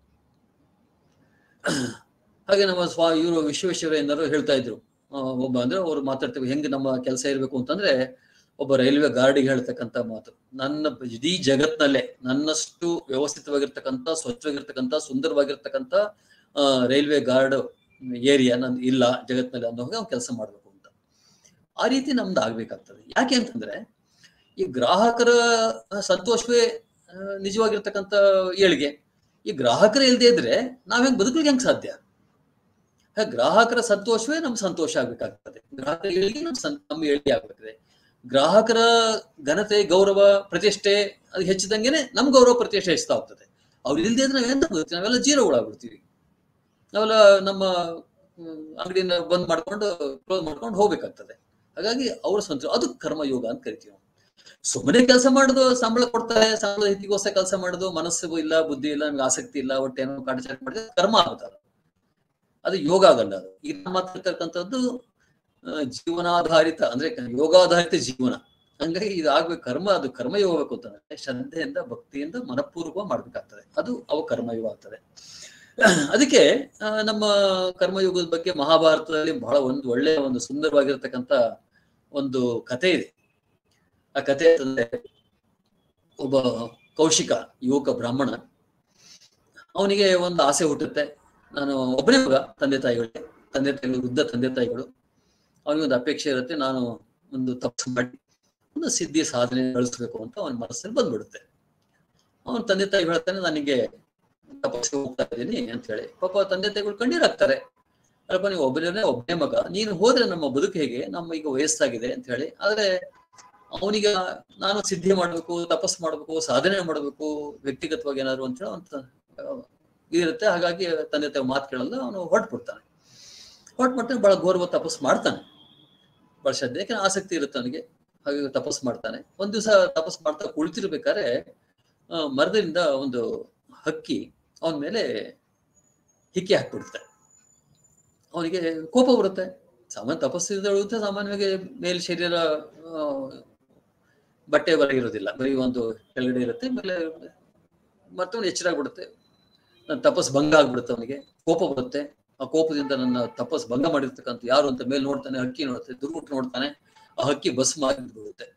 Speaker 7: ಹಾಗೆ ನಮ್ಮ ಸ್ವಾ ಇವರು ವಿಶ್ವೇಶ್ವರಯ್ಯನವರು ಹೇಳ್ತಾ ಇದ್ರು ಆ, ಒಬ್ಬ ಅಂದ್ರೆ ಅವ್ರು ಮಾತಾಡ್ತೇವೆ ಹೆಂಗೆ ನಮ್ಮ ಕೆಲಸ ಇರಬೇಕು ಅಂತಂದ್ರೆ ಒಬ್ಬ ರೈಲ್ವೆ ಗಾರ್ಡಿಗೆ ಹೇಳ್ತಕ್ಕಂತ ಮಾತು ನನ್ನ ಇಡೀ ಜಗತ್ನಲ್ಲೇ ನನ್ನಷ್ಟು ವ್ಯವಸ್ಥಿತವಾಗಿರ್ತಕ್ಕಂಥ ಸ್ವಚ್ಛವಾಗಿರ್ತಕ್ಕಂಥ ಸುಂದರವಾಗಿರ್ತಕ್ಕಂಥ ಆ, ರೈಲ್ವೆ ಗಾರ್ಡ್ ಏರಿಯಾ ನನ್ ಇಲ್ಲ ಜಗತ್ನಲ್ಲಿ ಅನ್ನೋ ಹೋಗಿ ಅವ್ನು ಕೆಲಸ ಮಾಡ್ಬೇಕು ಅಂತ ಆ ರೀತಿ ನಮ್ದು ಆಗ್ಬೇಕಾಗ್ತದೆ ಯಾಕೆ ಅಂತಂದ್ರೆ ಈ ಗ್ರಾಹಕರ ಸಂತೋಷವೇ ಆ, ನಿಜವಾಗಿರ್ತಕ್ಕಂಥ ಏಳಿಗೆ ಈ ಗ್ರಾಹಕರೇ ಇಲ್ಲದೆ ಇದ್ರೆ ನಾವ್ ಹೆಂಗ್ ಬದುಕಲಿಕ್ಕೆ ಹೆಂಗ್ ಸಾಧ್ಯ ಹಾಗೆ ಗ್ರಾಹಕರ ಸಂತೋಷವೇ ನಮ್ ಸಂತೋಷ ಆಗ್ಬೇಕಾಗ್ತದೆ ಗ್ರಾಹಕರ ಏಳಿಗೆ ನಮ್ ಸಂ- ನಮ್ಮ ಏಳಿಗೆ ಆಗ್ಬೇಕಾಗ್ತದೆ ಗ್ರಾಹಕರ ಘನತೆ ಗೌರವ ಪ್ರತಿಷ್ಠೆ ಅದು ಹೆಚ್ಚಿದಂಗೆನೆ ನಮ್ ಗೌರವ ಪ್ರತಿಷ್ಠೆ ಹೆಚ್ಚುತ್ತಾ ಹೋಗ್ತದೆ ಅವ್ರು ಇಲ್ದೇ ಇದ್ರೆ ನಾವ್ ಎಂತ ಬದುಕ್ತೀವಿ ನಾವೆಲ್ಲ ಜೀರೋ ಒಳಗ್ಬಿಡ್ತೀವಿ ನಾವೆಲ್ಲ ನಮ್ಮ ಹ್ಮ್, ಅಂಗಡಿನ ಬಂದ್ ಮಾಡ್ಕೊಂಡು ಕ್ಲೋಸ್ ಮಾಡ್ಕೊಂಡು ಹೋಗ್ಬೇಕಾಗ್ತದೆ ಹಾಗಾಗಿ ಅವ್ರ ಸಂತೋಷ ಅದು ಕರ್ಮಯೋಗ ಅಂತ ಕರಿತೀವಿ ನಾವು ಸುಮ್ಮನೆ ಕೆಲಸ ಮಾಡುದು ಸಂಬಳ ಕೊಡ್ತಾರೆ ಸಂಬಳದ ಹಿತಿಗೋಸ್ಕರ ಕೆಲಸ ಮಾಡುದು ಮನಸ್ಸು ಇಲ್ಲ ಬುದ್ಧಿ ಇಲ್ಲ ನಮ್ಗೆ ಆಸಕ್ತಿ ಇಲ್ಲ ಹೊಟ್ಟೆ ಏನೋ ಕಾಟಚಾರ ಮಾಡಿದ್ರೆ ಕರ್ಮ ಆಗುತ್ತೆ ಅದು ಅದು ಯೋಗ ಆಗಲ್ಲ ಅದು ಈಗ ನಮ್ಮ ಮಾತಾಡ್ತಕ್ಕಂಥದ್ದು ಆ, ಜೀವನಾಧಾರಿತ ಅಂದ್ರೆ ಯೋಗಾಧಾರಿತ ಜೀವನ ಹಂಗಾಗಿ ಇದು ಆಗ್ಬೇಕು ಕರ್ಮ ಅದು ಕರ್ಮಯೋಗ ಹೋಗ್ಬೇಕು ಅಂತಂದ್ರೆ ಶ್ರದ್ಧೆಯಿಂದ ಭಕ್ತಿಯಿಂದ ಮನಪೂರ್ವಕ ಮಾಡ್ಬೇಕಾಗ್ತದೆ ಅದು ಅವ ಕರ್ಮಯೋಗ ಆಗ್ತದೆ ಅದಕ್ಕೆ ಆ, ನಮ್ಮ ಕರ್ಮಯೋಗದ ಬಗ್ಗೆ ಮಹಾಭಾರತದಲ್ಲಿ ಬಹಳ ಒಂದು ಒಳ್ಳೆಯ ಒಂದು ಸುಂದರವಾಗಿರ್ತಕ್ಕಂಥ ಒಂದು ಕಥೆ ಇದೆ ಆ ಕಥೆ ಅಂತಂದ್ರೆ ಒಬ್ಬ ಕೌಶಿಕ ಯುವಕ ಬ್ರಾಹ್ಮಣ ಅವನಿಗೆ ಒಂದು ಆಸೆ ಹುಟ್ಟುತ್ತೆ ನಾನು ಒಬ್ಬನೇ ಮಗ ತಂದೆ ತಾಯಿಗಳಿಗೆ ತಂದೆ ತಾಯಿಗಳು ವೃದ್ಧ ತಂದೆ ತಾಯಿಗಳು ಅವನಿಗೆ ಒಂದು ಅಪೇಕ್ಷೆ ಇರುತ್ತೆ ನಾನು ಒಂದು ತಪ್ಪು ಮಾಡಿ ಒಂದು ಸಿದ್ಧಿ ಸಾಧನೆ ಗಳಿಸ್ಬೇಕು ಅಂತ ಅವನ ಮನಸ್ಸಲ್ಲಿ ಬಂದ್ಬಿಡುತ್ತೆ ಅವನ ತಂದೆ ತಾಯಿ ಹೇಳ್ತಾನೆ ನನಗೆ ತಪಸ್ಸಿಗೆ ಹೋಗ್ತಾ ಇದ್ದೀನಿ ಅಂತ ಹೇಳಿ ಪಾಪ ತಂದೆ ತಾಯಿಗಳು ಕಣ್ಣೀರಾಗ್ತಾರೆ ಅಲ್ಪ ನೀವು ಒಬ್ಬನೇ ಒಬ್ಬನೇ ಮಗ ನೀನು ಹೋದ್ರೆ ನಮ್ಮ ಬದುಕು ಹೇಗೆ ನಮ್ಮ ಈಗ ವಯಸ್ಸಾಗಿದೆ ಅಂತ ಹೇಳಿ ಆದ್ರೆ ಅವನಿಗೆ ನಾನು ಸಿದ್ಧಿ ಮಾಡ್ಬೇಕು ತಪಸ್ ಮಾಡ್ಬೇಕು ಸಾಧನೆ ಮಾಡ್ಬೇಕು ವ್ಯಕ್ತಿಗತವಾಗಿ ಏನಾದ್ರು ಅಂತ ಹೇಳಿ ಅಂತ ಇರುತ್ತೆ ಹಾಗಾಗಿ ತಂದೆ ತಾಯಿ ಮಾತು ಕೇಳಲ್ಲ ಅವನು ಹೊರಟ್ಬಿಡ್ತಾನೆ ಹೊರಟ್ಬಿಟ್ಟು ಬಹಳ ಗೌರವ ತಪಸ್ ಮಾಡ್ತಾನೆ ಬಹಳ ಶ್ರದ್ಧೆ ಯಾಕಂದ್ರೆ ಆಸಕ್ತಿ ಇರುತ್ತೆ ಅವನಿಗೆ ಹಾಗಾಗಿ ತಪಸ್ ಮಾಡ್ತಾನೆ ಒಂದ್ ದಿವಸ ತಪಸ್ ಮಾಡ್ತಾ ಕುಳಿತಿರ್ಬೇಕಾದ್ರೆ ಆ, ಮರದಿಂದ ಒಂದು ಹಕ್ಕಿ ಅವನ ಮೇಲೆ ಹಿಕ್ಕಿ ಹಾಕ್ಬಿಡುತ್ತೆ ಅವನಿಗೆ ಕೋಪ ಬರುತ್ತೆ ಸಾಮಾನ್ಯ ತಪಸ್ಸಿರುತ್ತೆ ಸಾಮಾನ್ಯವಾಗಿ ಮೇಲ್ ಶರೀರ ಆ, ಬಟ್ಟೆ ಹೊರಗಿರೋದಿಲ್ಲ ಬರೀ ಒಂದು ಕೆಳಗಡೆ ಇರುತ್ತೆ ಮೇಲೆ ಮತ್ತೊಂದು ಎಚ್ಚರಾಗ್ಬಿಡುತ್ತೆ ನನ್ನ ತಪಸ್ ಭಂಗ ಆಗ್ಬಿಡುತ್ತೆ ಅವನಿಗೆ ಕೋಪ ಬರುತ್ತೆ ಆ ಕೋಪದಿಂದ ನನ್ನ ತಪಸ್ ಭಂಗ ಮಾಡಿರ್ತಕ್ಕಂಥ ಯಾರು ಅಂತ ಮೇಲೆ ನೋಡ್ತಾನೆ ಹಕ್ಕಿ ನೋಡುತ್ತೆ ದುರ್ಗುಟ್ಟು ನೋಡ್ತಾನೆ ಆ ಹಕ್ಕಿ ಭಸ್ಮ ಆಗಿ ಬಿಡುತ್ತೆ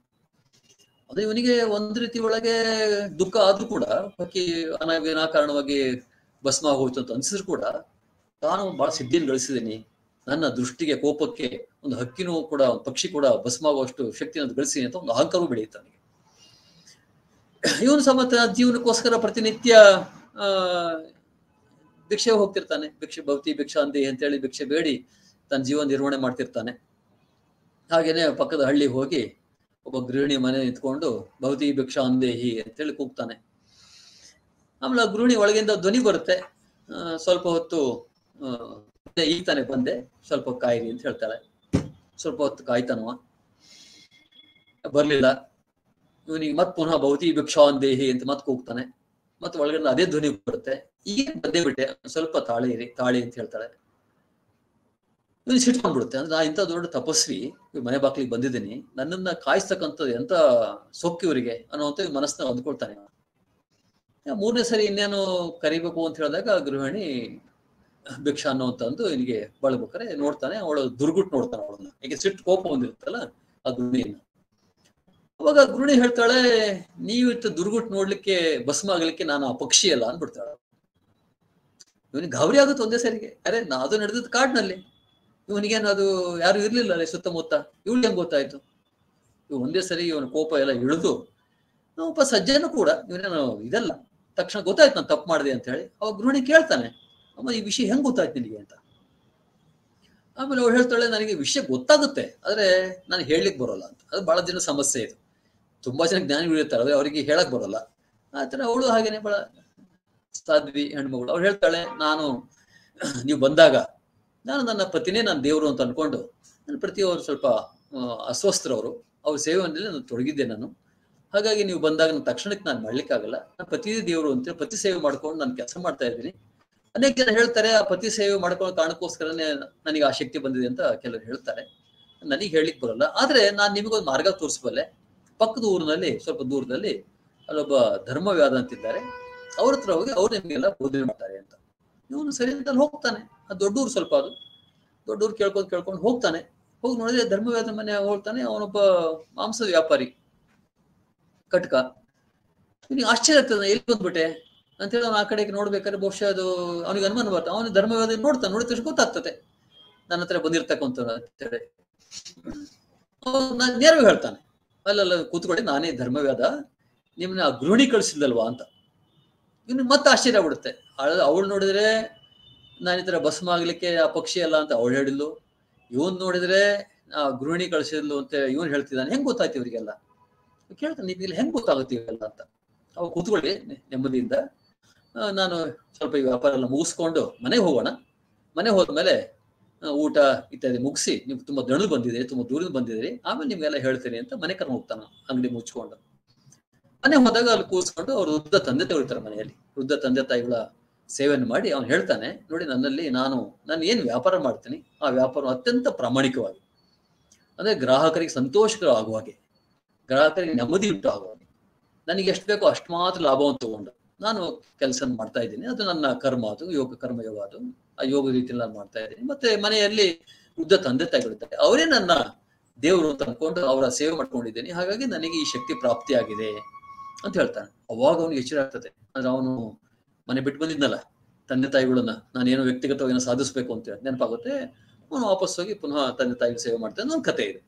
Speaker 7: ಅದು ಇವನಿಗೆ ಒಂದ್ ರೀತಿ ಒಳಗೆ ದುಃಖ ಆದ್ರೂ ಕೂಡ ಹಕ್ಕಿ ಅನ ವಿನಾಕಾರಣವಾಗಿ ಭಸ್ಮ ಆಗೋಯ್ತು ಅಂತ ಅನ್ಸಿದ್ರು ಕೂಡ ತಾನು ಬಹಳ ಸಿದ್ಧಿಯನ್ನು ಗಳಿಸಿದ್ದೀನಿ ನನ್ನ ದೃಷ್ಟಿಗೆ ಕೋಪಕ್ಕೆ ಒಂದು ಹಕ್ಕಿನೂ ಕೂಡ ಒಂದು ಪಕ್ಷಿ ಕೂಡ ಭಸ್ಮ ಆಗುವಷ್ಟು ಶಕ್ತಿಯನ್ನು ಗಳಿಸಿದ್ದೀನಿ ಅಂತ ಒಂದು ಅಹಂಕಾರವೂ ಬೆಳೆಯುತ್ತೆ ಅವನಿಗೆ ಇವನು ಸಮೇತ ಜೀವನಕ್ಕೋಸ್ಕರ ಪ್ರತಿನಿತ್ಯ ಆ ಭಿಕ್ಷೆ ಹೋಗ್ತಿರ್ತಾನೆ ಭಿಕ್ಷೆ ಭಕ್ತಿ ಭಿಕ್ಷಾ ಅಂದಿ ಅಂತೇಳಿ ಭಿಕ್ಷೆ ಬೇಡಿ ತನ್ನ ಜೀವನ ನಿರ್ವಹಣೆ ಮಾಡ್ತಿರ್ತಾನೆ ಹಾಗೇನೆ ಪಕ್ಕದ ಹಳ್ಳಿ ಹೋಗಿ ಒಬ್ಬ ಗೃಹಿಣಿ ಮನೆ ನಿಂತ್ಕೊಂಡು ಭವತಿ ಭಿಕ್ಷಾ ಅಂದೇಹಿ ಅಂತೇಳಿ ಕೂಗ್ತಾನೆ ಆಮೇಲೆ ಆ ಗೃಹಿಣಿ ಒಳಗಿಂದ ಧ್ವನಿ ಬರುತ್ತೆ ಆ, ಸ್ವಲ್ಪ ಹೊತ್ತು ಆ, ಈಗ ತಾನೆ ಬಂದೆ ಸ್ವಲ್ಪ ಕಾಯಿರಿ ಅಂತ ಹೇಳ್ತಾಳೆ ಸ್ವಲ್ಪ ಹೊತ್ತು ಕಾಯ್ತಾನವ ಬರ್ಲಿಲ್ಲ ಇವನಿಗೆ ಮತ್ ಪುನಃ ಭೌತಿ ಭಿಕ್ಷಾ ದೇಹಿ ಅಂತ ಮತ್ ಕೂಗ್ತಾನೆ ಮತ್ತೆ ಒಳಗಡೆ ಅದೇ ಧ್ವನಿ ಬರುತ್ತೆ ಈಗ ಬಂದೇ ಬಿಟ್ಟೆ ಸ್ವಲ್ಪ ತಾಳಿ ಇರಿ ತಾಳಿ ಅಂತ ಹೇಳ್ತಾಳೆ ಇವನು ಸಿಟ್ಕೊಂಡ್ಬಿಡುತ್ತೆ ಅಂದ್ರೆ ನಾ ಇಂಥ ದೊಡ್ಡ ತಪಸ್ವಿ ಇವ್ ಮನೆ ಬಾಕ್ಲಿಗೆ ಬಂದಿದ್ದೀನಿ ನನ್ನನ್ನ ಕಾಯಿಸ್ತಕ್ಕಂಥದ್ದು ಎಂತ ಸೊಕ್ಕು ಇವರಿಗೆ ಅನ್ನೋಂಥ ಇವ್ ಮನಸ್ಸನ್ನ ಅಂದ್ಕೊಳ್ತಾನೆ ಇವ. ಯಾ, ಮೂರನೇ ಸರಿ ಇನ್ನೇನು ಕರಿಬೇಕು ಅಂತ ಹೇಳಿದಾಗ ಆ ಗೃಹಿಣಿ ಭಿಕ್ಷಾ ಅನ್ನೋಂತಂದು ಇವನಿಗೆ ಬಳಬೇಕಾರೆ ನೋಡ್ತಾನೆ ಅವಳು ದುರ್ಗುಟ್ ನೋಡ್ತಾನೆ ಅವಳನ್ನ ಈಗ ಸಿಟ್ಟು ಕೋಪ ಬಂದಿರುತ್ತಲ್ಲ ಆ ಗೃಹಿಣಿಯನ್ನ ಅವಾಗ ಗೃಹಿಣಿ ಹೇಳ್ತಾಳೆ ನೀವು ಇಟ್ಟು ದುರ್ಗುಟ್ ನೋಡ್ಲಿಕ್ಕೆ ಭಸ್ಮ ಆಗ್ಲಿಕ್ಕೆ ನಾನು ಆ ಪಕ್ಷಿ ಅಲ್ಲ ಅಂದ್ಬಿಡ್ತಾಳೆ ಇವನಿಗೆ ಗಾಬರಿ ಆಗುತ್ತೆ ಒಂದೇ ಸರಿಗೆ ಅರೆ ನಾ ಅದು ನಡೆದದ್ದು ಕಾಡ್ನಲ್ಲಿ ಇವನಿಗೇನು ಅದು ಯಾರು ಇರ್ಲಿಲ್ಲ ಅಲ್ಲಿ ಸುತ್ತಮುತ್ತ ಇವಳು ಹೆಂಗ್ ಗೊತ್ತಾಯ್ತು ಇವ್ ಒಂದೇ ಸರಿ ಇವನ ಕೋಪ ಎಲ್ಲ ಇಳಿದು ಒಬ್ಬ ಸಜ್ಜನು ಕೂಡ ಇವನೇನು ಇದಲ್ಲ ತಕ್ಷಣ ಗೊತ್ತಾಯ್ತು ನಾನು ತಪ್ಪು ಮಾಡಿದೆ ಅಂತ ಹೇಳಿ ಅವಾಗ ಗೃಹಿಣಿ ಕೇಳ್ತಾನೆ ಅಮ್ಮ ಈ ವಿಷಯ ಹೆಂಗ್ ಗೊತ್ತಾಯ್ತು ನಿನಗೆ ಅಂತ ಆಮೇಲೆ ಅವಳು ಹೇಳ್ತಾಳೆ ನನಗೆ ವಿಷಯ ಗೊತ್ತಾಗುತ್ತೆ ಆದ್ರೆ ನಾನು ಹೇಳಲಿಕ್ಕೆ ಬರೋಲ್ಲ ಅಂತ ಅದು ಬಹಳ ಜನ ಸಮಸ್ಯೆ ಇದು ತುಂಬಾ ಜನ ಜ್ಞಾನಿಗಳು ಇರ್ತಾರೆ ಆದ್ರೆ ಅವರಿಗೆ ಹೇಳಕ್ ಬರೋಲ್ಲ ಆತರ ಅವಳು ಹಾಗೇನೆ ಬಹಳ ಸಾಧ್ವಿ ಹೆಣ್ಮಗಳು ಅವಳು ಹೇಳ್ತಾಳೆ ನಾನು ನೀವು ಬಂದಾಗ ನಾನು ನನ್ನ ಪತಿನೇ ನಾನು ದೇವರು ಅಂತ ಅನ್ಕೊಂಡು ನನ್ನ ಪ್ರತಿಯವರು ಸ್ವಲ್ಪ ಆ, ಅಸ್ವಸ್ಥರವರು ಅವ್ರ ಸೇವೆಯಲ್ಲಿ ನಾನು ತೊಡಗಿದ್ದೆ ನಾನು ಹಾಗಾಗಿ ನೀವು ಬಂದಾಗ ನಾನು ತಕ್ಷಣಕ್ಕೆ ನಾನು ಮಾಡ್ಲಿಕ್ಕಾಗಲ್ಲ ನಾನು ಪತಿ ದೇವರು ಅಂತ ಪತಿ ಸೇವೆ ಮಾಡ್ಕೊಂಡು ನಾನು ಕೆಲಸ ಮಾಡ್ತಾ ಇದ್ದೀನಿ ಅನೇಕ ಜನ ಹೇಳ್ತಾರೆ ಆ ಪತಿ ಸೇವೆ ಮಾಡ್ಕೊಳ್ಳೋ ಕಾರಣಕ್ಕೋಸ್ಕರನೇ ನನಗೆ ಆ ಶಕ್ತಿ ಬಂದಿದೆ ಅಂತ ಕೆಲವರು ಹೇಳ್ತಾರೆ ನನಗೆ ಹೇಳಲಿಕ್ಕೆ ಬರಲ್ಲ ಆದ್ರೆ ನಾನು ನಿಮಗೊಂದು ಮಾರ್ಗ ತೋರಿಸಬಲ್ಲೆ ಪಕ್ಕದ ಊರಿನಲ್ಲಿ ಸ್ವಲ್ಪ ದೂರದಲ್ಲಿ ಅಲ್ಲೊಬ್ಬ ಧರ್ಮವ್ಯಾದ ಅಂತಿದ್ದಾರೆ ಅವ್ರ ಹತ್ರ ಹೋಗಿ ಅವ್ರು ನಿಮಗೆಲ್ಲ ಬೋಧನೆ ಮಾಡ್ತಾರೆ ಅಂತ ಇವನು ಸರಿ ಅಂತ ಅಲ್ಲಿ ಹೋಗ್ತಾನೆ ಅದು ದೊಡ್ಡ ಊರು ಸ್ವಲ್ಪ ಅದು ದೊಡ್ಡ ಊರು ಕೇಳ್ಕೊಂಡು ಕೇಳ್ಕೊಂಡು ಹೋಗ್ತಾನೆ ಹೋಗಿ ನೋಡಿದ್ರೆ ಧರ್ಮವ್ಯಾದ ಮನೆ ಹೋಗ್ತಾನೆ ಅವನೊಬ್ಬ ಮಾಂಸ ವ್ಯಾಪಾರಿ ಕಟ್ಕ ನಿನಗೆ ಆಶ್ಚರ್ಯ ಆಗ್ತದೆ ಎಲ್ಲಿ ಬಂದ್ಬಿಟ್ಟೆ ಅಂತೇಳಿ ಅವ್ನು ಆ ಕಡೆಗೆ ನೋಡ್ಬೇಕಾದ್ರೆ ಬಹುಶಃ ಅದು ಅವನಿಗೆ ಅನುಮಾನ ಬರ್ತದೆ ಅವನು ಧರ್ಮವಾದ ನೋಡ್ತಾನೆ ನೋಡಿದ ತಕ್ಷಣ ಗೊತ್ತಾಗ್ತದೆ ನನ್ನ ಹತ್ರ ಬಂದಿರ್ತಕ್ಕಂಥ ಅಂತೇಳಿ ನಾನು ನೇರವಾಗಿ ಹೇಳ್ತಾನೆ ಅಲ್ಲಲ್ಲ ಕೂತ್ಕೊಳ್ಳಿ ನಾನೇ ಧರ್ಮವ್ಯಾದ ನಿಮ್ಮನ್ನ ಆ ಗೃಹಿಣಿ ಕಳಿಸಿಲ್ಲಲ್ವಾ ಅಂತ ಇನ್ನು ಮತ್ತೆ ಆಶ್ಚರ್ಯ ಆಗ್ಬಿಡುತ್ತೆ ಅವಳು ನೋಡಿದ್ರೆ ನಾನು ಈ ತರ ಭಸ್ಮ ಆಗ್ಲಿಕ್ಕೆ ಆ ಪಕ್ಷಿ ಅಲ್ಲ ಅಂತ ಅವಳು ಹೇಳಿದ್ಲು ಇವನ್ ನೋಡಿದ್ರೆ ಆ ಗೃಹಿಣಿ ಕಳಿಸಿದ್ಲು ಅಂತ ಇವನ್ ಹೇಳ್ತಿದ್ದಾನೆ ಹೆಂಗ್ ಗೊತ್ತಾಯ್ತು ಇವರಿಗೆಲ್ಲ ಕೇಳ್ತಾನೆ ನಿಮ್ಗೆ ಹೆಂಗ್ ಗೊತ್ತಾಗುತ್ತೆ ಇವೆಲ್ಲ ಅಂತ ಅವ್ ಕೂತ್ಕೊಳ್ಳಿ ನೆ- ನೆಮ್ಮದಿಯಿಂದ ಆ, ನಾನು ಸ್ವಲ್ಪ ಈ ವ್ಯಾಪಾರ ಎಲ್ಲ ಮುಗಿಸ್ಕೊಂಡು ಮನೆಗೆ ಹೋಗೋಣ ಮನೆ ಹೋದ್ಮೇಲೆ ಆ, ಊಟ ಇತ್ಯಾದಿ ಮುಗಿಸಿ ನೀವು ತುಂಬಾ ದಣದು ಬಂದಿದ್ದೀರಿ ತುಂಬಾ ದೂರದಿಂದ ಬಂದಿದ್ದೀರಿ ಆಮೇಲೆ ನಿಮ್ಗೆಲ್ಲ ಹೇಳ್ತೀನಿ ಅಂತ ಮನೆ ಕರ್ಕೊಂಡು ಹೋಗ್ತಾನೆ ಅಂಗಡಿ ಮುಚ್ಕೊಂಡು ಮನೆ ಹೋದಾಗ ಅಲ್ಲಿ ಕೂರಿಸ್ಕೊಂಡು ಅವ್ರು ವೃದ್ಧ ತಂದೆ ತಾಯಿರ್ತಾರೆ ಮನೆಯಲ್ಲಿ ವೃದ್ಧ ತಂದೆ ತಾಯಿಗಳ ಸೇವೆಯನ್ನು ಮಾಡಿ ಅವ್ನು ಹೇಳ್ತಾನೆ ನೋಡಿ ನನ್ನಲ್ಲಿ ನಾನು ನಾನು ಏನ್ ವ್ಯಾಪಾರ ಮಾಡ್ತೀನಿ ಆ ವ್ಯಾಪಾರ ಅತ್ಯಂತ ಪ್ರಾಮಾಣಿಕವಾಗಿ ಅಂದ್ರೆ ಗ್ರಾಹಕರಿಗೆ ಸಂತೋಷಕರ ಆಗುವ ಹಾಗೆ ಗ್ರಾಹಕರಿಗೆ ನೆಮ್ಮದಿ ಉಂಟು ಆಗುವ ಹಾಗೆ ನನಗೆ ಎಷ್ಟು ಬೇಕೋ ಅಷ್ಟು ಮಾತ್ರ ಲಾಭವನ್ನು ತಗೊಂಡು ನಾನು ಕೆಲಸ ಮಾಡ್ತಾ ಇದ್ದೀನಿ ಅದು ನನ್ನ ಕರ್ಮ ಅದು ಯೋಗ ಕರ್ಮ ಯೋಗ ಅದು ಆ ಯೋಗ ರೀತಿಯಲ್ಲಿ ನಾನು ಮಾಡ್ತಾ ಇದ್ದೀನಿ ಮತ್ತೆ ಮನೆಯಲ್ಲಿ ವೃದ್ಧ ತಂದೆ ತಾಯಿಗಳಿದ್ದಾರೆ ಅವರೇ ನನ್ನ ದೇವರು ಅಂತ ಅನ್ಕೊಂಡು ಅವರ ಸೇವೆ ಮಾಡ್ಕೊಂಡಿದ್ದೀನಿ ಹಾಗಾಗಿ ನನಗೆ ಈ ಶಕ್ತಿ ಪ್ರಾಪ್ತಿಯಾಗಿದೆ ಅಂತ ಹೇಳ್ತಾನೆ ಅವಾಗ ಅವನಿಗೆ ಎಚ್ಚರ ಆಗ್ತದೆ ಅಂದ್ರೆ ಅವನು ಮನೆ ಬಿಟ್ಟು ಬಂದಿದ್ನಲ್ಲ ತಂದೆ ತಾಯಿಗಳನ್ನ ನಾನೇನೋ ವ್ಯಕ್ತಿಗತವಾಗಿ ಏನೋ ಸಾಧಿಸ್ಬೇಕು ಅಂತ ಹೇಳಿ ನೆನಪಾಗುತ್ತೆ ಅವನು ವಾಪಸ್ ಹೋಗಿ ಪುನಃ ತಂದೆ ತಾಯಿಗೆ ಸೇವೆ ಮಾಡ್ತಾನೆ ಒಂದು ಕತೆ ಇದೆ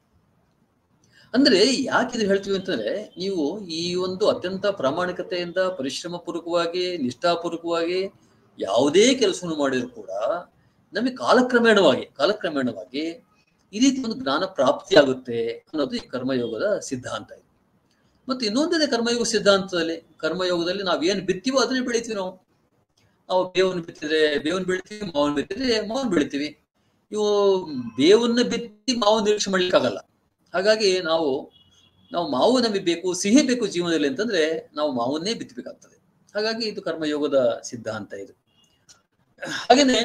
Speaker 7: ಅಂದ್ರೆ ಯಾಕೆ ಇದು ಹೇಳ್ತೀವಿ ಅಂತಂದ್ರೆ ನೀವು ಈ ಒಂದು ಅತ್ಯಂತ ಪ್ರಾಮಾಣಿಕತೆಯಿಂದ ಪರಿಶ್ರಮ ಪೂರ್ವಕವಾಗಿ ನಿಷ್ಠಾಪೂರ್ವಕವಾಗಿ ಯಾವುದೇ ಕೆಲಸವನ್ನು ಮಾಡಿದ್ರು ಕೂಡ ನಮಗೆ ಕಾಲಕ್ರಮೇಣವಾಗಿ ಕಾಲಕ್ರಮೇಣವಾಗಿ ಈ ರೀತಿ ಒಂದು ಜ್ಞಾನ ಪ್ರಾಪ್ತಿಯಾಗುತ್ತೆ ಅನ್ನೋದು ಈ ಕರ್ಮಯೋಗದ ಸಿದ್ಧಾಂತ ಇದೆ ಮತ್ತೆ ಇನ್ನೊಂದಿದೆ ಕರ್ಮಯೋಗ ಸಿದ್ಧಾಂತದಲ್ಲಿ ಕರ್ಮಯೋಗದಲ್ಲಿ ನಾವ್ ಏನ್ ಬಿತ್ತೀವೋ ಅದನ್ನೇ ಬೆಳಿತೀವಿ ನಾವು ನಾವು ಬೇವನ್ನು ಬಿತ್ತಿದ್ರೆ ಬೇವನ್ನು ಬೆಳಿತೀವಿ ಮಾವನ್ ಬಿತ್ತಿದ್ರೆ ಮಾವನ್ ಬೆಳಿತೀವಿ ಇವು ಬೇವನ್ನ ಬಿತ್ತಿ ಮಾವು ನಿರೀಕ್ಷೆ ಮಾಡ್ಲಿಕ್ಕಾಗಲ್ಲ ಹಾಗಾಗಿ ನಾವು ನಾವು ಮಾವು ನಮಗೆ ಬೇಕು ಸಿಹಿ ಬೇಕು ಜೀವನದಲ್ಲಿ ಅಂತಂದ್ರೆ ನಾವು ಮಾವನ್ನೇ ಬಿತ್ತಬೇಕಾಗ್ತದೆ ಹಾಗಾಗಿ ಇದು ಕರ್ಮಯೋಗದ ಸಿದ್ಧಾಂತ ಇದು ಹಾಗೇನೆ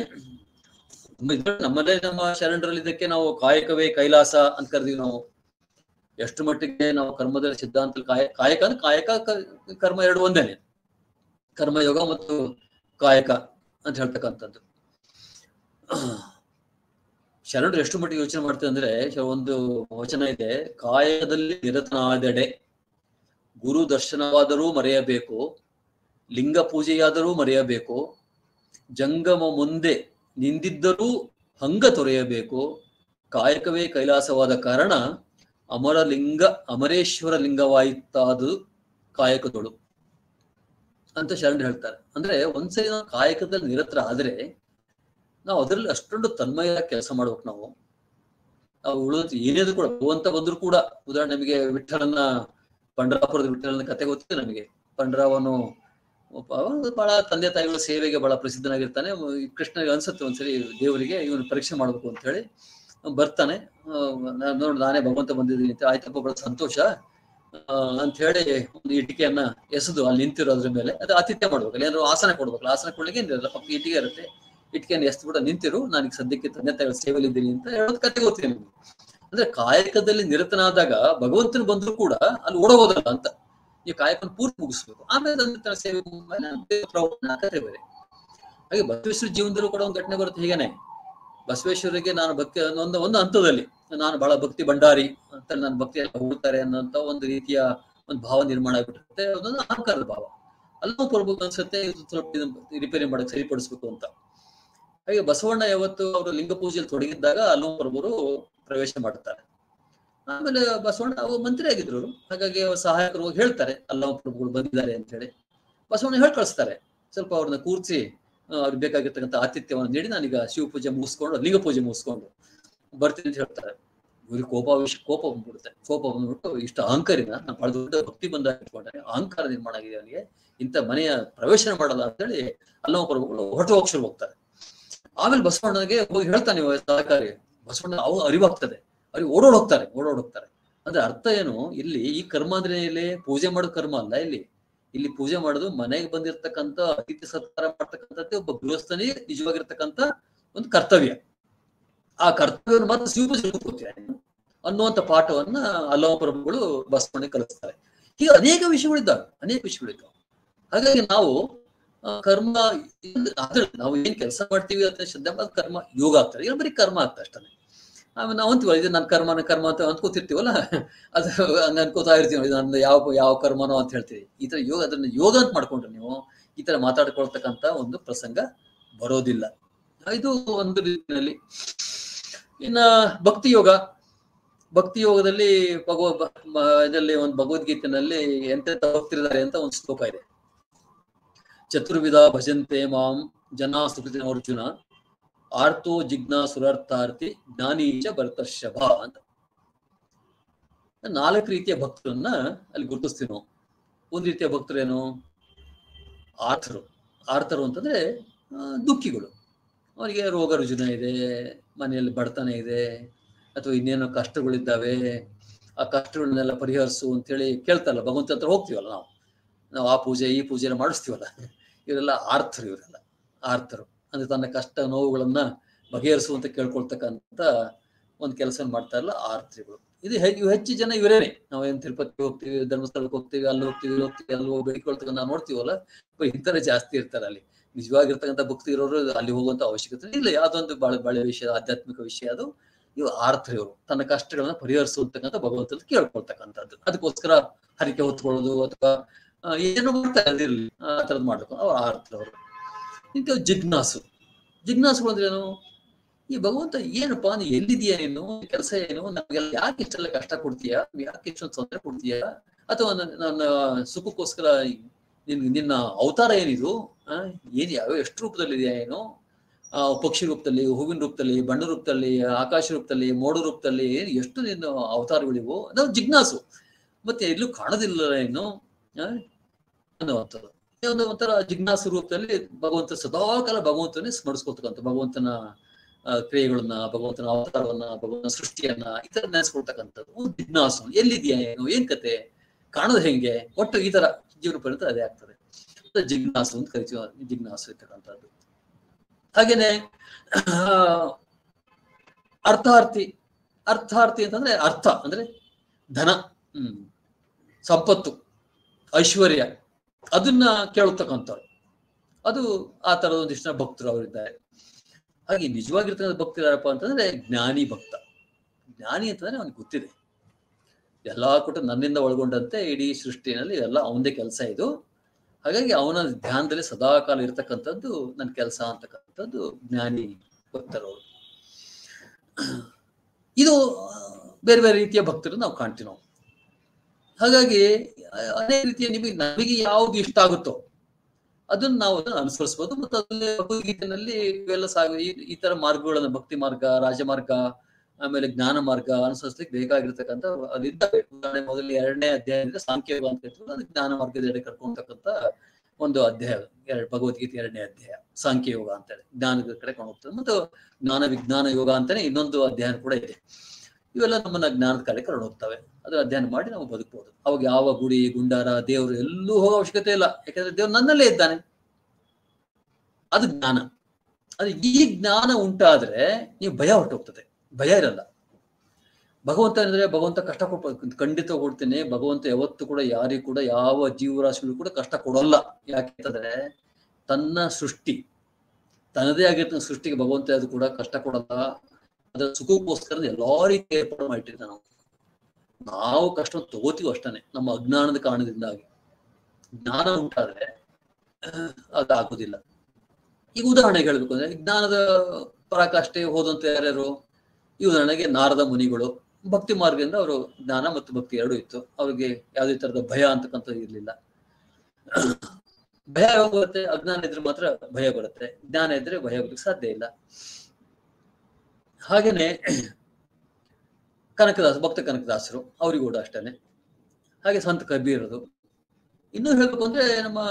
Speaker 7: ನಮ್ಮ ಇದ್ರಲ್ಲಿ- ನಮ್ಮಲ್ಲೇ ನಮ್ಮ ಶರಣರಲ್ಲಿ ಇದಕ್ಕೆ ನಾವು ಕಾಯಕವೇ ಕೈಲಾಸ ಅಂತ ಕರೆದೀವಿ ನಾವು ಎಷ್ಟು ಮಟ್ಟಿಗೆ ನಾವು ಕರ್ಮದ ಸಿದ್ಧಾಂತ ಕಾಯ ಕಾಯಕ ಅಂದ್ರೆ ಕಾಯಕ ಕ- ಕರ್ಮ ಎರಡು ಒಂದೇನೆ ಕರ್ಮಯೋಗ ಮತ್ತು ಕಾಯಕ ಅಂತ ಹೇಳ್ತಕ್ಕಂಥದ್ದು ಶರಣರು ಎಷ್ಟು ಮಟ್ಟಿಗೆ ಯೋಚನೆ ಮಾಡ್ತಾರೆ ಅಂದ್ರೆ ಶ- ಒಂದು ವಚನ ಇದೆ ಕಾಯಕದಲ್ಲಿ ನಿರತನಾದೆಡೆ ಗುರು ದರ್ಶನವಾದರೂ ಮರೆಯಬೇಕು ಲಿಂಗ ಪೂಜೆಯಾದರೂ ಮರೆಯಬೇಕು ಜಂಗಮ ಮುಂದೆ ನಿಂದಿದ್ದರೂ ಹಂಗ ತೊರೆಯಬೇಕು ಕಾಯಕವೇ ಕೈಲಾಸವಾದ ಕಾರಣ ಅಮರಲಿಂಗ ಅಮರೇಶ್ವರ ಲಿಂಗವಾಯಿತಾದು ಕಾಯಕದೊಳು ಅಂತ ಶರಣರು ಹೇಳ್ತಾರೆ ಅಂದ್ರೆ ಒಂದ್ಸರಿ ನಾವು ಕಾಯಕದಲ್ಲಿ ನಿರತರ ಆದ್ರೆ ನಾವು ಅದರಲ್ಲಿ ಅಷ್ಟೊಂದು ತನ್ಮಯ ಕೆಲಸ ಮಾಡ್ಬೇಕು ನಾವು ನಾವು ಉಳಿದ ಏನೇದು ಕೂಡ ಭಗವಂತ ಬಂದ್ರು ಕೂಡ ಉದಾಹರಣೆ ನಮಗೆ ವಿಠಲನ ಪಂಡರಾಪುರದ ವಿಠಲನ ಕತೆ ಗೊತ್ತಿದೆ ನಮಗೆ ಪಂಡರಾವನು ಒಬ್ಬ ಬಹಳ ತಂದೆ ತಾಯಿಗಳ ಸೇವೆಗೆ ಬಹಳ ಪ್ರಸಿದ್ಧನಾಗಿರ್ತಾನೆ ಈ ಕೃಷ್ಣನಿಗೆ ಅನ್ಸುತ್ತೆ ಒಂದ್ಸರಿ ದೇವರಿಗೆ ಇವನು ಪರೀಕ್ಷೆ ಮಾಡ್ಬೇಕು ಅಂತ ಹೇಳಿ ಅವ್ನು ಬರ್ತಾನೆ ಆ, ನಾನ್ ನೋಡಿ ನಾನೇ ಭಗವಂತ ಬಂದಿದ್ದೀನಿ ಅಂತ ಆಯ್ತಪ್ಪ ಬಹಳ ಸಂತೋಷ ಆ, ಅಂತ ಹೇಳಿ ಒಂದು ಇಟಿಕೆಯನ್ನ ಎಸೆದು ಅಲ್ಲಿ ನಿಂತಿರೋದ್ರ ಮೇಲೆ ಅದು ಆತಿಥ್ಯ ಮಾಡ್ಬೇಕಲ್ಲ ಏನಾದ್ರು ಆಸನ ಕೊಡ್ಬೇಕಲ್ಲ ಆಸನ ಕೊಡ್ಲಿಕ್ಕೆ ಏನಿರಲ್ಲ ಪಕ್ಕ ಇಟ್ಟಿಗೆ ಇರುತ್ತೆ ಇಟ್ಕೆಯನ್ನು ಎಸ್ದು ಬಿಡ ನಿಂತಿರು ನನಗೆ ಸದ್ಯಕ್ಕೆ ತಂದೆ ತಾಯಿಗಳ ಸೇವೆಯಲ್ಲಿ ಇದ್ದೀನಿ ಅಂತ ಹೇಳೋದು ಕತೆ ಗೊತ್ತಿದೆ ನಿಮ್ಗೆ ಅಂದ್ರೆ ಕಾಯಕದಲ್ಲಿ ನಿರತನಾದಾಗ ಭಗವಂತನ ಬಂದ್ರು ಕೂಡ ಅಲ್ಲಿ ಓಡೋಗೋದಲ್ಲ ಅಂತ ಈ ಕಾಯಕವನ್ನು ಪೂರ್ತಿ ಮುಗಿಸ್ಬೇಕು ಆಮೇಲೆ ತಂದೆ ತಾಯಿ ಸೇವೆ ಮುಗ್ದ್ಮೇಲೆ ದೇವ್ರ ಪ್ರವಚನ ಕತೆ ಬೇರೆ ಹಾಗೆ ಬಸವೇಶ್ವರ ಜೀವನದಲ್ಲೂ ಕೂಡ ಒಂದು ಘಟನೆ ಬರುತ್ತೆ ಹೀಗೇನೆ ಬಸವೇಶ್ವರಿಗೆ ನಾನು ಭಕ್ತಿ ಒಂದು ಒಂದು ಹಂತದಲ್ಲಿ ನಾನು ಬಹಳ ಭಕ್ತಿ ಭಂಡಾರಿ ಅಂತ ನನ್ನ ಭಕ್ತಿ ಎಲ್ಲ ಹೋಗ್ತಾರೆ ಅನ್ನೋಂತ ಒಂದು ರೀತಿಯ ಒಂದು ಭಾವ ನಿರ್ಮಾಣ ಆಗ್ಬಿಟ್ಟಿರುತ್ತೆ ಅದೊಂದು ಅಹಂಕಾರದ ಭಾವ ಅಲ್ಲೂ ಬರ್ಬೇಕು ಅನ್ಸುತ್ತೆ ಇದು ಸ್ವಲ್ಪ ಇದನ್ನ ರಿಪೇರಿ ಮಾಡಕ್ ಸರಿಪಡಿಸ್ಬೇಕು ಅಂತ ಹಾಗೆ ಬಸವಣ್ಣ ಯಾವತ್ತು ಅವರು ಲಿಂಗ ಪೂಜೆಯಲ್ಲಿ ತೊಡಗಿದ್ದಾಗ ಅಲ್ಲೂ ಪ್ರಭುರು ಪ್ರವೇಶ ಮಾಡುತ್ತಾರೆ ಆಮೇಲೆ ಬಸವಣ್ಣ ಅವರು ಮಂತ್ರಿ ಆಗಿದ್ರು ಅವ್ರು. ಹಾಗಾಗಿ ಅವ್ರ ಸಹಾಯಕರು ಹೋಗಿ ಹೇಳ್ತಾರೆ ಅಲ್ಲವ ಪ್ರಭುಗಳು ಬಂದಿದ್ದಾರೆ ಅಂತ ಹೇಳಿ ಬಸವಣ್ಣ ಹೇಳಿ ಕಳಿಸ್ತಾರೆ ಸ್ವಲ್ಪ ಅವ್ರನ್ನ ಕೂರ್ಸಿ ಆ, ಅವ್ರಿಗೆ ಬೇಕಾಗಿರ್ತಕ್ಕಂಥ ಆತಿಥ್ಯವನ್ನು ನೀಡಿ ನಾನೀಗ ಶಿವ ಪೂಜೆ ಮುಗಿಸ್ಕೊಂಡು ಲಿಂಗ ಪೂಜೆ ಮುಗಿಸ್ಕೊಂಡು ಬರ್ತೀನಿ ಅಂತ ಹೇಳ್ತಾರೆ ಇವ್ರಿಗೆ ಕೋಪ ವಿಷ ಕೋಪ ಬಂದ್ಬಿಡುತ್ತೆ ಕೋಪ ಬಂದ್ಬಿಟ್ಟು ಇಷ್ಟು ಅಹಂಕಾರಿನ ನಾನು ಬಹಳ ದೊಡ್ಡ ಭಕ್ತಿ ಬಂದ ಇಟ್ಕೊಂಡೆ ಅಹಂಕಾರ ನಿರ್ಮಾಣ ಆಗಿದೆ ಅವನಿಗೆ ಇಂಥ ಮನೆಯ ಪ್ರವೇಶನ ಮಾಡಲ್ಲ ಅಂತೇಳಿ ಅಲ್ಲವ ಪ್ರಭುಗಳು ಹೊರಟು ಹೋಗಿ ಶುರು ಹೋಗ್ತಾರೆ ಆಮೇಲೆ ಬಸವಣ್ಣನಿಗೆ ಹೋಗಿ ಹೇಳ್ತಾನೆ ಇವ ಸಹಕಾರಿ ಬಸವಣ್ಣ ಅವು ಅರಿವಾಗ್ತದೆ ಅವ್ರಿಗೆ ಓಡೋಡ್ ಹೋಗ್ತಾರೆ ಓಡೋಡ್ ಹೋಗ್ತಾರೆ ಅಂದ್ರೆ ಅರ್ಥ ಏನು ಇಲ್ಲಿ ಈ ಕರ್ಮ ಅಂದ್ರೆ ಇಲ್ಲಿ ಪೂಜೆ ಮಾಡೋದು ಕರ್ಮ ಅಲ್ಲ ಇಲ್ಲಿ ಇಲ್ಲಿ ಪೂಜೆ ಮಾಡೋದು ಮನೆಗೆ ಬಂದಿರತಕ್ಕಂತ ಅತಿಥಿ ಸತ್ಕಾರ ಮಾಡ್ತಕ್ಕಂಥದ್ದೇ ಒಬ್ಬ ಗೃಹಸ್ಥನಿಗೆ ನಿಜವಾಗಿರ್ತಕ್ಕಂಥ ಒಂದು ಕರ್ತವ್ಯ ಆ ಕರ್ತವ್ಯವನ್ನು ಮಾತ್ರ ಶಿವಪೂಜೆ ಕೂತ್ಕೊಳ್ತೀಯ ಅನ್ನುವಂಥ ಪಾಠವನ್ನ ಅಲ್ಲವ ಪ್ರಭುಗಳು ಬಸವಣ್ಣಿಗೆ ಕಲಿಸ್ತಾರೆ ಹೀಗೆ ಅನೇಕ ವಿಷಯಗಳಿದ್ದಾವೆ ಅನೇಕ ವಿಷಯಗಳಿದ್ದಾವೆ ಹಾಗಾಗಿ ನಾವು ಆ, ಕರ್ಮ ಇದು- ಅದ್ರ ನಾವು ಏನ್ ಕೆಲಸ ಮಾಡ್ತೀವಿ ಅಂತ ಶ್ರದ್ಧೆ ಮಾಡಿ ಕರ್ಮ ಯೋಗ ಆಗ್ತದೆ ಇಲ್ಲ ಬರೀ ಕರ್ಮ ಆಗ್ತದೆ ಅಷ್ಟೇ ಆಮೇಲೆ ನಾವು ಅಂತೀವಲ್ಲ ಇದು ನನ್ನ ಕರ್ಮನ ಕರ್ಮ ಅಂತ ಅನ್ಕೋತಿರ್ತೀವಲ್ಲ ಅದು ಹಂಗ ಅನ್ಕೋತಾ ಇರ್ತೀವಿ ಇದು ನನ್ನ ಯಾವ ಯಾವ ಕರ್ಮನೋ ಅಂತ ಹೇಳ್ತೀವಿ ಈ ತರ ಯೋಗ ಅದನ್ನ ಯೋಗ ಅಂತ ಮಾಡ್ಕೊಂಡ್ರೆ ನೀವು ಈ ತರ ಮಾತಾಡ್ಕೊಳ್ತಕ್ಕಂತ ಒಂದು ಪ್ರಸಂಗ ಬರೋದಿಲ್ಲ ಇದು ಒಂದು ರೀತಿಯಲ್ಲಿ ಇನ್ನ ಭಕ್ತಿ ಯೋಗ ಭಕ್ತಿ ಯೋಗದಲ್ಲಿ ಭಗವ ಬ- ಮ- ಇದರಲ್ಲಿ ಒಂದು ಭಗವದ್ಗೀತೆನಲ್ಲಿ ಎಂತೆಂತ ಭಕ್ತರಿದ್ದಾರೆ ಅಂತ ಒಂದು ಶ್ಲೋಕ ಇದೆ ಚತುರ್ವಿಧ ಭಜಂತೆ ಮಾಂ ಜನ ಸುಕೃತಿ ಅರ್ಜುನ ಆರ್ತೋ ಜಿಜ್ಞಾಸುರಾರ್ಥಾರ್ಥಿ ಜ್ಞಾನೀಚ ಭರತರ್ಷಭ ಅಂತ ನಾಲ್ಕು ರೀತಿಯ ಭಕ್ತರನ್ನ ಅಲ್ಲಿ ಗುರುತಿಸ್ತೀವಿ ನಾವು ಒಂದು ರೀತಿಯ ಭಕ್ತರೇನು ಆರ್ಥರು ಆರ್ಥರು ಅಂತಂದ್ರೆ ಆ, ದುಃಖಿಗಳು ಅವರಿಗೆ ರೋಗ ರುಜಿನ ಇದೆ ಮನೆಯಲ್ಲಿ ಬಡತನ ಇದೆ ಅಥವಾ ಇನ್ನೇನೋ ಕಷ್ಟಗಳಿದ್ದಾವೆ ಆ ಕಷ್ಟಗಳನ್ನೆಲ್ಲ ಪರಿಹರಿಸು ಅಂತೇಳಿ ಕೇಳ್ತಾರಲ್ಲ ಭಗವಂತ ಹತ್ರ ಹೋಗ್ತೀವಲ್ಲ ನಾವು ನಾವು ಆ ಪೂಜೆ ಈ ಪೂಜೆ ಎಲ್ಲ ಮಾಡಿಸ್ತೀವಲ್ಲ ಇವರೆಲ್ಲ ಆರ್ತರು ಇವರೆಲ್ಲ ಆರ್ತರು ಅಂದ್ರೆ ತನ್ನ ಕಷ್ಟ ನೋವುಗಳನ್ನ ಬಗೆಹರಿಸುವಂತ ಕೇಳ್ಕೊಳ್ತಕ್ಕಂಥ ಒಂದು ಕೆಲಸ ಮಾಡ್ತಾರಲ್ಲ ಆರ್ತಿಗಳು ಇದು ಹೆ- ಇವು ಹೆಚ್ಚು ಜನ ಇವರೇನೆ ನಾವೇನ್ ತಿರುಪತಿ ಹೋಗ್ತೀವಿ ಧರ್ಮಸ್ಥಳಕ್ಕೆ ಹೋಗ್ತೀವಿ ಅಲ್ಲಿ ಹೋಗ್ತೀವಿ ಇಲ್ಲಿ ಹೋಗ್ತೀವಿ ಅಲ್ಲಿ ಹೋಗಿ ಬೇಡಿಕೊಳ್ತಕ್ಕ ನಾವು ನೋಡ್ತೀವಲ್ಲ ಬರೀ ಇಂಥರೇ ಜಾಸ್ತಿ ಇರ್ತಾರೆ ಅಲ್ಲಿ ನಿಜವಾಗಿರ್ತಕ್ಕಂಥ ಭಕ್ತಿ ಇರೋರು ಅಲ್ಲಿ ಹೋಗುವಂತ ಅವಶ್ಯಕತೆ ಇಲ್ಲ ಯಾವ್ದೊಂದು ಬಾಳೆ ಬಾಳೆ ವಿಷಯ ಆಧ್ಯಾತ್ಮಿಕ ವಿಷಯ ಅದು ಇವು ಆರ್ತರು ಇವರು ತನ್ನ ಕಷ್ಟಗಳನ್ನ ಪರಿಹರಿಸುವಂತಕ್ಕಂಥ ಭಗವಂತನ ಕೇಳ್ಕೊಳ್ತಕ್ಕಂಥದ್ದು ಅದಕ್ಕೋಸ್ಕರ ಹರಿಕೆ ಹೊತ್ಕೊಳ್ಳೋದು ಅಥವಾ ಆ, ಏನೋ ಮಾಡ್ತಾರೆ ಅದಿರ್ಲಿ ಆ ಥರದ್ದು ಮಾಡ್ಬೇಕು ಅವ್ರು ಆರ್ತರು ಅವರು ಇಂಥ ಜಿಜ್ಞಾಸು ಜಿಜ್ಞಾಸುಗಳು ಅಂದ್ರೆ ಏನು ಈ ಭಗವಂತ ಏನಪ್ಪಾ ನೀ ಎಲ್ಲಿದೀಯ ನೀನು ಕೆಲಸ ಏನು ನಮ್ಗೆಲ್ಲ ಯಾಕೆ ಇಷ್ಟೆಲ್ಲ ಕಷ್ಟ ಕೊಡ್ತೀಯಾ ಯಾಕೆ ಇಷ್ಟೊಂದು ತೊಂದರೆ ಕೊಡ್ತೀಯಾ ಅಥವಾ ನನ್ನ ನನ್ನ ಸುಖಕ್ಕೋಸ್ಕರ ನಿನ್ ನಿನ್ನ ಅವತಾರ ಏನಿದು ಆ ಏನ್ ಯಾವ ಎಷ್ಟು ರೂಪದಲ್ಲಿದೆಯಾ ಏನು ಆ ಪಕ್ಷಿ ರೂಪದಲ್ಲಿ ಹೂವಿನ ರೂಪದಲ್ಲಿ ಬಣ್ಣ ರೂಪದಲ್ಲಿ ಆಕಾಶ ರೂಪದಲ್ಲಿ ಮೋಡ ರೂಪದಲ್ಲಿ ಏನ್ ಎಷ್ಟು ನಿನ್ನ ಅವತಾರಗಳಿವು ಅದು ಜಿಜ್ಞಾಸು ಮತ್ತೆ ಎಲ್ಲೂ ಕಾಣೋದಿಲ್ಲ ಏನು ಆ, ಅನ್ನುವಂಥದ್ದು ಈ ಒಂದು ಒಂಥರ ಜಿಜ್ಞಾಸು ರೂಪದಲ್ಲಿ ಭಗವಂತ ಸದಾಕಾಲ ಭಗವಂತನೇ ಸ್ಮರಿಸ್ಕೊಳ್ತಕ್ಕಂಥ ಭಗವಂತನ ಆ, ಕ್ರಿಯೆಗಳನ್ನ ಭಗವಂತನ ಅವತಾರವನ್ನ ಭಗವಂತನ ಸೃಷ್ಟಿಯನ್ನ ಈ ತರ ನೆನೆಸ್ಕೊಳ್ತಕ್ಕಂಥದ್ದು ಒಂದು ಜಿಜ್ಞಾಸು ಎಲ್ಲಿದೆಯಾ ಏನು ಏನ್ ಕತೆ ಕಾಣೋದು ಹೆಂಗೆ ಒಟ್ಟು ಈ ತರ ಜೀವನ ಪರ್ಯಂತ ಅದೇ ಆಗ್ತದೆ ಅದು ಜಿಜ್ಞಾಸು ಅಂತ ಕರಿತೀವಿ ಜಿಜ್ಞಾಸು ಇರ್ತಕ್ಕಂಥದ್ದು ಹಾಗೇನೆ ಆ, ಅರ್ಥಾರ್ಥಿ ಅರ್ಥಾರ್ಥಿ ಅಂತಂದ್ರೆ ಅರ್ಥ ಅಂದ್ರೆ ಧನ ಹ್ಮ್ ಸಂಪತ್ತು ಐಶ್ವರ್ಯ ಅದನ್ನ ಕೇಳತಕ್ಕಂಥವ್ರು ಅದು ಆ ತರದ ಒಂದಿಷ್ಟು ಜನ ಭಕ್ತರು ಅವರಿದ್ದಾರೆ ಹಾಗೆ ನಿಜವಾಗಿರ್ತಕ್ಕಂಥ ಭಕ್ತರು ಯಾರಪ್ಪ ಅಂತಂದ್ರೆ ಜ್ಞಾನಿ ಭಕ್ತ ಜ್ಞಾನಿ ಅಂತಂದ್ರೆ ಅವನಿಗೆ ಗೊತ್ತಿದೆ ಎಲ್ಲಾ ಕೂಡ ನನ್ನಿಂದ ಒಳಗೊಂಡಂತೆ ಇಡೀ ಸೃಷ್ಟಿನಲ್ಲಿ ಎಲ್ಲ ಅವನದೇ ಕೆಲಸ ಇದು ಹಾಗಾಗಿ ಅವನ ಧ್ಯಾನದಲ್ಲಿ ಸದಾಕಾಲ ಇರ್ತಕ್ಕಂಥದ್ದು ನನ್ನ ಕೆಲಸ ಅಂತಕ್ಕಂಥದ್ದು ಜ್ಞಾನಿ ಭಕ್ತರವರು ಇದು ಆ, ಬೇರೆ ಬೇರೆ ರೀತಿಯ ಭಕ್ತರು ನಾವು ಕಾಣ್ತೀವಿ ನಾವು ಹಾಗಾಗಿ ಅ- ಅನೇಕ ರೀತಿಯ ನಿಮಗೆ ನಮಗೆ ಯಾವ್ದು ಇಷ್ಟ ಆಗುತ್ತೋ ಅದನ್ನ ನಾವು ಅದನ್ನ ಅನುಸರಿಸಬಹುದು ಮತ್ತು ಅದರಲ್ಲಿ ಭಗವದ್ಗೀತೆಯಲ್ಲಿ ಇವೆಲ್ಲ ಸಾಗ ಈ ಈ ತರ ಮಾರ್ಗಗಳನ್ನ ಭಕ್ತಿ ಮಾರ್ಗ ರಾಜಮಾರ್ಗ ಆಮೇಲೆ ಜ್ಞಾನ ಮಾರ್ಗ ಅನುಸರಿಸ್ಲಿಕ್ಕೆ ಬೇಕಾಗಿರ್ತಕ್ಕಂಥ ಅದಿದ್ದಾವೆ ಉದಾಹರಣೆ ಮೊದಲು ಎರಡನೇ ಅಧ್ಯಾಯದಿಂದ ಸಾಂಖ್ಯಯೋಗ ಅಂತ ಹೇಳ್ತೀವಿ ಅದು ಜ್ಞಾನ ಮಾರ್ಗದೆಡೆ ಕರ್ಕೊಂಡ್ತಕ್ಕಂಥ ಒಂದು ಅಧ್ಯಾಯ ಎರಡು ಭಗವದ್ಗೀತೆ ಎರಡನೇ ಅಧ್ಯಾಯ ಸಾಂಖ್ಯಯೋಗ ಅಂತೇಳಿ ಜ್ಞಾನದ ಕಡೆ ಕೊಂಡು ಹೋಗ್ತದೆ ಮತ್ತು ಜ್ಞಾನ ವಿಜ್ಞಾನ ಯೋಗ ಅಂತಾನೆ ಇನ್ನೊಂದು ಅಧ್ಯಯನ ಕೂಡ ಇದೆ ಇವೆಲ್ಲ ನಮ್ಮನ್ನ ಜ್ಞಾನದ ಕಡೆ ಕರ್ಕೊಂಡು ಹೋಗ್ತವೆ ಅದರ ಅಧ್ಯಯನ ಮಾಡಿ ನಾವು ಬದುಕಬಹುದು ಅವಾಗ ಯಾವ ಗುಡಿ ಗುಂಡಾರ ದೇವರು ಎಲ್ಲೂ ಹೋಗೋ ಅವಶ್ಯಕತೆ ಇಲ್ಲ ಯಾಕಂದ್ರೆ ದೇವ್ರು ನನ್ನಲ್ಲೇ ಇದ್ದಾನೆ ಅದು ಜ್ಞಾನ ಅದು ಈ ಜ್ಞಾನ ಉಂಟಾದ್ರೆ ನೀವು ಭಯ ಹೊರಟೋಗ್ತದೆ ಭಯ ಇರಲ್ಲ ಭಗವಂತ ಅಂದ್ರೆ ಭಗವಂತ ಕಷ್ಟ ಕೊಡ್ ಖಂಡಿತ ಕೊಡ್ತೇನೆ ಭಗವಂತ ಯಾವತ್ತು ಕೂಡ ಯಾರಿಗೂ ಕೂಡ ಯಾವ ಜೀವರಾಶಿಗಳು ಕೂಡ ಕಷ್ಟ ಕೊಡಲ್ಲ ಯಾಕೆಂತಂದ್ರೆ ತನ್ನ ಸೃಷ್ಟಿ ತನ್ನದೇ ಆಗಿರ್ತಕ್ಕಂಥ ಸೃಷ್ಟಿಗೆ ಭಗವಂತ ಅದು ಕೂಡ ಕಷ್ಟ ಕೊಡಲ್ಲ ಅದರ ಸುಖಕ್ಕೋಸ್ಕರ ಎಲ್ಲಾ ರೀತಿ ಏರ್ಪಾಡು ಮಾಡಿಟ್ಟಿರ್ತಾನೆ ನಾವು ನಾವು ಕಷ್ಟ ತಗೋತೀವಿ ಅಷ್ಟೇ ನಮ್ಮ ಅಜ್ಞಾನದ ಕಾರಣದಿಂದಾಗಿ ಜ್ಞಾನ ಉಂಟಾದ್ರೆ ಅಹ್, ಅದಾಗೋದಿಲ್ಲ ಈಗ ಉದಾಹರಣೆಗೆ ಹೇಳ್ಬೇಕು ಅಂದ್ರೆ ಜ್ಞಾನದ ಪರಾಕಾಷ್ಠೆ ಹೋದಂತ ಯಾರ್ಯಾರು ಈ ಉದಾಹರಣೆಗೆ ನಾರದ ಮುನಿಗಳು ಭಕ್ತಿ ಮಾರ್ಗದಿಂದ ಅವರು ಜ್ಞಾನ ಮತ್ತು ಭಕ್ತಿ ಎರಡೂ ಇತ್ತು ಅವ್ರಿಗೆ ಯಾವುದೇ ತರದ ಭಯ ಅಂತಕ್ಕಂಥದ್ದು ಇರ್ಲಿಲ್ಲ ಭಯ ಯಾವಾಗ ಬರುತ್ತೆ ಅಜ್ಞಾನ ಇದ್ರೆ ಮಾತ್ರ ಭಯ ಬರುತ್ತೆ ಜ್ಞಾನ ಇದ್ರೆ ಭಯ ಬರ್ಲಿಕ್ಕೆ ಸಾಧ್ಯ ಇಲ್ಲ ಹಾಗೇನೆ ಕನಕದಾಸ ಭಕ್ತ ಕನಕದಾಸರು ಅವರಿಗೂ ಕೂಡ ಅಷ್ಟೇನೆ ಹಾಗೆ ಸಂತ ಕಬೀರದು ಇನ್ನೂ ಹೇಳ್ಬೇಕು ಅಂದ್ರೆ ನಮ್ಮ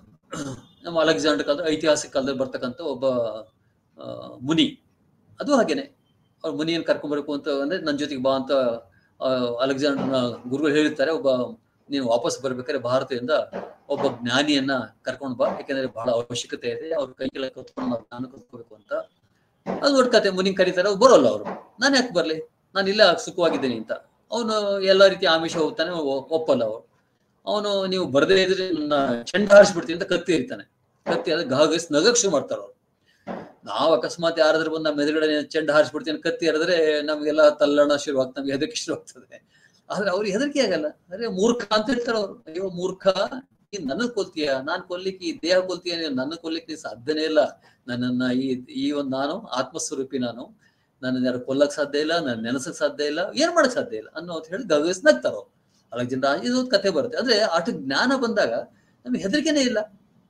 Speaker 7: ನಮ್ಮ ಅಲೆಕ್ಸಾಂಡರ್ ಕಾಲದ ಐತಿಹಾಸಿಕ ಕಾಲದಲ್ಲಿ ಬರ್ತಕ್ಕಂಥ ಒಬ್ಬ ಆ, ಮುನಿ ಅದು ಹಾಗೇನೆ ಅವ್ರ ಮುನಿಯನ್ನು ಕರ್ಕೊಂಡ್ಬರ್ಬೇಕು ಅಂತ ಅಂದ್ರೆ ನನ್ನ ಜೊತೆಗೆ ಬಾ ಅಂತ ಆ, ಅಲೆಕ್ಸಾಂಡರ್ನ ಗುರುಗಳು ಹೇಳಿರ್ತಾರೆ ಒಬ್ಬ ನೀನು ವಾಪಸ್ ಬರ್ಬೇಕಾದ್ರೆ ಭಾರತದಿಂದ ಒಬ್ಬ ಜ್ಞಾನಿಯನ್ನ ಕರ್ಕೊಂಡು ಬಾ ಯಾಕಂದ್ರೆ ಬಹಳ ಅವಶ್ಯಕತೆ ಇದೆ ಅವ್ರ ಕೈ ಕೆಳಗೆ ಕತ್ಕೊಂಡು ನಾವು ಜ್ಞಾನ ಕಲ್ತ್ಕೋಬೇಕು ಅಂತ ಅದು ದೊಡ್ಡ ಕತೆ ಮುನಿ ಕರೀತಾರೆ ಅವ್ರು ಬರೋಲ್ಲ ಅವರು ನಾನು ಯಾಕೆ ಬರ್ಲಿ ನಾನು ಇಲ್ಲ ಸುಖವಾಗಿದ್ದೇನೆ ಅಂತ ಅವನು ಎಲ್ಲ ರೀತಿ ಆಮಿಷ ಹೋಗ್ತಾನೆ ಒ- ಒಪ್ಪಲ್ಲ ಅವ್ರು ಅವನು ನೀವು ಬರದೇ ಇದ್ರೆ ನನ್ನ ಚೆಂಡ ಹಾರಿಸ್ಬಿಡ್ತೀನಿ ಅಂತ ಕತ್ತಿ ಇರ್ತಾನೆ ಕತ್ತಿ ಅದ ಗಾಗಸ್ ನಗಕ್ ಶುರು ಮಾಡ್ತಾರ ಅವ್ರು ನಾವು ಅಕಸ್ಮಾತ್ ಯಾರಾದ್ರೂ ಬಂದು ನಮ್ಮ ಎದುರುಗಡೆ ಚೆಂಡ ಹಾರಿಸ್ಬಿಡ್ತೀನಿ ಕತ್ತಿ ಎರೆದ್ರೆ ನಮ್ಗೆಲ್ಲ ತಲ್ಲಣ ಶುರುವಾಗ್ತದೆ ನಮ್ಗೆ ಹೆದರಿಕೆ ಶುರುವಾಗ್ತದೆ ಆದ್ರೆ ಅವ್ರಿಗೆ ಹೆದರಿಕೆ ಆಗಲ್ಲ ಅರೆ ಮೂರ್ಖ ಅಂತ ಹೇಳ್ತಾರ ಅವ್ರು ಅಯ್ಯೋ ಮೂರ್ಖ ನೀನ್ ನನ್ನ ಕೊಲ್ತೀಯ ನಾನ್ ಕೊಲ್ಲಿಕ್ಕೆ ಈ ದೇಹ ಕೊಲ್ತೀಯ ನೀನು ನನ್ನ ಕೊಲ್ಲಿಕ್ಕೆ ನೀನ್ ಸಾಧ್ಯನೇ ಇಲ್ಲ ನನ್ನನ್ನ ಈ ಈ ಒಂದು ನಾನು ಆತ್ಮಸ್ವರೂಪಿ ನಾನು ನನ್ನ ಯಾರು ಕೊಲ್ಲಕ್ ಸಾಧ್ಯ ಇಲ್ಲ ನನ್ನ ನೆನೆಸಕ್ ಸಾಧ್ಯ ಇಲ್ಲ ಏನ್ ಮಾಡಕ್ ಸಾಧ್ಯ ಇಲ್ಲ ಅನ್ನೋ ಅಂತ ಹೇಳಿ ಗಗಸ್ ನಗ್ತಾರ ಅವ್ರು ಅಲೆಕ್ಸಾಂಡರ್ ಇದೊಂದು ಕತೆ ಬರುತ್ತೆ ಅಂದ್ರೆ ಆಟ ಜ್ಞಾನ ಬಂದಾಗ ನಮ್ಗೆ ಹೆದರಿಕೆನೇ ಇಲ್ಲ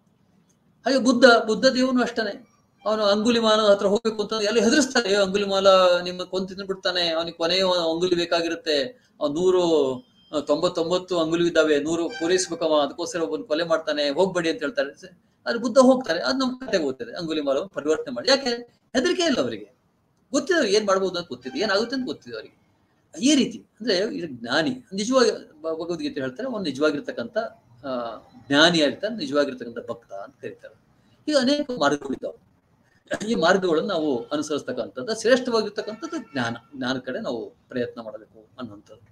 Speaker 7: ಹಾಗೆ ಬುದ್ಧ ಬುದ್ಧ ದೇವನು ಅಷ್ಟನೇ ಅವನು ಅಂಗುಲಿಮಾಲ ಹತ್ರ ಹೋಗ್ಬೇಕು ಅಂತ ಎಲ್ಲ ಹೆದರ್ಸ್ತಾನೆ "ಏ, ಅಂಗುಲಿಮಾಲ ನಿಮ್ಮ ಕೊಂದ್ ತಿಂದು ಬಿಡ್ತಾನೆ ಅವನಿಗೆ ಕೊನೆಯ ಅಂಗುಲಿ ಬೇಕಾಗಿರುತ್ತೆ ಅವ್ನು ನೂರು ಆ, ತೊಂಬತ್ತೊಂಬತ್ತು ಅಂಗುಲಿ ಇದ್ದಾವೆ ನೂರು ಪೂರೈಸ್ಬೇಕವ ಅದಕ್ಕೋಸ್ಕರ ಒಬ್ಬನ ಕೊಲೆ ಮಾಡ್ತಾನೆ ಹೋಗ್ಬೇಡಿ ಅಂತ ಹೇಳ್ತಾರೆ ಸ- ಆದ್ರೆ ಬುದ್ಧ ಹೋಗ್ತಾರೆ ಅದು ನಮ್ ಕತೆ ಗೊತ್ತಿದೆ ಅಂಗುಲಿಮಾಲ ಪರಿವರ್ತನೆ ಮಾಡಿ ಯಾಕೆ ಹೆದರಿಕೆ ಇಲ್ಲ ಅವರಿಗೆ ಗೊತ್ತಿದೆ ಅವ್ರಿಗೆ ಏನ್ ಮಾಡ್ಬೋದು ಅಂತ ಗೊತ್ತಿದೆ ಏನಾಗುತ್ತೆ ಅಂತ ಗೊತ್ತಿದೆ ಅವರಿಗೆ ಈ ರೀತಿ ಅಂದ್ರೆ ಇದು ಜ್ಞಾನಿ ನಿಜವಾಗಿ ಭ- ಭಗವದ್ಗೀತೆ ಹೇಳ್ತಾರೆ ಒಂದು ನಿಜವಾಗಿರ್ತಕ್ಕಂಥ ಆ ಜ್ಞಾನಿ ಆಗಿರ್ತಾನೆ ನಿಜವಾಗಿರ್ತಕ್ಕಂಥ ಭಕ್ತ ಅಂತ ಕರೀತಾರೆ ಈಗ ಅನೇಕ ಮಾರ್ಗಗಳಿದ್ದಾವೆ ಈ ಮಾರ್ಗಗಳನ್ನು ನಾವು ಅನುಸರಿಸ್ತಕ್ಕಂಥದ್ದು ಶ್ರೇಷ್ಠವಾಗಿರ್ತಕ್ಕಂಥದ್ದು ಜ್ಞಾನ ಜ್ಞಾನ ಕಡೆ ನಾವು ಪ್ರಯತ್ನ ಮಾಡಬೇಕು ಅನ್ನುವಂಥದ್ದು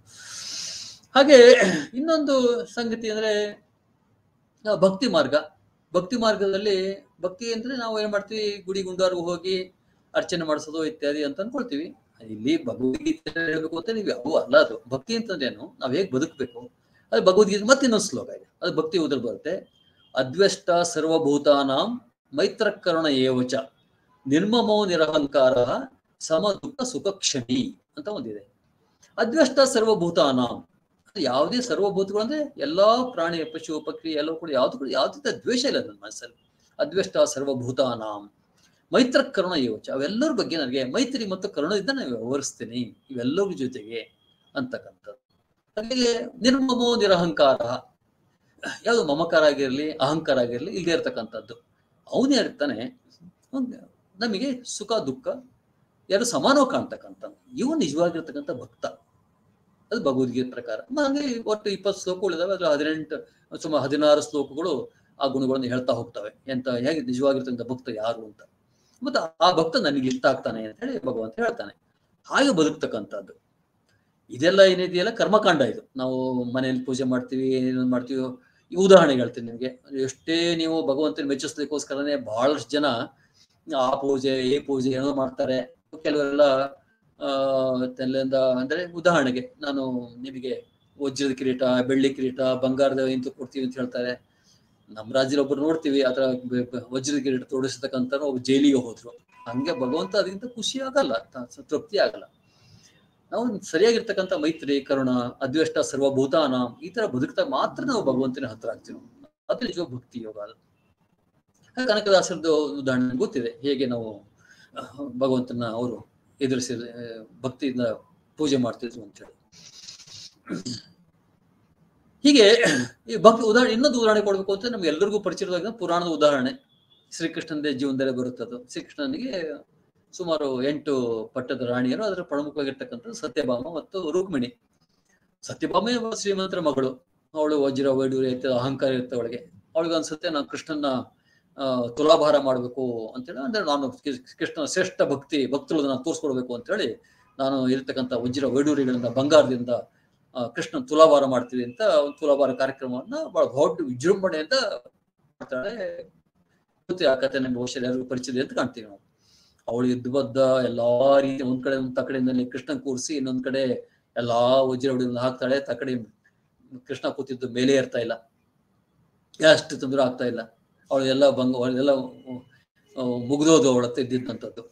Speaker 7: ಹಾಗೆ ಇನ್ನೊಂದು ಸಂಗತಿ ಅಂದ್ರೆ ಆ, ಭಕ್ತಿ ಮಾರ್ಗ ಭಕ್ತಿ ಮಾರ್ಗದಲ್ಲಿ ಭಕ್ತಿ ಅಂದ್ರೆ ನಾವು ಏನ್ ಮಾಡ್ತೀವಿ ಗುಡಿ ಗುಂಡಾರ್ಗೂ ಹೋಗಿ ಅರ್ಚನೆ ಮಾಡಿಸೋದು ಇತ್ಯಾದಿ ಅಂತ ಅನ್ಕೊಳ್ತೀವಿ ಇಲ್ಲಿ ಭಗವದ್ಗೀತೆ ಹೇಳ್ಬೇಕು ಅಂತ ನೀವು ಯಾವ ಅಲ್ಲ ಅದು ಭಕ್ತಿ ಅಂತಂದ್ರೆ ಏನು ನಾವ್ ಹೇಗ್ ಬದುಕಬೇಕು ಅದು ಭಗವದ್ಗೀತೆ ಮತ್ತೆ ಇನ್ನೊಂದು ಶ್ಲೋಕ ಇದೆ ಅದು ಭಕ್ತಿ ಉದ್ರ ಬರುತ್ತೆ ಅದ್ವೆಷ್ಟ ಸರ್ವಭೂತಾನಾಂ ಮೈತ್ರಕರಣ ಏವಚ ನಿರ್ಮಮೋ ನಿರಹಂಕಾರ ಸಮ ದುಃಖ ಸುಖ ಕ್ಷಮಿ ಅಂತ ಒಂದಿದೆ ಅದ್ವೆಷ್ಟ ಸರ್ವಭೂತಾನಾಂ ಅಂದ್ರೆ ಯಾವುದೇ ಸರ್ವಭೂತಗಳು ಅಂದ್ರೆ ಎಲ್ಲಾ ಪ್ರಾಣಿ ಪಶು ಪಕ್ಷಿ ಎಲ್ಲವೂ ಕೂಡ ಯಾವ್ದು ಕೂಡ ಯಾವ್ದು ದ್ವೇಷ ಇಲ್ಲ ನನ್ನ ಮನಸ್ಸಲ್ಲಿ ಅದ್ವೆಷ್ಟ ಸರ್ವಭೂತಾನಾಂ ಮೈತ್ರ ಕರುಣ ಯೋಚ ಅವೆಲ್ಲರ ಬಗ್ಗೆ ನನಗೆ ಮೈತ್ರಿ ಮತ್ತು ಕರುಣದಿಂದ ನಾನು ವ್ಯವಹರಿಸ್ತೀನಿ ಇವೆಲ್ಲರ ಜೊತೆಗೆ ಅಂತಕ್ಕಂಥದ್ದು ಹಾಗೆ ನಿರ್ಮಮೋ ನಿರಹಂಕಾರ ಯಾವುದು ಮಮಕಾರ ಆಗಿರ್ಲಿ ಅಹಂಕಾರ ಆಗಿರ್ಲಿ ಇಲ್ಲದೆ ಇರ್ತಕ್ಕಂಥದ್ದು ಅವನೇ ಇರ್ತಾನೆ ಅವ್ನ್ ನಮಗೆ ಸುಖ ದುಃಖ ಎರಡು ಸಮಾನವಾಗಿ ಕಾಣ್ತಕ್ಕಂಥ ಇವು ನಿಜವಾಗಿರ್ತಕ್ಕಂಥ ಭಕ್ತ ಅದು ಭಗವದ್ಗೀತೆ ಪ್ರಕಾರ ಹಾಗೆ ಒಟ್ಟು ಇಪ್ಪತ್ತು ಶ್ಲೋಕಗಳು ಇದಾವೆ ಅದ್ರ ಹದಿನೆಂಟು ಸುಮಾರು ಹದಿನಾರು ಶ್ಲೋಕಗಳು ಆ ಗುಣಗಳನ್ನು ಹೇಳ್ತಾ ಹೋಗ್ತವೆ ಎಂತ ಹೇಗೆ ನಿಜವಾಗಿರ್ತಕ್ಕಂಥ ಭಕ್ತ ಯಾರು ಅಂತ ಮತ್ತೆ ಆ ಭಕ್ತ ನನಗೆ ಇಷ್ಟ ಆಗ್ತಾನೆ ಅಂತ ಹೇಳಿ ಭಗವಂತ ಹೇಳ್ತಾನೆ ಹಾಗೆ ಬದುಕ್ತಕ್ಕಂಥದ್ದು ಇದೆಲ್ಲ ಏನಿದೆಯಲ್ಲ ಕರ್ಮಕಾಂಡ ಇದು ನಾವು ಮನೆಯಲ್ಲಿ ಪೂಜೆ ಮಾಡ್ತೀವಿ ಏನೋ ಮಾಡ್ತೀವಿ ಈ ಉದಾಹರಣೆ ಹೇಳ್ತೀನಿ ನಿಮಗೆ ಎಷ್ಟೇ ನೀವು ಭಗವಂತನ ಮೆಚ್ಚಿಸ್ಲಿಕ್ಕೋಸ್ಕರನೇ ಬಹಳಷ್ಟು ಜನ ಆ ಪೂಜೆ ಈ ಪೂಜೆ ಏನೋ ಮಾಡ್ತಾರೆ ಕೆಲವರೆಲ್ಲ ಆ ತೆಲ್ಲಿಂದ ಅಂದ್ರೆ ಉದಾಹರಣೆಗೆ ನಾನು ನಿಮಗೆ ವಜ್ರದ ಕಿರೀಟ ಬೆಳ್ಳಿ ಕಿರೀಟ ಬಂಗಾರದ ಇಂತ ಕೊಡ್ತೀವಿ ಅಂತ ಹೇಳ್ತಾರೆ ನಮ್ಮ ರಾಜ್ಯದಲ್ಲಿ ಒಬ್ರು ನೋಡ್ತೀವಿ ಆತರ ಬ- ಬ- ವಜ್ರದ ಕಿರೀಟ ತೋಡಿಸತಕ್ಕಂತ ಒಬ್ಬ ಜೈಲಿಗೆ ಹೋದ್ರು ಹಂಗೆ ಭಗವಂತ ಅದಕ್ಕಿಂತ ಖುಷಿ ಆಗಲ್ಲ ತ- ತೃಪ್ತಿ ಆಗಲ್ಲ ನಾವು ಸರಿಯಾಗಿರ್ತಕ್ಕಂಥ ಮೈತ್ರಿ ಕರುಣ ಅದ್ವೇಷ್ಟ ಸರ್ವಭೂತಾನ ಈ ತರ ಬದುಕ್ತಾ ಮಾತ್ರ ನಾವು ಭಗವಂತನ ಹತ್ರ ಆಗ್ತೀವಿ ನಾವು. ಅದು ನಿಜವಾಗ ಭಕ್ತಿ ಯೋಗ ಅದು ಹಾಗೆ ಕನಕದಾಸರದ್ದು ಉದಾಹರಣೆ ಗೊತ್ತಿದೆ ಹೇಗೆ ನಾವು ಅಹ್, ಭಗವಂತನ ಅವರು ಎದುರಿಸಿ ಅಹ್, ಭಕ್ತಿಯಿಂದ ಪೂಜೆ ಮಾಡ್ತಿದ್ರು ಅಂತ ಹೇಳಿ ಹೀಗೆ ಈ ಭಕ್ತಿ ಉದಾಹರಣೆ ಇನ್ನೊಂದು ಉದಾಹರಣೆ ಕೊಡ್ಬೇಕು ಅಂತ ನಮ್ಗೆ ಎಲ್ಲರಿಗೂ ಪರಿಚಿತವಾಗಿದ್ದ ಪುರಾಣದ ಉದಾಹರಣೆ ಶ್ರೀಕೃಷ್ಣನ ಜೀವನದಲ್ಲೇ ಬರುತ್ತದು ಶ್ರೀಕೃಷ್ಣನಿಗೆ ಸುಮಾರು ಎಂಟು ಪಟ್ಟದ ರಾಣಿಯರು ಅದರ ಪ್ರಮುಖವಾಗಿರ್ತಕ್ಕಂಥ ಸತ್ಯಭಾಮ ಮತ್ತು ರುಕ್ಮಿಣಿ ಸತ್ಯಭಾಮೆ ಒಬ್ಬ ಶ್ರೀಮಂತರ ಮಗಳು ಅವಳು ವಜ್ರ ವೈಡೂರ್ಯ ಇರ್ತದೆ ಅಹಂಕಾರ ಇರುತ್ತೆ ಅವಳಿಗೆ ಅವಳಿಗೆ ಅನ್ಸುತ್ತೆ ನಾನು ಕೃಷ್ಣನ ಆ, ತುಲಾಭಾರ ಮಾಡಬೇಕು ಅಂತೇಳಿ ಅಂದ್ರೆ ನಾನು ಕೃ- ಕೃಷ್ಣನ ಶ್ರೇಷ್ಠ ಭಕ್ತಿ ಭಕ್ತರು ನಾನು ತೋರಿಸ್ಕೊಡ್ಬೇಕು ಅಂತೇಳಿ ನಾನು ಇರತಕ್ಕಂಥ ವಜ್ರ ವೈಡೂರ್ಯಗಳಿಂದ ಬಂಗಾರದಿಂದ ಆ, ಕೃಷ್ಣನ್ ತುಲಾಭಾರ ಮಾಡ್ತೀವಿ ಅಂತ ಒಂದು ತುಲಾಭಾರ ಕಾರ್ಯಕ್ರಮವನ್ನ ಬಹಳ ದೊಡ್ಡ ವಿಜೃಂಭಣೆಯಿಂದ ಮಾಡ್ತಾಳೆ ಮತ್ತೆ ಆ ಕಥೆ ನಮ್ಗೆ ಬಹುಶಃ ಎಲ್ಲರಿಗೂ ಪರಿಚಯ ಇದೆ ಅಂತ ಕಾಣ್ತೀವಿ ನಾವು ಅವಳು ಎದ್ದು ಬದ್ದ ಎಲ್ಲಾ ರೀತಿ ಒಂದ್ ಕಡೆ ಒಂದ್ ತಕಡೆಯಿಂದ ಕೃಷ್ಣ ಕೂರಿಸಿ ಇನ್ನೊಂದ್ ಕಡೆ ಎಲ್ಲಾ ವಜ್ರ ಹೊಡಿಯಿಂದ ಹಾಕ್ತಾಳೆ ತಕಡೆ ಕೃಷ್ಣ ಕೂತಿದ್ದು ಮೇಲೆ ಇರ್ತಾ ಇಲ್ಲ ಎಷ್ಟು ತೊಂದರೆ ಆಗ್ತಾ ಇಲ್ಲ ಅವಳು ಎಲ್ಲ ಬಂಗ ಅವಳೆಲ್ಲ ಆ, ಮುಗ್ದೋದು ಅವಳ ಹತ್ರ ಇದ್ದಿದ್ದಂಥದ್ದು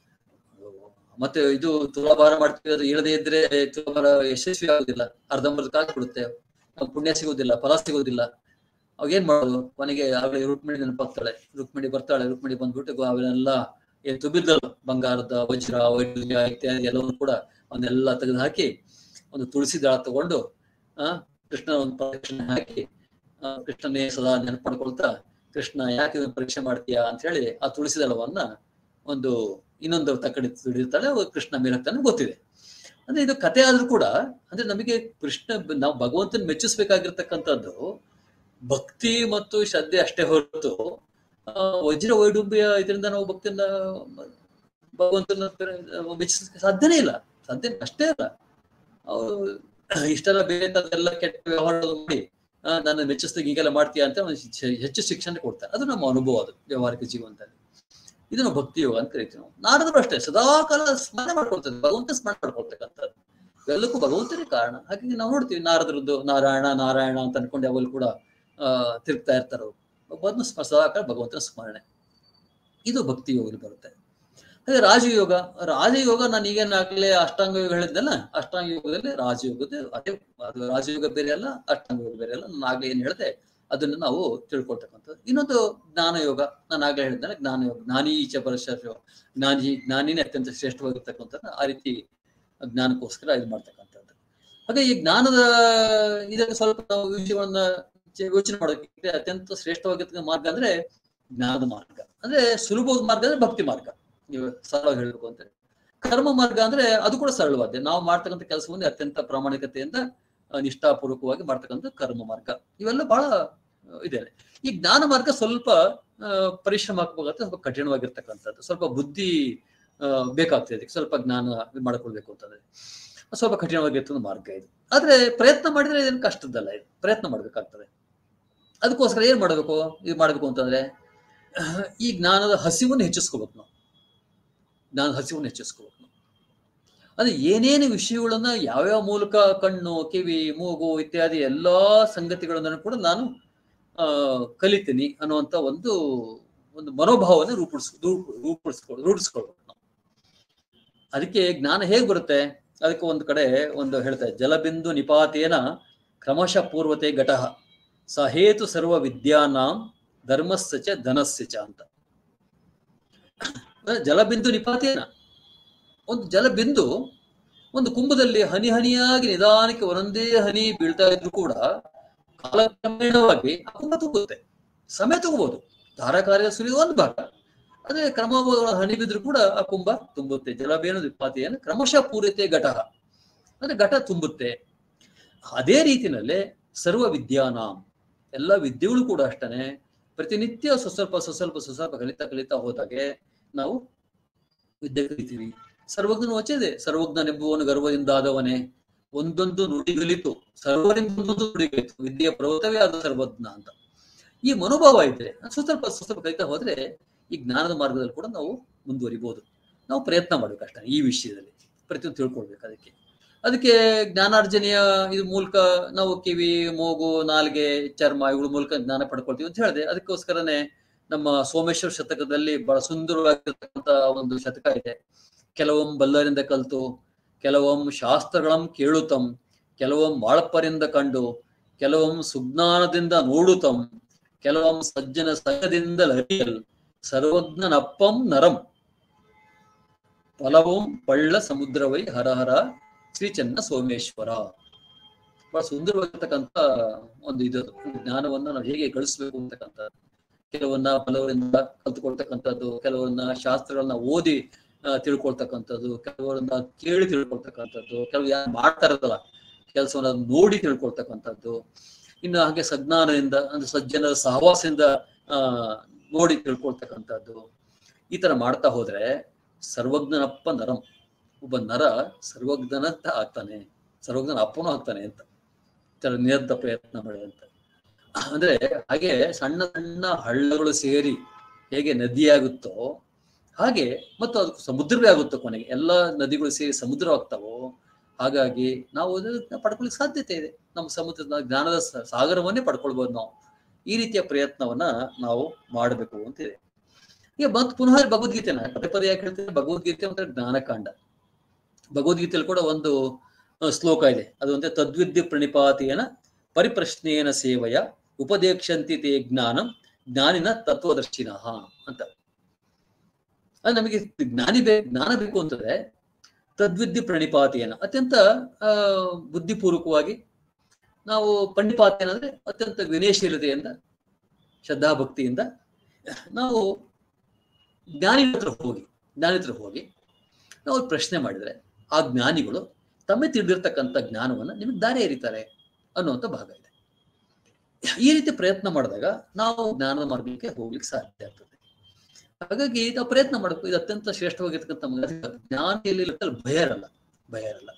Speaker 7: ಮತ್ತೆ ಇದು ತುಲಾಭಾರ ಮಾಡ್ತೀವಿ ಅದು ಇಳದೇ ಇದ್ರೆ ತುಲಾಭಾರ ಯಶಸ್ವಿ ಆಗುದಿಲ್ಲ ಅರ್ಧಂಬರ್ಧ ಆಗ್ಬಿಡುತ್ತೆ ನಮ್ಗ್ ಪುಣ್ಯ ಸಿಗುದಿಲ್ಲ ಫಲ ಸಿಗುದಿಲ್ಲ ಅವಾಗ ಏನ್ ಮಾಡೋದು ಕೊನೆಗೆ ಅವಳೆ ರುಕ್ಮಿಣಿ ನೆನಪಾಗ್ತಾಳೆ ರುಕ್ಮಿಣಿ ಬರ್ತಾಳೆ ರುಕ್ಮಿಣಿ ಬಂದ್ಬಿಟ್ಟು ಅವನ್ನೆಲ್ಲ ಏನ್ ತುಂಬಿದ್ದಳು ಬಂಗಾರದ ವಜ್ರ ವೈಢೂರ್ಯ ಇತ್ಯಾದಿ ಎಲ್ಲವನ್ನೂ ಕೂಡ ಅವನ್ನೆಲ್ಲ ತೆಗೆದು ಹಾಕಿ ಒಂದು ತುಳಸಿ ದಳ ತಗೊಂಡು ಆ ಕೃಷ್ಣ ಒಂದು ಪ್ರದಕ್ಷಿಣೆ ಹಾಕಿ ಆ, ಕೃಷ್ಣನೇ ಸದಾ ನೆನಪು ಮಾಡ್ಕೊಳ್ತಾ ಕೃಷ್ಣ ಯಾಕೆ ಇದನ್ನ ಪರೀಕ್ಷೆ ಮಾಡ್ತೀಯಾ ಅಂತ ಹೇಳಿ ಆ ತುಳಸಿ ದಳವನ್ನ ಒಂದು ಇನ್ನೊಂದು ತಕ್ಕಡಿ ತುಳಿತಾಳೆ ಅವಾಗ ಕೃಷ್ಣ ಮೇಲಾಗ್ತಾನೆ ಗೊತ್ತಿದೆ ಅಂದ್ರೆ ಇದು ಕತೆ ಆದ್ರೂ ಕೂಡ ಅಂದ್ರೆ ನಮಗೆ ಕೃಷ್ಣ ನಾವು ಭಗವಂತನ ಮೆಚ್ಚಿಸ್ಬೇಕಾಗಿರ್ತಕ್ಕಂಥದ್ದು ಭಕ್ತಿ ಮತ್ತು ಶ್ರದ್ಧೆ ಅಷ್ಟೇ ಹೊರತು ಆ, ವಜ್ರ ವೈಡೂಂಬ್ಯ ಇದರಿಂದ ನಾವು ಭಕ್ತಿಯನ್ನ ಭಗವಂತನ ಮೆಚ್ಚಿಸಕ್ಕೆ ಸಾಧ್ಯನೇ ಇಲ್ಲ ಸಾಧ್ಯ ಅಷ್ಟೇ ಅಲ್ಲ ಅವ್ರು ಇಷ್ಟೆಲ್ಲ ಬೇರೆ ಎಲ್ಲ ಕೆಟ್ಟ ವ್ಯವಹಾರ ಮಾಡಿ ಆ, ನನ್ನ ಮೆಚ್ಚಿಸ್ದಾಗ ಹೀಗೆಲ್ಲ ಮಾಡ್ತೀಯಾ ಅಂತ ಅವ್ನು ಶಿ- ಹೆಚ್ಚು ಶಿಕ್ಷಣ ಕೊಡ್ತಾರೆ ಅದು ನಮ್ಮ ಅನುಭವ ಅದು ವ್ಯವಹಾರಿಕ ಜೀವನದಲ್ಲಿ ಇದನ್ನು ಭಕ್ತಿ ಯೋಗ ಅಂತ ಕರಿತೀವಿ ನಾವು ನಾರದರು ಅಷ್ಟೇ ಸದಾ ಕಾಲ ಸ್ಮರಣೆ ಮಾಡ್ಕೊಳ್ತಾರೆ ಭಗವಂತ ಸ್ಮರಣೆ ಮಾಡ್ಕೊಳ್ತಕ್ಕಂಥದ್ದು ಎಲ್ಲಕ್ಕೂ ಭಗವಂತನೇ ಕಾರಣ ಹಾಗಾಗಿ ನಾವು ನೋಡ್ತೀವಿ ನಾರದರದ್ದು ನಾರಾಯಣ ನಾರಾಯಣ ಅಂತ ಅನ್ಕೊಂಡು ಯಾವಾಗಲೂ ಕೂಡ ಆ ತಿರುಗ್ತಾ ಇರ್ತಾರೆ ಅವರು ಒಬ್ಬನು ಸದಾ ಕಾಲ ಭಗವಂತನ ಸ್ಮರಣೆ ಇದು ಭಕ್ತಿ ಯೋಗದಲ್ಲಿ ಬರುತ್ತೆ ಅದೇ ರಾಜಯೋಗ ರಾಜಯೋಗ ನಾನು ಈಗೇನು ಆಗ್ಲೇ ಅಷ್ಟಾಂಗ ಯೋಗ ಹೇಳಿದ್ನಲ್ಲ ಅಷ್ಟಾಂಗ ಯೋಗದಲ್ಲಿ ರಾಜಯೋಗದ ಅದೇ ಅದು ರಾಜಯೋಗ ಬೇರೆ ಅಲ್ಲ ಅಷ್ಟಾಂಗ ಯೋಗ ಬೇರೆ ಅಲ್ಲ ನಾನು ಆಗ್ಲೇ ಏನ್ ಹೇಳಿದೆ ಅದನ್ನ ನಾವು ತಿಳ್ಕೊಳ್ತಕ್ಕಂಥದ್ದು ಇನ್ನೊಂದು ಜ್ಞಾನ ಯೋಗ ನಾನು ಆಗ್ಲೇ ಹೇಳಿದ್ನಲ್ಲ ಜ್ಞಾನ ಯೋಗ ಜ್ಞಾನಿ ಈಚ ಪರಶ ಜ್ಞಾನಿ ಜ್ಞಾನಿನೇ ಅತ್ಯಂತ ಶ್ರೇಷ್ಠವಾಗಿರ್ತಕ್ಕಂಥದ್ದು ಆ ರೀತಿ ಜ್ಞಾನಕ್ಕೋಸ್ಕರ ಇದು ಮಾಡ್ತಕ್ಕಂಥದ್ದು ಹಾಗೆ ಈ ಜ್ಞಾನದ ಇದಕ್ಕೆ ಸ್ವಲ್ಪ ನಾವು ವಿಷಯವನ್ನ ಚೆ- ಯೋಚನೆ ಮಾಡೋದಕ್ಕೆ ಅತ್ಯಂತ ಶ್ರೇಷ್ಠವಾಗಿರ್ತಕ್ಕಂಥ ಮಾರ್ಗ ಅಂದ್ರೆ ಜ್ಞಾನದ ಮಾರ್ಗ ಅಂದ್ರೆ ಸುಲಭವಾದ ಮಾರ್ಗ ಅಂದ್ರೆ ಭಕ್ತಿ ಮಾರ್ಗ ನೀವು ಸರಳವಾಗಿ ಹೇಳ್ಬೇಕು ಅಂತ ಕರ್ಮ ಮಾರ್ಗ ಅಂದ್ರೆ ಅದು ಕೂಡ ಸರಳವಾದ ನಾವು ಮಾಡ್ತಕ್ಕಂಥ ಕೆಲಸವನ್ನೇ ಅತ್ಯಂತ ಪ್ರಾಮಾಣಿಕತೆಯಿಂದ ಆ, ನಿಷ್ಠಾಪೂರ್ವಕವಾಗಿ ಮಾಡ್ತಕ್ಕಂಥ ಕರ್ಮ ಮಾರ್ಗ ಇವೆಲ್ಲ ಬಹಳ ಆ, ಇದೆ ಈ ಜ್ಞಾನ ಮಾರ್ಗ ಸ್ವಲ್ಪ ಆ, ಪರಿಶ್ರಮಾತ್ಮಕ ಸ್ವಲ್ಪ ಕಠಿಣವಾಗಿರ್ತಕ್ಕಂಥದ್ದು ಸ್ವಲ್ಪ ಬುದ್ಧಿ ಆ, ಬೇಕಾಗ್ತದೆ ಇದಕ್ಕೆ ಸ್ವಲ್ಪ ಜ್ಞಾನ ಇದು ಮಾಡ್ಕೊಳ್ಬೇಕು ಅಂತಂದ್ರೆ ಸ್ವಲ್ಪ ಕಠಿಣವಾಗಿರ್ತಕ್ಕಂಥ ಮಾರ್ಗ ಇದು ಆದ್ರೆ ಪ್ರಯತ್ನ ಮಾಡಿದ್ರೆ ಏನು ಕಷ್ಟದ್ದಲ್ಲ ಇದು ಪ್ರಯತ್ನ ಮಾಡ್ಬೇಕಾಗ್ತದೆ ಅದಕ್ಕೋಸ್ಕರ ಏನ್ ಮಾಡಬೇಕು ಇದು ಮಾಡಬೇಕು ಅಂತಂದ್ರೆ ಈ ಜ್ಞಾನದ ಹಸಿವನ್ನು ಹೆಚ್ಚಿಸ್ಕೋಬೇಕು ನಾವು ಜ್ಞಾನದ ಹಸಿವನ್ನು ಹೆಚ್ಚಿಸ್ಕೋಬೇಕು ನಾವು ಅದು ಏನೇನು ವಿಷಯಗಳನ್ನ ಯಾವ್ಯಾವ ಮೂಲಕ ಕಣ್ಣು ಕಿವಿ ಮೂಗು ಇತ್ಯಾದಿ ಎಲ್ಲಾ ಸಂಗತಿಗಳನ್ನು ಕೂಡ ನಾನು ಆ ಕಲಿತೀನಿ ಅನ್ನುವಂತ ಒಂದು ಒಂದು ಮನೋಭಾವನೆ ರೂಪಿಸ್ ರೂಪಿಸ್ಕೊಳ್ ರೂಢಿಸ್ಕೊಳ್ಬೇಕು ನಾವು ಅದಕ್ಕೆ ಜ್ಞಾನ ಹೇಗ್ ಬರುತ್ತೆ ಅದಕ್ಕೆ ಒಂದು ಕಡೆ ಒಂದು ಹೇಳ್ತಾರೆ ಜಲಬಿಂದು ನಿಪಾತೇನ ಕ್ರಮಶಃ ಪೂರ್ವತೆ ಘಟಃ ಸಹೇತು ಸರ್ವ ವಿದ್ಯಾನಾಂ ಧರ್ಮಸ್ಯ ಚ ಧನಸ್ಯ ಚ ಅಂತ ಅಂದ್ರೆ ಜಲಬಿಂದು ನಿಪಾತೇನ ಒಂದು ಜಲಬಿಂದು ಒಂದು ಕುಂಭದಲ್ಲಿ ಹನಿ ಹನಿಯಾಗಿ ನಿಧಾನಕ್ಕೆ ಒಂದೊಂದೇ ಹನಿ ಬೀಳ್ತಾ ಇದ್ರು ಕೂಡ ಕಾಲಕ್ರಮೇಣವಾಗಿ ಆ ಕುಂಭ ತುಂಬುತ್ತೆ ಸಮಯ ತಗೋಬಹುದು ಧಾರಾಕಾರ್ಯ ಸುರಿಯುವ ಒಂದು ಭಾಗ ಅದೇ ಕ್ರಮ ಹನಿ ಬಿದ್ರು ಕೂಡ ಆ ಕುಂಭ ತುಂಬುತ್ತೆ ಜಲಬೇನು ನಿಪಾತಿಯನ್ನು ಕ್ರಮಶಃ ಪೂರೈತೆ ಘಟ ಅಂದ್ರೆ ಘಟ ತುಂಬುತ್ತೆ ಅದೇ ರೀತಿನಲ್ಲೇ ಸರ್ವ ವಿದ್ಯಾನಾಂ ಎಲ್ಲ ವಿದ್ಯೆಗಳು ಕೂಡ ಅಷ್ಟನೆ ಪ್ರತಿನಿತ್ಯ ಸ್ವಸ್ವಲ್ಪ ಸ್ವಸ್ವಲ್ಪ ಸ್ವಸ್ವಲ್ಪ ಕಲಿತಾ ಕಲಿತಾ ಹೋದಾಗೆ ನಾವು ವಿದ್ಯೆ ಕಲಿತೀವಿ ಸರ್ವಜ್ಞನು ವಚದೆ ಸರ್ವಜ್ಞನೆಂಬುವನು ಗರ್ವದಿಂದ ಆದವನೇ ಒಂದೊಂದು ನುಡಿಗಲಿತು ಸರ್ವರಿಂದ ಒಂದೊಂದು ನುಡಿಗಲಿತು ವಿದ್ಯೆಯ ಪರ್ವತವೇ ಆದ ಸರ್ವಜ್ಞ ಅಂತ ಈ ಮನೋಭಾವ ಇದ್ರೆ ಸ್ವಸ್ವಲ್ಪ ಸ್ವಸ್ವಲ್ಪ ಕಲಿತಾ ಹೋದ್ರೆ ಈ ಜ್ಞಾನದ ಮಾರ್ಗದಲ್ಲಿ ಕೂಡ ನಾವು ಮುಂದುವರಿಬಹುದು ನಾವು ಪ್ರಯತ್ನ ಮಾಡ್ಬೇಕಷ್ಟೇ ಈ ವಿಷಯದಲ್ಲಿ ಪ್ರತಿಯೊಂದು ತಿಳ್ಕೊಳ್ಬೇಕು ಅದಕ್ಕೆ ಅದಕ್ಕೆ ಜ್ಞಾನಾರ್ಜನೆಯ ಇದು ಮೂಲಕ ನಾವು ಕಿವಿ ಮೂಗು ನಾಲ್ಗೆ ಚರ್ಮ ಇವುಗಳ ಮೂಲಕ ಜ್ಞಾನ ಪಡ್ಕೊಳ್ತೀವಿ ಅಂತ ಹೇಳಿದೆ ಅದಕ್ಕೋಸ್ಕರನೇ ನಮ್ಮ ಸೋಮೇಶ್ವರ ಶತಕದಲ್ಲಿ ಬಹಳ ಸುಂದರವಾಗಿರ್ತಕ್ಕಂಥ ಒಂದು ಶತಕ ಇದೆ ಕೆಲವೊಮ್ಮೆ ಬಲ್ಲರಿಂದ ಕಲ್ತು ಕೆಲವೊಮ್ಮೆ ಶಾಸ್ತ್ರಗಳಂ ಕೇಳುತ್ತಂ ಕೆಲವೊಮ್ಮೆ ಬಾಳಪ್ಪರಿಂದ ಕಂಡು ಕೆಲವೊಮ್ಮೆ ಸುಜ್ಞಾನದಿಂದ ನೋಡುತ್ತಂ ಕೆಲವೊಮ್ಮೆ ಸಜ್ಜನ ಸಂಘದಿಂದ ಲರಿಯಲ್ ಸರ್ವಜ್ಞನಪ್ಪಂ ನರಂ ಫಲವಂ ಪಳ್ಳ ಸಮುದ್ರವೈ ಹರಹರ ಶ್ರೀ ಚನ್ನ ಸೋಮೇಶ್ವರ ಬಹಳ ಸುಂದರವಾಗಿರ್ತಕ್ಕಂಥ ಒಂದು ಇದು ಜ್ಞಾನವನ್ನ ನಾವು ಹೇಗೆ ಗಳಿಸ್ಬೇಕು ಅಂತಕ್ಕಂಥ ಕೆಲವನ್ನ ಬಲವರಿಂದ ಕಲ್ತುಕೊಳ್ತಕ್ಕಂಥದ್ದು ಕೆಲವನ್ನ ಶಾಸ್ತ್ರಗಳನ್ನ ಓದಿ ಆ, ತಿಳ್ಕೊಳ್ತಕ್ಕಂಥದ್ದು ಕೆಲವರನ್ನ ಕೇಳಿ ತಿಳ್ಕೊಳ್ತಕ್ಕಂಥದ್ದು ಕೆಲವು ಯಾರು ಮಾಡ್ತಾ ಇರೋದಲ್ಲ ಕೆಲಸವನ್ನ ನೋಡಿ ತಿಳ್ಕೊಳ್ತಕ್ಕಂಥದ್ದು ಇನ್ನು ಹಾಗೆ ಸಜ್ಞಾನದಿಂದ ಅಂದ್ರೆ ಸಜ್ಜನರ ಸಹವಾಸದಿಂದ ಆ ನೋಡಿ ತಿಳ್ಕೊಳ್ತಕ್ಕಂಥದ್ದು ಈ ತರ ಮಾಡ್ತಾ ಹೋದ್ರೆ ಸರ್ವಜ್ಞನಪ್ಪ ನರಂ ಒಬ್ಬ ನರ ಸರ್ವಜ್ಞನಂತ ಆಗ್ತಾನೆ ಸರ್ವಜ್ಞನ ಅಪ್ಪನೂ ಆಗ್ತಾನೆ ಅಂತ ತರ ನಿರಂತರ ಪ್ರಯತ್ನ ಮಾಡಿ ಅಂತ ಅಂದ್ರೆ ಹಾಗೆ ಸಣ್ಣ ಸಣ್ಣ ಹಳ್ಳಗಳು ಸೇರಿ ಹೇಗೆ ನದಿಯಾಗುತ್ತೋ ಹಾಗೆ ಮತ್ತು ಅದು ಸಮುದ್ರವೇ ಆಗುತ್ತೋ ಕೊನೆಗೆ ಎಲ್ಲ ನದಿಗಳು ಸೇರಿ ಸಮುದ್ರವಾಗ್ತಾವೋ ಹಾಗಾಗಿ ನಾವು ಅದನ್ನ ಪಡ್ಕೊಳ್ಳಿಕ್ಕೆ ಸಾಧ್ಯತೆ ಇದೆ ನಮ್ಮ ಸಮುದ್ರದ ಜ್ಞಾನದ ಸ- ಸಾಗರವನ್ನೇ ಪಡ್ಕೊಳ್ಬೋದು ನಾವು ಈ ರೀತಿಯ ಪ್ರಯತ್ನವನ್ನ ನಾವು ಮಾಡಬೇಕು ಅಂತಿದೆ ಈಗ ಬಂತು ಪುನಃ ಭಗವದ್ಗೀತೆನ ಪದೇ ಪದೇ ಯಾಕೆ ಹೇಳ್ತೀನಿ ಭಗವದ್ಗೀತೆ ಅಂತ ಜ್ಞಾನಕಾಂಡ ಭಗವದ್ಗೀತೆಯಲ್ಲಿ ಕೂಡ ಒಂದು ಆ, ಶ್ಲೋಕ ಇದೆ ಅದು ಅಂದ್ರೆ ತದ್ವಿದ್ಯ ಪ್ರಣಿಪಾತೇನ ಪರಿಪ್ರಶ್ನೇನ ಸೇವೆಯ ಉಪದೇಕ್ಷಂತಿ ತೇ ಜ್ಞಾನಂ ಜ್ಞಾನಿನ ತತ್ವದರ್ಶಿನ ಅಂತ ಅದು ನಮಗೆ ಜ್ಞಾನಿ ಬೇ ಜ್ಞಾನ ಬೇಕು ಅಂತಂದ್ರೆ ತದ್ವಿದ್ಯ ಪ್ರಣಿಪಾತೇನ ಅತ್ಯಂತ ಆ ಬುದ್ಧಿಪೂರ್ವಕವಾಗಿ ನಾವು ಪಂಡಿಪಾತೇನ ಅಂದ್ರೆ ಅತ್ಯಂತ ವಿನಯಶೀಲತೆಯಿಂದ ಶ್ರದ್ಧಾಭಕ್ತಿಯಿಂದ ನಾವು ಜ್ಞಾನಿ ಹತ್ರ ಹೋಗಿ ಜ್ಞಾನಿ ಹತ್ರ ಹೋಗಿ ನಾವು ಪ್ರಶ್ನೆ ಮಾಡಿದ್ರೆ ಆ ಜ್ಞಾನಿಗಳು ತಮ್ಮೇ ತಿಳಿದಿರ್ತಕ್ಕಂಥ ಜ್ಞಾನವನ್ನ ನಿಮಗೆ ದಾರಿ ಎರಿತಾರೆ ಅನ್ನುವಂಥ ಭಾಗ ಇದೆ ಈ ರೀತಿ ಪ್ರಯತ್ನ ಮಾಡಿದಾಗ ನಾವು ಜ್ಞಾನದ ಮಾರ್ಗಕ್ಕೆ ಹೋಗ್ಲಿಕ್ಕೆ ಸಾಧ್ಯ ಆಗ್ತದೆ ಹಾಗಾಗಿ ನಾವು ಪ್ರಯತ್ನ ಮಾಡಬೇಕು ಇದು ಅತ್ಯಂತ ಶ್ರೇಷ್ಠವಾಗಿರ್ತಕ್ಕಂಥ ಮಾರ್ಗ. ಜ್ಞಾನಿಯಲ್ಲಿ ಇರ್ತಲ್ಲ ಭಯ ಇರಲ್ಲ ಭಯ ಇರಲ್ಲ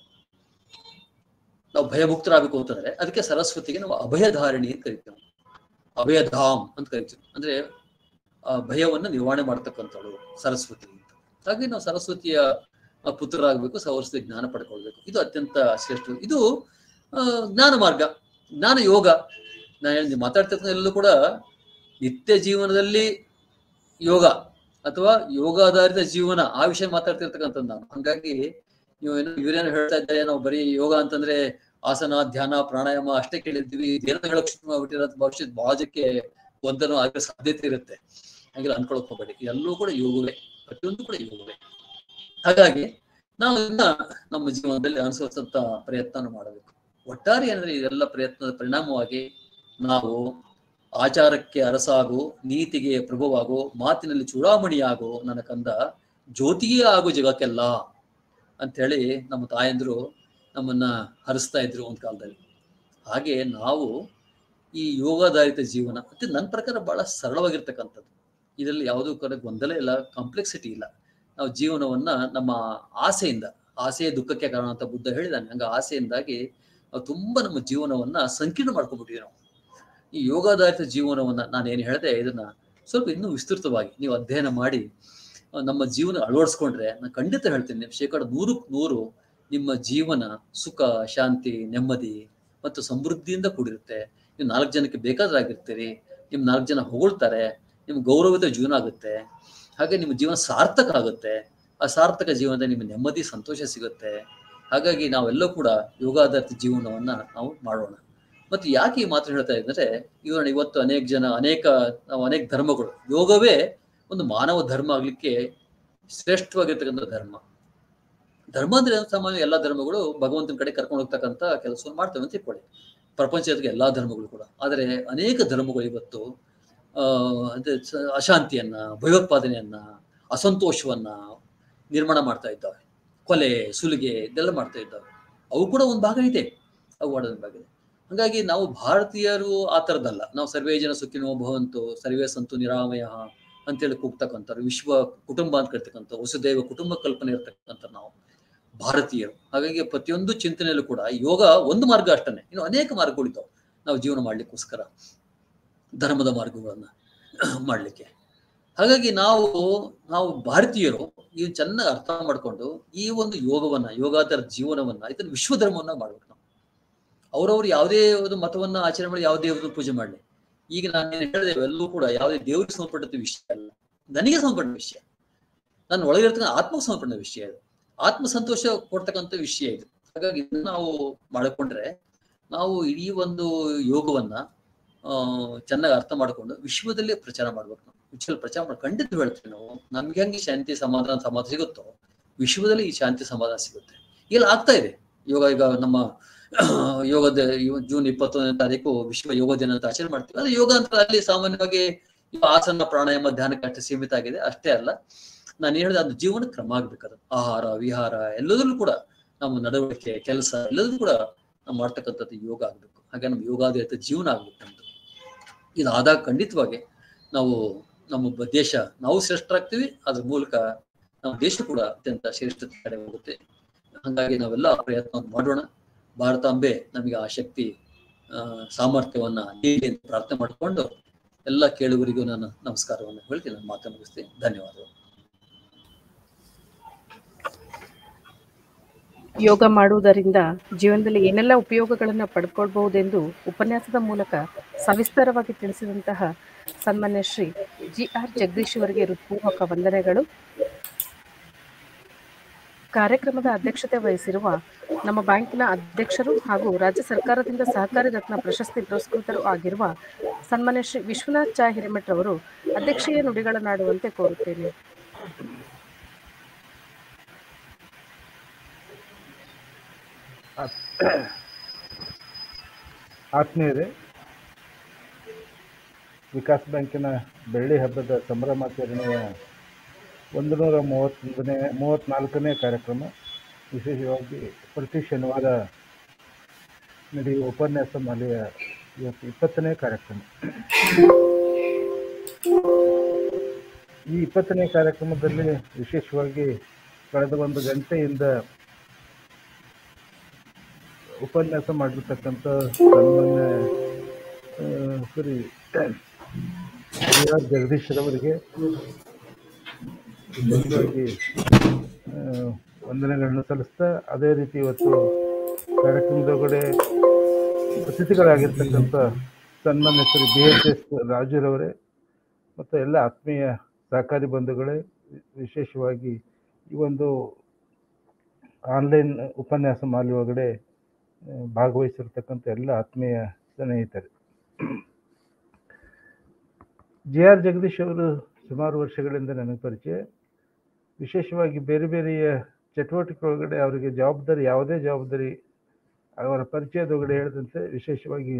Speaker 7: ನಾವು ಭಯಮುಕ್ತರಾಗಬೇಕು ಅಂತಂದ್ರೆ ಅದಕ್ಕೆ ಸರಸ್ವತಿಗೆ ನಾವು ಅಭಯಧಾರಿಣಿ ಅಂತ ಕರಿತೀವಿ ಅಭಯಧಾಮ್ ಅಂತ ಕರಿತೀವಿ ಅಂದ್ರೆ ಆ ಭಯವನ್ನ ನಿವಾರಣೆ ಮಾಡ್ತಕ್ಕಂಥಳು ಸರಸ್ವತಿ ಅಂತ ಹಾಗಾಗಿ ನಾವು ಸರಸ್ವತಿಯ ಆ, ಪುತ್ರರಾಗಬೇಕು ಸರಸ್ವತಿ ಜ್ಞಾನ ಪಡ್ಕೊಳ್ಬೇಕು ಇದು ಅತ್ಯಂತ ಶ್ರೇಷ್ಠ ಇದು ಆ, ಜ್ಞಾನ ಮಾರ್ಗ ಜ್ಞಾನ ಯೋಗ ನಾನು ಹೇಳಿ ಮಾತಾಡ್ತಿರ್ತಕ್ಕಂಥ ಎಲ್ಲೂ ಕೂಡ ನಿತ್ಯ ಜೀವನದಲ್ಲಿ ಯೋಗ ಅಥವಾ ಯೋಗ ಆಧಾರಿತ ಜೀವನ ಆ ವಿಷಯ ಮಾತಾಡ್ತಿರ್ತಕ್ಕಂಥದ್ದು ನಾನು ಹಂಗಾಗಿ ನೀವು ಏನೋ ಇವರೇನು ಹೇಳ್ತಾ ಇದ್ದಾರೆ ನಾವು ಬರೀ ಯೋಗ ಅಂತಂದ್ರೆ ಆಸನ ಧ್ಯಾನ ಪ್ರಾಣಾಯಾಮ ಅಷ್ಟೇ ಕೇಳಿದ್ವಿ ಇದೇನೋ ಹೇಳಕ್ ಶುರು ಮಾಡ್ಬಿಟ್ಟಿರೋದು ಭವಿಷ್ಯದ ಭಾಜಕ್ಕೆ ಒಂದನ್ನು ಆಗೋ ಸಾಧ್ಯತೆ ಇರುತ್ತೆ ಹಾಗೆಲ್ಲ ಅನ್ಕೊಳಕ್ ಹೋಗ್ಬೇಡಿ ಎಲ್ಲವೂ ಕೂಡ ಯೋಗವೇ ಪ್ರತಿಯೊಂದು ಕೂಡ ಯೋಗವೇ ಹಾಗಾಗಿ ನಾವು ಇದನ್ನ ನಮ್ಮ ಜೀವನದಲ್ಲಿ ಅನುಸರಿಸಂತ ಪ್ರಯತ್ನ ಮಾಡಬೇಕು ಒಟ್ಟಾರೆ ಏನಂದ್ರೆ ಇದೆಲ್ಲ ಪ್ರಯತ್ನದ ಪರಿಣಾಮವಾಗಿ ನಾವು ಆಚಾರಕ್ಕೆ ಅರಸಾಗು ನೀತಿಗೆ ಪ್ರಭುವಾಗು ಮಾತಿನಲ್ಲಿ ಚೂಡಾಮಣಿಯಾಗು ನನ್ನ ಕಂದ ಜ್ಯೋತಿಯೇ ಆಗು ಜಗಕ್ಕೆಲ್ಲ ಅಂತ ಹೇಳಿ ನಮ್ಮ ತಾಯಂದ್ರು ನಮ್ಮನ್ನ ಹರಿಸ್ತಾ ಇದ್ರು ಒಂದ್ ಕಾಲದಲ್ಲಿ ಹಾಗೆ ನಾವು ಈ ಯೋಗಾಧಾರಿತ ಜೀವನ ಮತ್ತೆ ನನ್ನ ಪ್ರಕಾರ ಬಹಳ ಸರಳವಾಗಿರ್ತಕ್ಕಂಥದ್ದು ಇದರಲ್ಲಿ ಯಾವುದೂ ಕೂಡ ಗೊಂದಲ ಇಲ್ಲ ಕಾಂಪ್ಲೆಕ್ಸಿಟಿ ಇಲ್ಲ ನಾವು ಜೀವನವನ್ನ ನಮ್ಮ ಆಸೆಯಿಂದ ಆಸೆಯ ದುಃಖಕ್ಕೆ ಕಾರಣ ಅಂತ ಬುದ್ಧ ಹೇಳಿದಾನೆ ಹಂಗ ಆಸೆಯಿಂದಾಗಿ ನಾವು ತುಂಬಾ ನಮ್ಮ ಜೀವನವನ್ನ ಸಂಕೀರ್ಣ ಮಾಡ್ಕೊಂಡ್ಬಿಟ್ಟಿವಿ ನಾವು ಈ ಯೋಗಾಧಾರಿತ ಜೀವನವನ್ನ ನಾನು ಏನು ಹೇಳಿದೆ ಇದನ್ನ ಸ್ವಲ್ಪ ಇನ್ನೂ ವಿಸ್ತೃತವಾಗಿ ನೀವು ಅಧ್ಯಯನ ಮಾಡಿ ಆ, ನಮ್ಮ ಜೀವನ ಅಳವಡಿಸ್ಕೊಂಡ್ರೆ ನಾನು ಖಂಡಿತ ಹೇಳ್ತೀನಿ ಶೇಕಡ ನೂರಕ್ಕೆ ನೂರು ನಿಮ್ಮ ಜೀವನ ಸುಖ ಶಾಂತಿ ನೆಮ್ಮದಿ ಮತ್ತು ಸಮೃದ್ಧಿಯಿಂದ ಕೂಡಿರುತ್ತೆ ನೀವು ನಾಲ್ಕು ಜನಕ್ಕೆ ಬೇಕಾದ್ರಾಗಿರ್ತೀರಿ ನಿಮ್ ನಾಲ್ಕು ಜನ ಹೊಗಳ್ತಾರೆ ನಿಮ್ ಗೌರವದ ಜೀವನ ಆಗುತ್ತೆ ಹಾಗೆ ನಿಮ್ಮ ಜೀವನ ಸಾರ್ಥಕ ಆಗುತ್ತೆ ಆ ಸಾರ್ಥಕ ಜೀವನದಲ್ಲಿ ನಿಮಗೆ ನೆಮ್ಮದಿ ಸಂತೋಷ ಸಿಗುತ್ತೆ ಹಾಗಾಗಿ ನಾವೆಲ್ಲೂ ಕೂಡ ಯೋಗಾಧಾರಿತ ಜೀವನವನ್ನ ನಾವು ಮಾಡೋಣ ಮತ್ತು ಯಾಕೆ ಈ ಮಾತು ಹೇಳ್ತಾ ಇದ್ರೆ ಇವರನ್ನ ಇವತ್ತು ಅನೇಕ ಜನ ಅನೇಕ ನಾವು ಅನೇಕ ಧರ್ಮಗಳು ಯೋಗವೇ ಒಂದು ಮಾನವ ಧರ್ಮ ಆಗ್ಲಿಕ್ಕೆ ಶ್ರೇಷ್ಠವಾಗಿರ್ತಕ್ಕಂಥ ಧರ್ಮ ಧರ್ಮ ಅಂದ್ರೆ ಸಾಮಾನ್ಯ ಎಲ್ಲಾ ಧರ್ಮಗಳು ಭಗವಂತನ ಕಡೆ ಕರ್ಕೊಂಡು ಹೋಗ್ತಕ್ಕಂಥ ಕೆಲಸವನ್ನು ಮಾಡ್ತೇವೆ ಅಂತ ತಿಳ್ಕೊಳ್ಳಿ ಪ್ರಪಂಚದ ಎಲ್ಲಾ ಧರ್ಮಗಳು ಕೂಡ ಆದರೆ ಅನೇಕ ಧರ್ಮಗಳು ಇವತ್ತು ಆ ಅಂದ್ರೆ ಸ- ಅಶಾಂತಿಯನ್ನ ಭಯೋತ್ಪಾದನೆಯನ್ನ ಅಸಂತೋಷವನ್ನ ನಿರ್ಮಾಣ ಮಾಡ್ತಾ ಇದ್ದಾವೆ ಕೊಲೆ ಸುಲಿಗೆ ಇದೆಲ್ಲ ಮಾಡ್ತಾ ಇದ್ದಾವೆ ಅವು ಕೂಡ ಒಂದು ಭಾಗ ಇದೆ ಅವು ಮಾಡೋದ್ರ ಭಾಗ ಇದೆ ಹಾಗಾಗಿ ನಾವು ಭಾರತೀಯರು ಆ ಥರದ್ದಲ್ಲ ನಾವು ಸರ್ವೇ ಜನ ಸುಖಿನೋ ಭವಂತು ಸರ್ವೇ ಸಂತು ನಿರಾಮಯ ಅಂತೇಳಿ ಕೂಗ್ತಕ್ಕಂಥವ್ರು ವಿಶ್ವ ಕುಟುಂಬ ಅಂತ ಕರಿತಕ್ಕಂಥ ವಸುದೈವ ಕುಟುಂಬ ಕಲ್ಪನೆ ಇರ್ತಕ್ಕಂಥ ನಾವು ಭಾರತೀಯರು ಹಾಗಾಗಿ ಪ್ರತಿಯೊಂದು ಚಿಂತನೆಯಲ್ಲೂ ಕೂಡ ಯೋಗ ಒಂದು ಮಾರ್ಗ ಅಷ್ಟೇ ಇನ್ನು ಅನೇಕ ಮಾರ್ಗಗಳಿದ್ದಾವೆ ನಾವು ಜೀವನ ಮಾಡ್ಲಿಕ್ಕೋಸ್ಕರ ಧರ್ಮದ ಮಾರ್ಗಗಳನ್ನ ಮಾಡ್ಲಿಕ್ಕೆ ಹಾಗಾಗಿ ನಾವು ನಾವು ಭಾರತೀಯರು ಈ ಚೆನ್ನಾಗಿ ಅರ್ಥ ಮಾಡ್ಕೊಂಡು ಈ ಒಂದು ಯೋಗವನ್ನ ಯೋಗಾಧಾರ ಜೀವನವನ್ನ ಇದನ್ನ ವಿಶ್ವ ಧರ್ಮವನ್ನ ಮಾಡ್ಬೇಕು ನಾವು ಅವ್ರವ್ರು ಯಾವುದೇ ಒಂದು ಮತವನ್ನ ಆಚರಣೆ ಮಾಡಿ ಯಾವುದೇ ಒಂದು ಪೂಜೆ ಮಾಡಲಿ ಈಗ ನಾನು ಏನು ಹೇಳಿದೆ ಎಲ್ಲವೂ ಕೂಡ ಯಾವುದೇ ದೇವರಿಗೆ ಸಂಬಂಧಪಟ್ಟ ವಿಷಯ ಅಲ್ಲ ನನಗೆ ಸಂಬಂಧಪಟ್ಟ ವಿಷಯ ನನ್ನ ಒಳಗಿರ್ತಕ್ಕಂಥ ಆತ್ಮಕ್ಕೆ ಸಂಬಂಧಪಟ್ಟ ವಿಷಯ ಇದು ಆತ್ಮ ಸಂತೋಷ ಕೊಡ್ತಕ್ಕಂಥ ವಿಷಯ ಇದು ಹಾಗಾಗಿ ಇದನ್ನ ನಾವು ಮಾಡಿಕೊಂಡ್ರೆ ನಾವು ಇಡೀ ಒಂದು ಯೋಗವನ್ನ ಆ ಚೆನ್ನಾಗಿ ಅರ್ಥ ಮಾಡ್ಕೊಂಡು ವಿಶ್ವದಲ್ಲೇ ಪ್ರಚಾರ ಮಾಡ್ಬೇಕು ನಾವು ವಿಶ್ವದಲ್ಲಿ ಪ್ರಚಾರ ಮಾಡಿ ಖಂಡಿತ ಹೇಳ್ತೀವಿ ನಾವು ನಮ್ಗೆ ಹೆಂಗೆ ಶಾಂತಿ ಸಮಾಧಾನ ಸಮಾಧಾನ ಸಿಗುತ್ತೋ ವಿಶ್ವದಲ್ಲಿ ಈ ಶಾಂತಿ ಸಮಾಧಾನ ಸಿಗುತ್ತೆ ಇಲ್ಲಿ ಆಗ್ತಾ ಇದೆ ಯೋಗ ಈಗ ನಮ್ಮ ಯೋಗದ ಇವ- ಜೂನ್ ಇಪ್ಪತ್ತೊಂದನೇ ತಾರೀಕು ವಿಶ್ವ ಯೋಗ ದಿನ ಅಂತ ಆಚರಣೆ ಮಾಡ್ತೀವಿ ಅದು ಯೋಗ ಅಂತ ಅಲ್ಲಿ ಸಾಮಾನ್ಯವಾಗಿ ಇವು ಆಸನ ಪ್ರಾಣಾಯಾಮ ಧ್ಯಾನಕ್ಕೆ ಅಷ್ಟೇ ಸೀಮಿತ ಆಗಿದೆ ಅಷ್ಟೇ ಅಲ್ಲ ನಾನು ಹೇಳಿದ ಅದು ಜೀವನ ಕ್ರಮ ಆಗ್ಬೇಕದು ಆಹಾರ ವಿಹಾರ ಎಲ್ಲದರಲ್ಲೂ ಕೂಡ ನಮ್ಮ ನಡವಳಿಕೆ ಕೆಲಸ ಎಲ್ಲದೂ ಕೂಡ ನಾವು ಮಾಡ್ತಕ್ಕಂಥದ್ದು ಯೋಗ ಆಗ್ಬೇಕು ಹಾಗೆ ನಮ್ಮ ಯೋಗಾಧಾರಿತ ಜೀವನ ಆಗ್ಬೇಕು ನಮ್ದು ಇದಾದಾಗ ಖಂಡಿತವಾಗಿ ನಾವು ನಮ್ಮ ಬ- ದೇಶ ನಾವು ಶ್ರೇಷ್ಠರಾಗ್ತೀವಿ ಅದ್ರ ಮೂಲಕ ನಮ್ಮ ದೇಶ ಕೂಡ ಅತ್ಯಂತ ಶ್ರೇಷ್ಠತೆ ಕಡೆ ಹೋಗುತ್ತೆ ಹಾಗಾಗಿ ನಾವೆಲ್ಲ ಪ್ರಯತ್ನ ಮಾಡೋಣ ಭಾರತಾಂಬೆ ನಮಗೆ ಆ ಶಕ್ತಿ ಆ, ಸಾಮರ್ಥ್ಯವನ್ನ ನೀಡಿ ಅಂತ ಪ್ರಾರ್ಥನೆ ಮಾಡಿಕೊಂಡು ಎಲ್ಲ ಕೇಳುಗರಿಗೂ ನಾನು ನಮಸ್ಕಾರವನ್ನು ಹೇಳ್ತೀನಿ ನಾನು ಮಾತನ್ನು ಮುಗಿಸ್ತೀನಿ ಧನ್ಯವಾದಗಳು
Speaker 3: ಯೋಗ ಮಾಡುವುದರಿಂದ ಜೀವನದಲ್ಲಿ ಏನೆಲ್ಲ ಉಪಯೋಗಗಳನ್ನು ಪಡ್ಕೊಳ್ಬಹುದೆಂದು ಉಪನ್ಯಾಸದ ಮೂಲಕ ಸವಿಸ್ತಾರವಾಗಿ ತಿಳಿಸಿದಂತಹ ಸನ್ಮಾನ್ಯ ಶ್ರೀ ಜಿ ಆರ್ ಜಗದೀಶ್ ಅವರಿಗೆ ಹೃತ್ಪೂರ್ವಕ ವಂದನೆಗಳು ಕಾರ್ಯಕ್ರಮದ ಅಧ್ಯಕ್ಷತೆ ವಹಿಸಿರುವ ನಮ್ಮ ಬ್ಯಾಂಕಿನ ಅಧ್ಯಕ್ಷರು ಹಾಗೂ ರಾಜ್ಯ ಸರ್ಕಾರದಿಂದ ಸಹಕಾರಿ ರತ್ನ ಪ್ರಶಸ್ತಿ ಪುರಸ್ಕೃತರು ಆಗಿರುವ ಸನ್ಮಾನ್ಯ ಶ್ರೀ ವಿಶ್ವನಾಥ್ ಚಾ ಹಿರೇಮಠ್ ಅವರು ಅಧ್ಯಕ್ಷೀಯ ನುಡಿಗಳನ್ನಾಡುವಂತೆ ಕೋರುತ್ತೇನೆ
Speaker 8: ಆತ್ಮೀಯರೇ ವಿಕಾಸ್ ಬ್ಯಾಂಕಿನ ಬೆಳ್ಳಿ ಹಬ್ಬದ ಸಂಭ್ರಮಾಚರಣೆಯ ಒಂದು ನೂರ ಮೂವತ್ತೊಂದನೇ ಮೂವತ್ತ್ನಾಲ್ಕನೇ ಕಾರ್ಯಕ್ರಮ ವಿಶೇಷವಾಗಿ ಪ್ರತಿ ಶನಿವಾರ ನಡೆಯುವ ಉಪನ್ಯಾಸ ಮಾಲೆಯ ಇವತ್ತು ಇಪ್ಪತ್ತನೇ ಕಾರ್ಯಕ್ರಮ ಈ ಇಪ್ಪತ್ತನೇ ಕಾರ್ಯಕ್ರಮದಲ್ಲಿ ವಿಶೇಷವಾಗಿ ಕಳೆದ ಒಂದು ಗಂಟೆಯಿಂದ ಉಪನ್ಯಾಸ ಮಾಡಿರ್ತಕ್ಕಂಥ ಸನ್ಮಾನ್ಯ ಆ, ಸರಿ ಜಿ ಆರ್ ಜಗದೀಶ್ರವರಿಗೆ ವಿಶೇಷವಾಗಿ ಆ, ವಂದನೆಗಳನ್ನು ಸಲ್ಲಿಸ್ತಾ ಅದೇ ರೀತಿ ಇವತ್ತು ಕಾರ್ಯಕ್ರಮದೊಳಗಡೆ ಅತಿಥಿಗಳಾಗಿರ್ತಕ್ಕಂಥ ಸನ್ಮಾನ್ಯ ಶ್ರೀ ಬಿ ಎಚ್ ಎಸ್ ರಾಜುರವರೇ ಮತ್ತು ಎಲ್ಲ ಆತ್ಮೀಯ ಸಹಕಾರಿ ಬಂಧುಗಳೇ ವಿಶೇಷವಾಗಿ ಈ ಒಂದು ಆನ್ಲೈನ್ ಉಪನ್ಯಾಸ ಮಾಲೆ ಒಳಗಡೆ ಆ, ಭಾಗವಹಿಸಿರ್ತಕ್ಕಂಥ ಎಲ್ಲ ಆತ್ಮೀಯ ಸ್ನೇಹಿತರೆ ಜೆ ಆರ್ ಜಗದೀಶ್ ಅವರು ಸುಮಾರು ವರ್ಷಗಳಿಂದ ನನಗೆ ಪರಿಚಯ ವಿಶೇಷವಾಗಿ ಬೇರೆ ಬೇರೆಯ ಚಟುವಟಿಕೆ ಒಳಗಡೆ ಅವರಿಗೆ ಜವಾಬ್ದಾರಿ ಯಾವುದೇ ಜವಾಬ್ದಾರಿ ಅವರ ಪರಿಚಯದೊಳಗಡೆ ಹೇಳಿದಂತೆ ವಿಶೇಷವಾಗಿ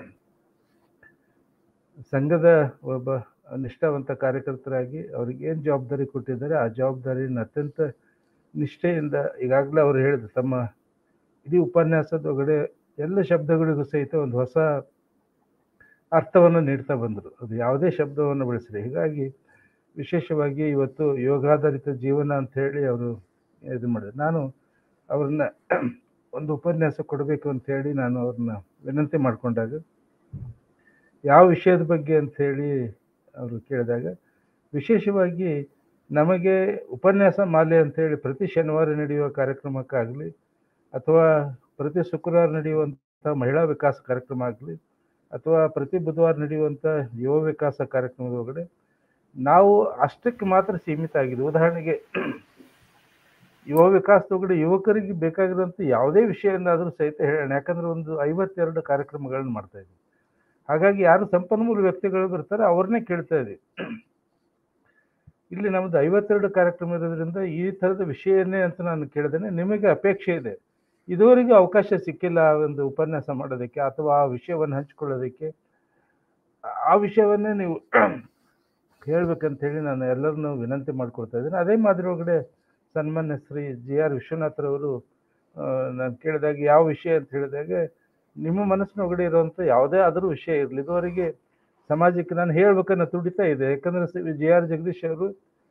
Speaker 8: ಸಂಘದ ಒಬ್ಬ ನಿಷ್ಠಾವಂತ ಕಾರ್ಯಕರ್ತರಾಗಿ ಅವ್ರಿಗೆ ಏನು ಜವಾಬ್ದಾರಿ ಕೊಟ್ಟಿದ್ದಾರೆ ಆ ಜವಾಬ್ದಾರಿಯನ್ನು ಅತ್ಯಂತ ನಿಷ್ಠೆಯಿಂದ ಈಗಾಗಲೇ ಅವರು ಹೇಳಿದ್ರು ತಮ್ಮ ಇಡೀ ಉಪನ್ಯಾಸದೊಳಗಡೆ ಎಲ್ಲ ಶಬ್ದಗಳಿಗೂ ಸಹಿತ ಒಂದು ಹೊಸ ಅರ್ಥವನ್ನು ನೀಡ್ತಾ ಬಂದರು ಅದು ಯಾವುದೇ ಶಬ್ದವನ್ನು ಬಳಸಿದೆ ಹೀಗಾಗಿ ವಿಶೇಷವಾಗಿ ಇವತ್ತು ಯೋಗಾಧಾರಿತ ಜೀವನ ಅಂತ ಹೇಳಿ ಅವರು ಇದು ಮಾಡಿದ್ರು ನಾನು ಅವ್ರನ್ನ ಒಂದು ಉಪನ್ಯಾಸ ಕೊಡಬೇಕು ಅಂತ ಹೇಳಿ ನಾನು ಅವ್ರನ್ನ ವಿನಂತಿ ಮಾಡಿಕೊಂಡಾಗ ಯಾವ ವಿಷಯದ ಬಗ್ಗೆ ಅಂತ ಹೇಳಿ ಅವರು ಕೇಳಿದಾಗ ವಿಶೇಷವಾಗಿ ನಮಗೆ ಉಪನ್ಯಾಸ ಮಾಲೆ ಅಂತ ಹೇಳಿ ಪ್ರತಿ ಶನಿವಾರ ನಡೆಯುವ ಕಾರ್ಯಕ್ರಮಕ್ಕಾಗಲಿ ಅಥವಾ ಪ್ರತಿ ಶುಕ್ರವಾರ ನಡೆಯುವಂಥ ಮಹಿಳಾ ವಿಕಾಸ ಕಾರ್ಯಕ್ರಮ ಆಗಲಿ ಅಥವಾ ಪ್ರತಿ ಬುಧವಾರ ನಡೆಯುವಂಥ ಯುವ ವಿಕಾಸ ಕಾರ್ಯಕ್ರಮದ ಒಳಗಡೆ ನಾವು ಅಷ್ಟಕ್ಕೆ ಮಾತ್ರ ಸೀಮಿತ ಆಗಿದೆ ಉದಾಹರಣೆಗೆ ಯುವ ವಿಕಾಸದೊಳಗಡೆ ಯುವಕರಿಗೆ ಬೇಕಾಗಿರುವಂಥ ಯಾವುದೇ ವಿಷಯವನ್ನಾದರೂ ಸಹಿತ ಹೇಳೋಣ ಯಾಕಂದ್ರೆ ಒಂದು ಐವತ್ತೆರಡು ಕಾರ್ಯಕ್ರಮಗಳನ್ನ ಮಾಡ್ತಾ ಇದ್ದೀವಿ ಹಾಗಾಗಿ ಯಾರು ಸಂಪನ್ಮೂಲ ವ್ಯಕ್ತಿಗಳು ಬರ್ತಾರೆ ಅವ್ರನ್ನೇ ಕೇಳ್ತಾ ಇದ್ದೀವಿ ಇಲ್ಲಿ ನಮ್ಮದು ಐವತ್ತೆರಡು ಕಾರ್ಯಕ್ರಮ ಇರೋದ್ರಿಂದ ಈ ಥರದ ವಿಷಯನೇ ಅಂತ ನಾನು ಕೇಳಿದ್ದೇನೆ ನಿಮಗೆ ಅಪೇಕ್ಷೆ ಇದೆ ಇದುವರೆಗೂ ಅವಕಾಶ ಸಿಕ್ಕಿಲ್ಲ ಆ ಒಂದು ಉಪನ್ಯಾಸ ಮಾಡೋದಕ್ಕೆ ಅಥವಾ ಆ ವಿಷಯವನ್ನು ಹಂಚ್ಕೊಳ್ಳೋದಕ್ಕೆ ಆ ವಿಷಯವನ್ನೇ ನೀವು ಹೇಳ್ಬೇಕಂತ ಹೇಳಿ ನಾನು ಎಲ್ಲರನ್ನೂ ವಿನಂತಿ ಮಾಡ್ಕೊಳ್ತಾ ಇದ್ದೀನಿ ಅದೇ ಮಾದರಿ ಒಳಗಡೆ ಸನ್ಮಾನ್ಯ ಶ್ರೀ ಜಿ ಆರ್ ವಿಶ್ವನಾಥ್ರವರು ನಾನು ಕೇಳಿದಾಗ ಯಾವ ವಿಷಯ ಅಂತ ಹೇಳಿದಾಗ ನಿಮ್ಮ ಮನಸ್ಸಿನೊಳಗಡೆ ಇರುವಂಥ ಯಾವುದೇ ಆದರೂ ವಿಷಯ ಇರಲಿ ಇದುವರೆಗೆ ಸಮಾಜಕ್ಕೆ ನಾನು ಹೇಳ್ಬೇಕನ್ನೋ ತುಡಿತಾ ಇದೆ ಯಾಕಂದರೆ ಶ್ರೀ ಜಿ ಆರ್ ಜಗದೀಶ್ ಅವರು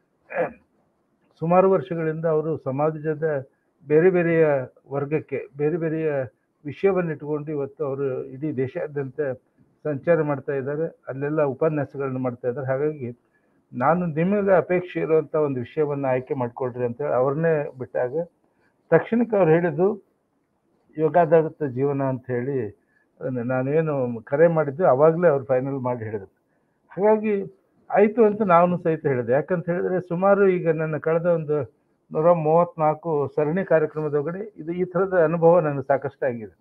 Speaker 8: ಸುಮಾರು ವರ್ಷಗಳಿಂದ ಅವರು ಸಮಾಜದ ಬೇರೆ ಬೇರೆಯ ವರ್ಗಕ್ಕೆ ಬೇರೆ ಬೇರೆಯ ವಿಷಯವನ್ನು ಇಟ್ಕೊಂಡು ಇವತ್ತು ಅವರು ಇಡೀ ದೇಶಾದ್ಯಂತ ಸಂಚಾರ ಮಾಡ್ತಾ ಇದ್ದಾರೆ ಅಲ್ಲೆಲ್ಲ ಉಪನ್ಯಾಸಗಳನ್ನ ಮಾಡ್ತಾ ಇದ್ದಾರೆ ಹಾಗಾಗಿ ನಾನು ನಿಮಗೆ ಅಪೇಕ್ಷೆ ಇರುವಂಥ ಒಂದು ವಿಷಯವನ್ನು ಆಯ್ಕೆ ಮಾಡಿಕೊಡ್ರಿ ಅಂತೇಳಿ ಅವ್ರನ್ನೇ ಬಿಟ್ಟಾಗ ತಕ್ಷಣಕ್ಕೆ ಅವ್ರು ಹೇಳಿದ್ದು ಯೋಗಾಧಾರಿತ ಜೀವನ ಅಂತ ಹೇಳಿ ಅದನ್ನು ನಾನೇನು ಕರೆ ಮಾಡಿದ್ದು ಅವಾಗಲೇ ಅವ್ರು ಫೈನಲ್ ಮಾಡಿ ಹೇಳಿದ್ರು ಹಾಗಾಗಿ ಆಯಿತು ಅಂತ ನಾನು ಸಹಿತ ಹೇಳಿದೆ ಯಾಕಂತ ಹೇಳಿದ್ರೆ ಸುಮಾರು ಈಗ ನನ್ನ ಕಳೆದ ಒಂದು ನೂರ ಮೂವತ್ತ್ನಾಲ್ಕು ಸರಣಿ ಕಾರ್ಯಕ್ರಮದೊಳಗಡೆ ಇದು ಈ ಥರದ ಅನುಭವ ನನಗೆ ಸಾಕಷ್ಟು ಆಗಿದೆ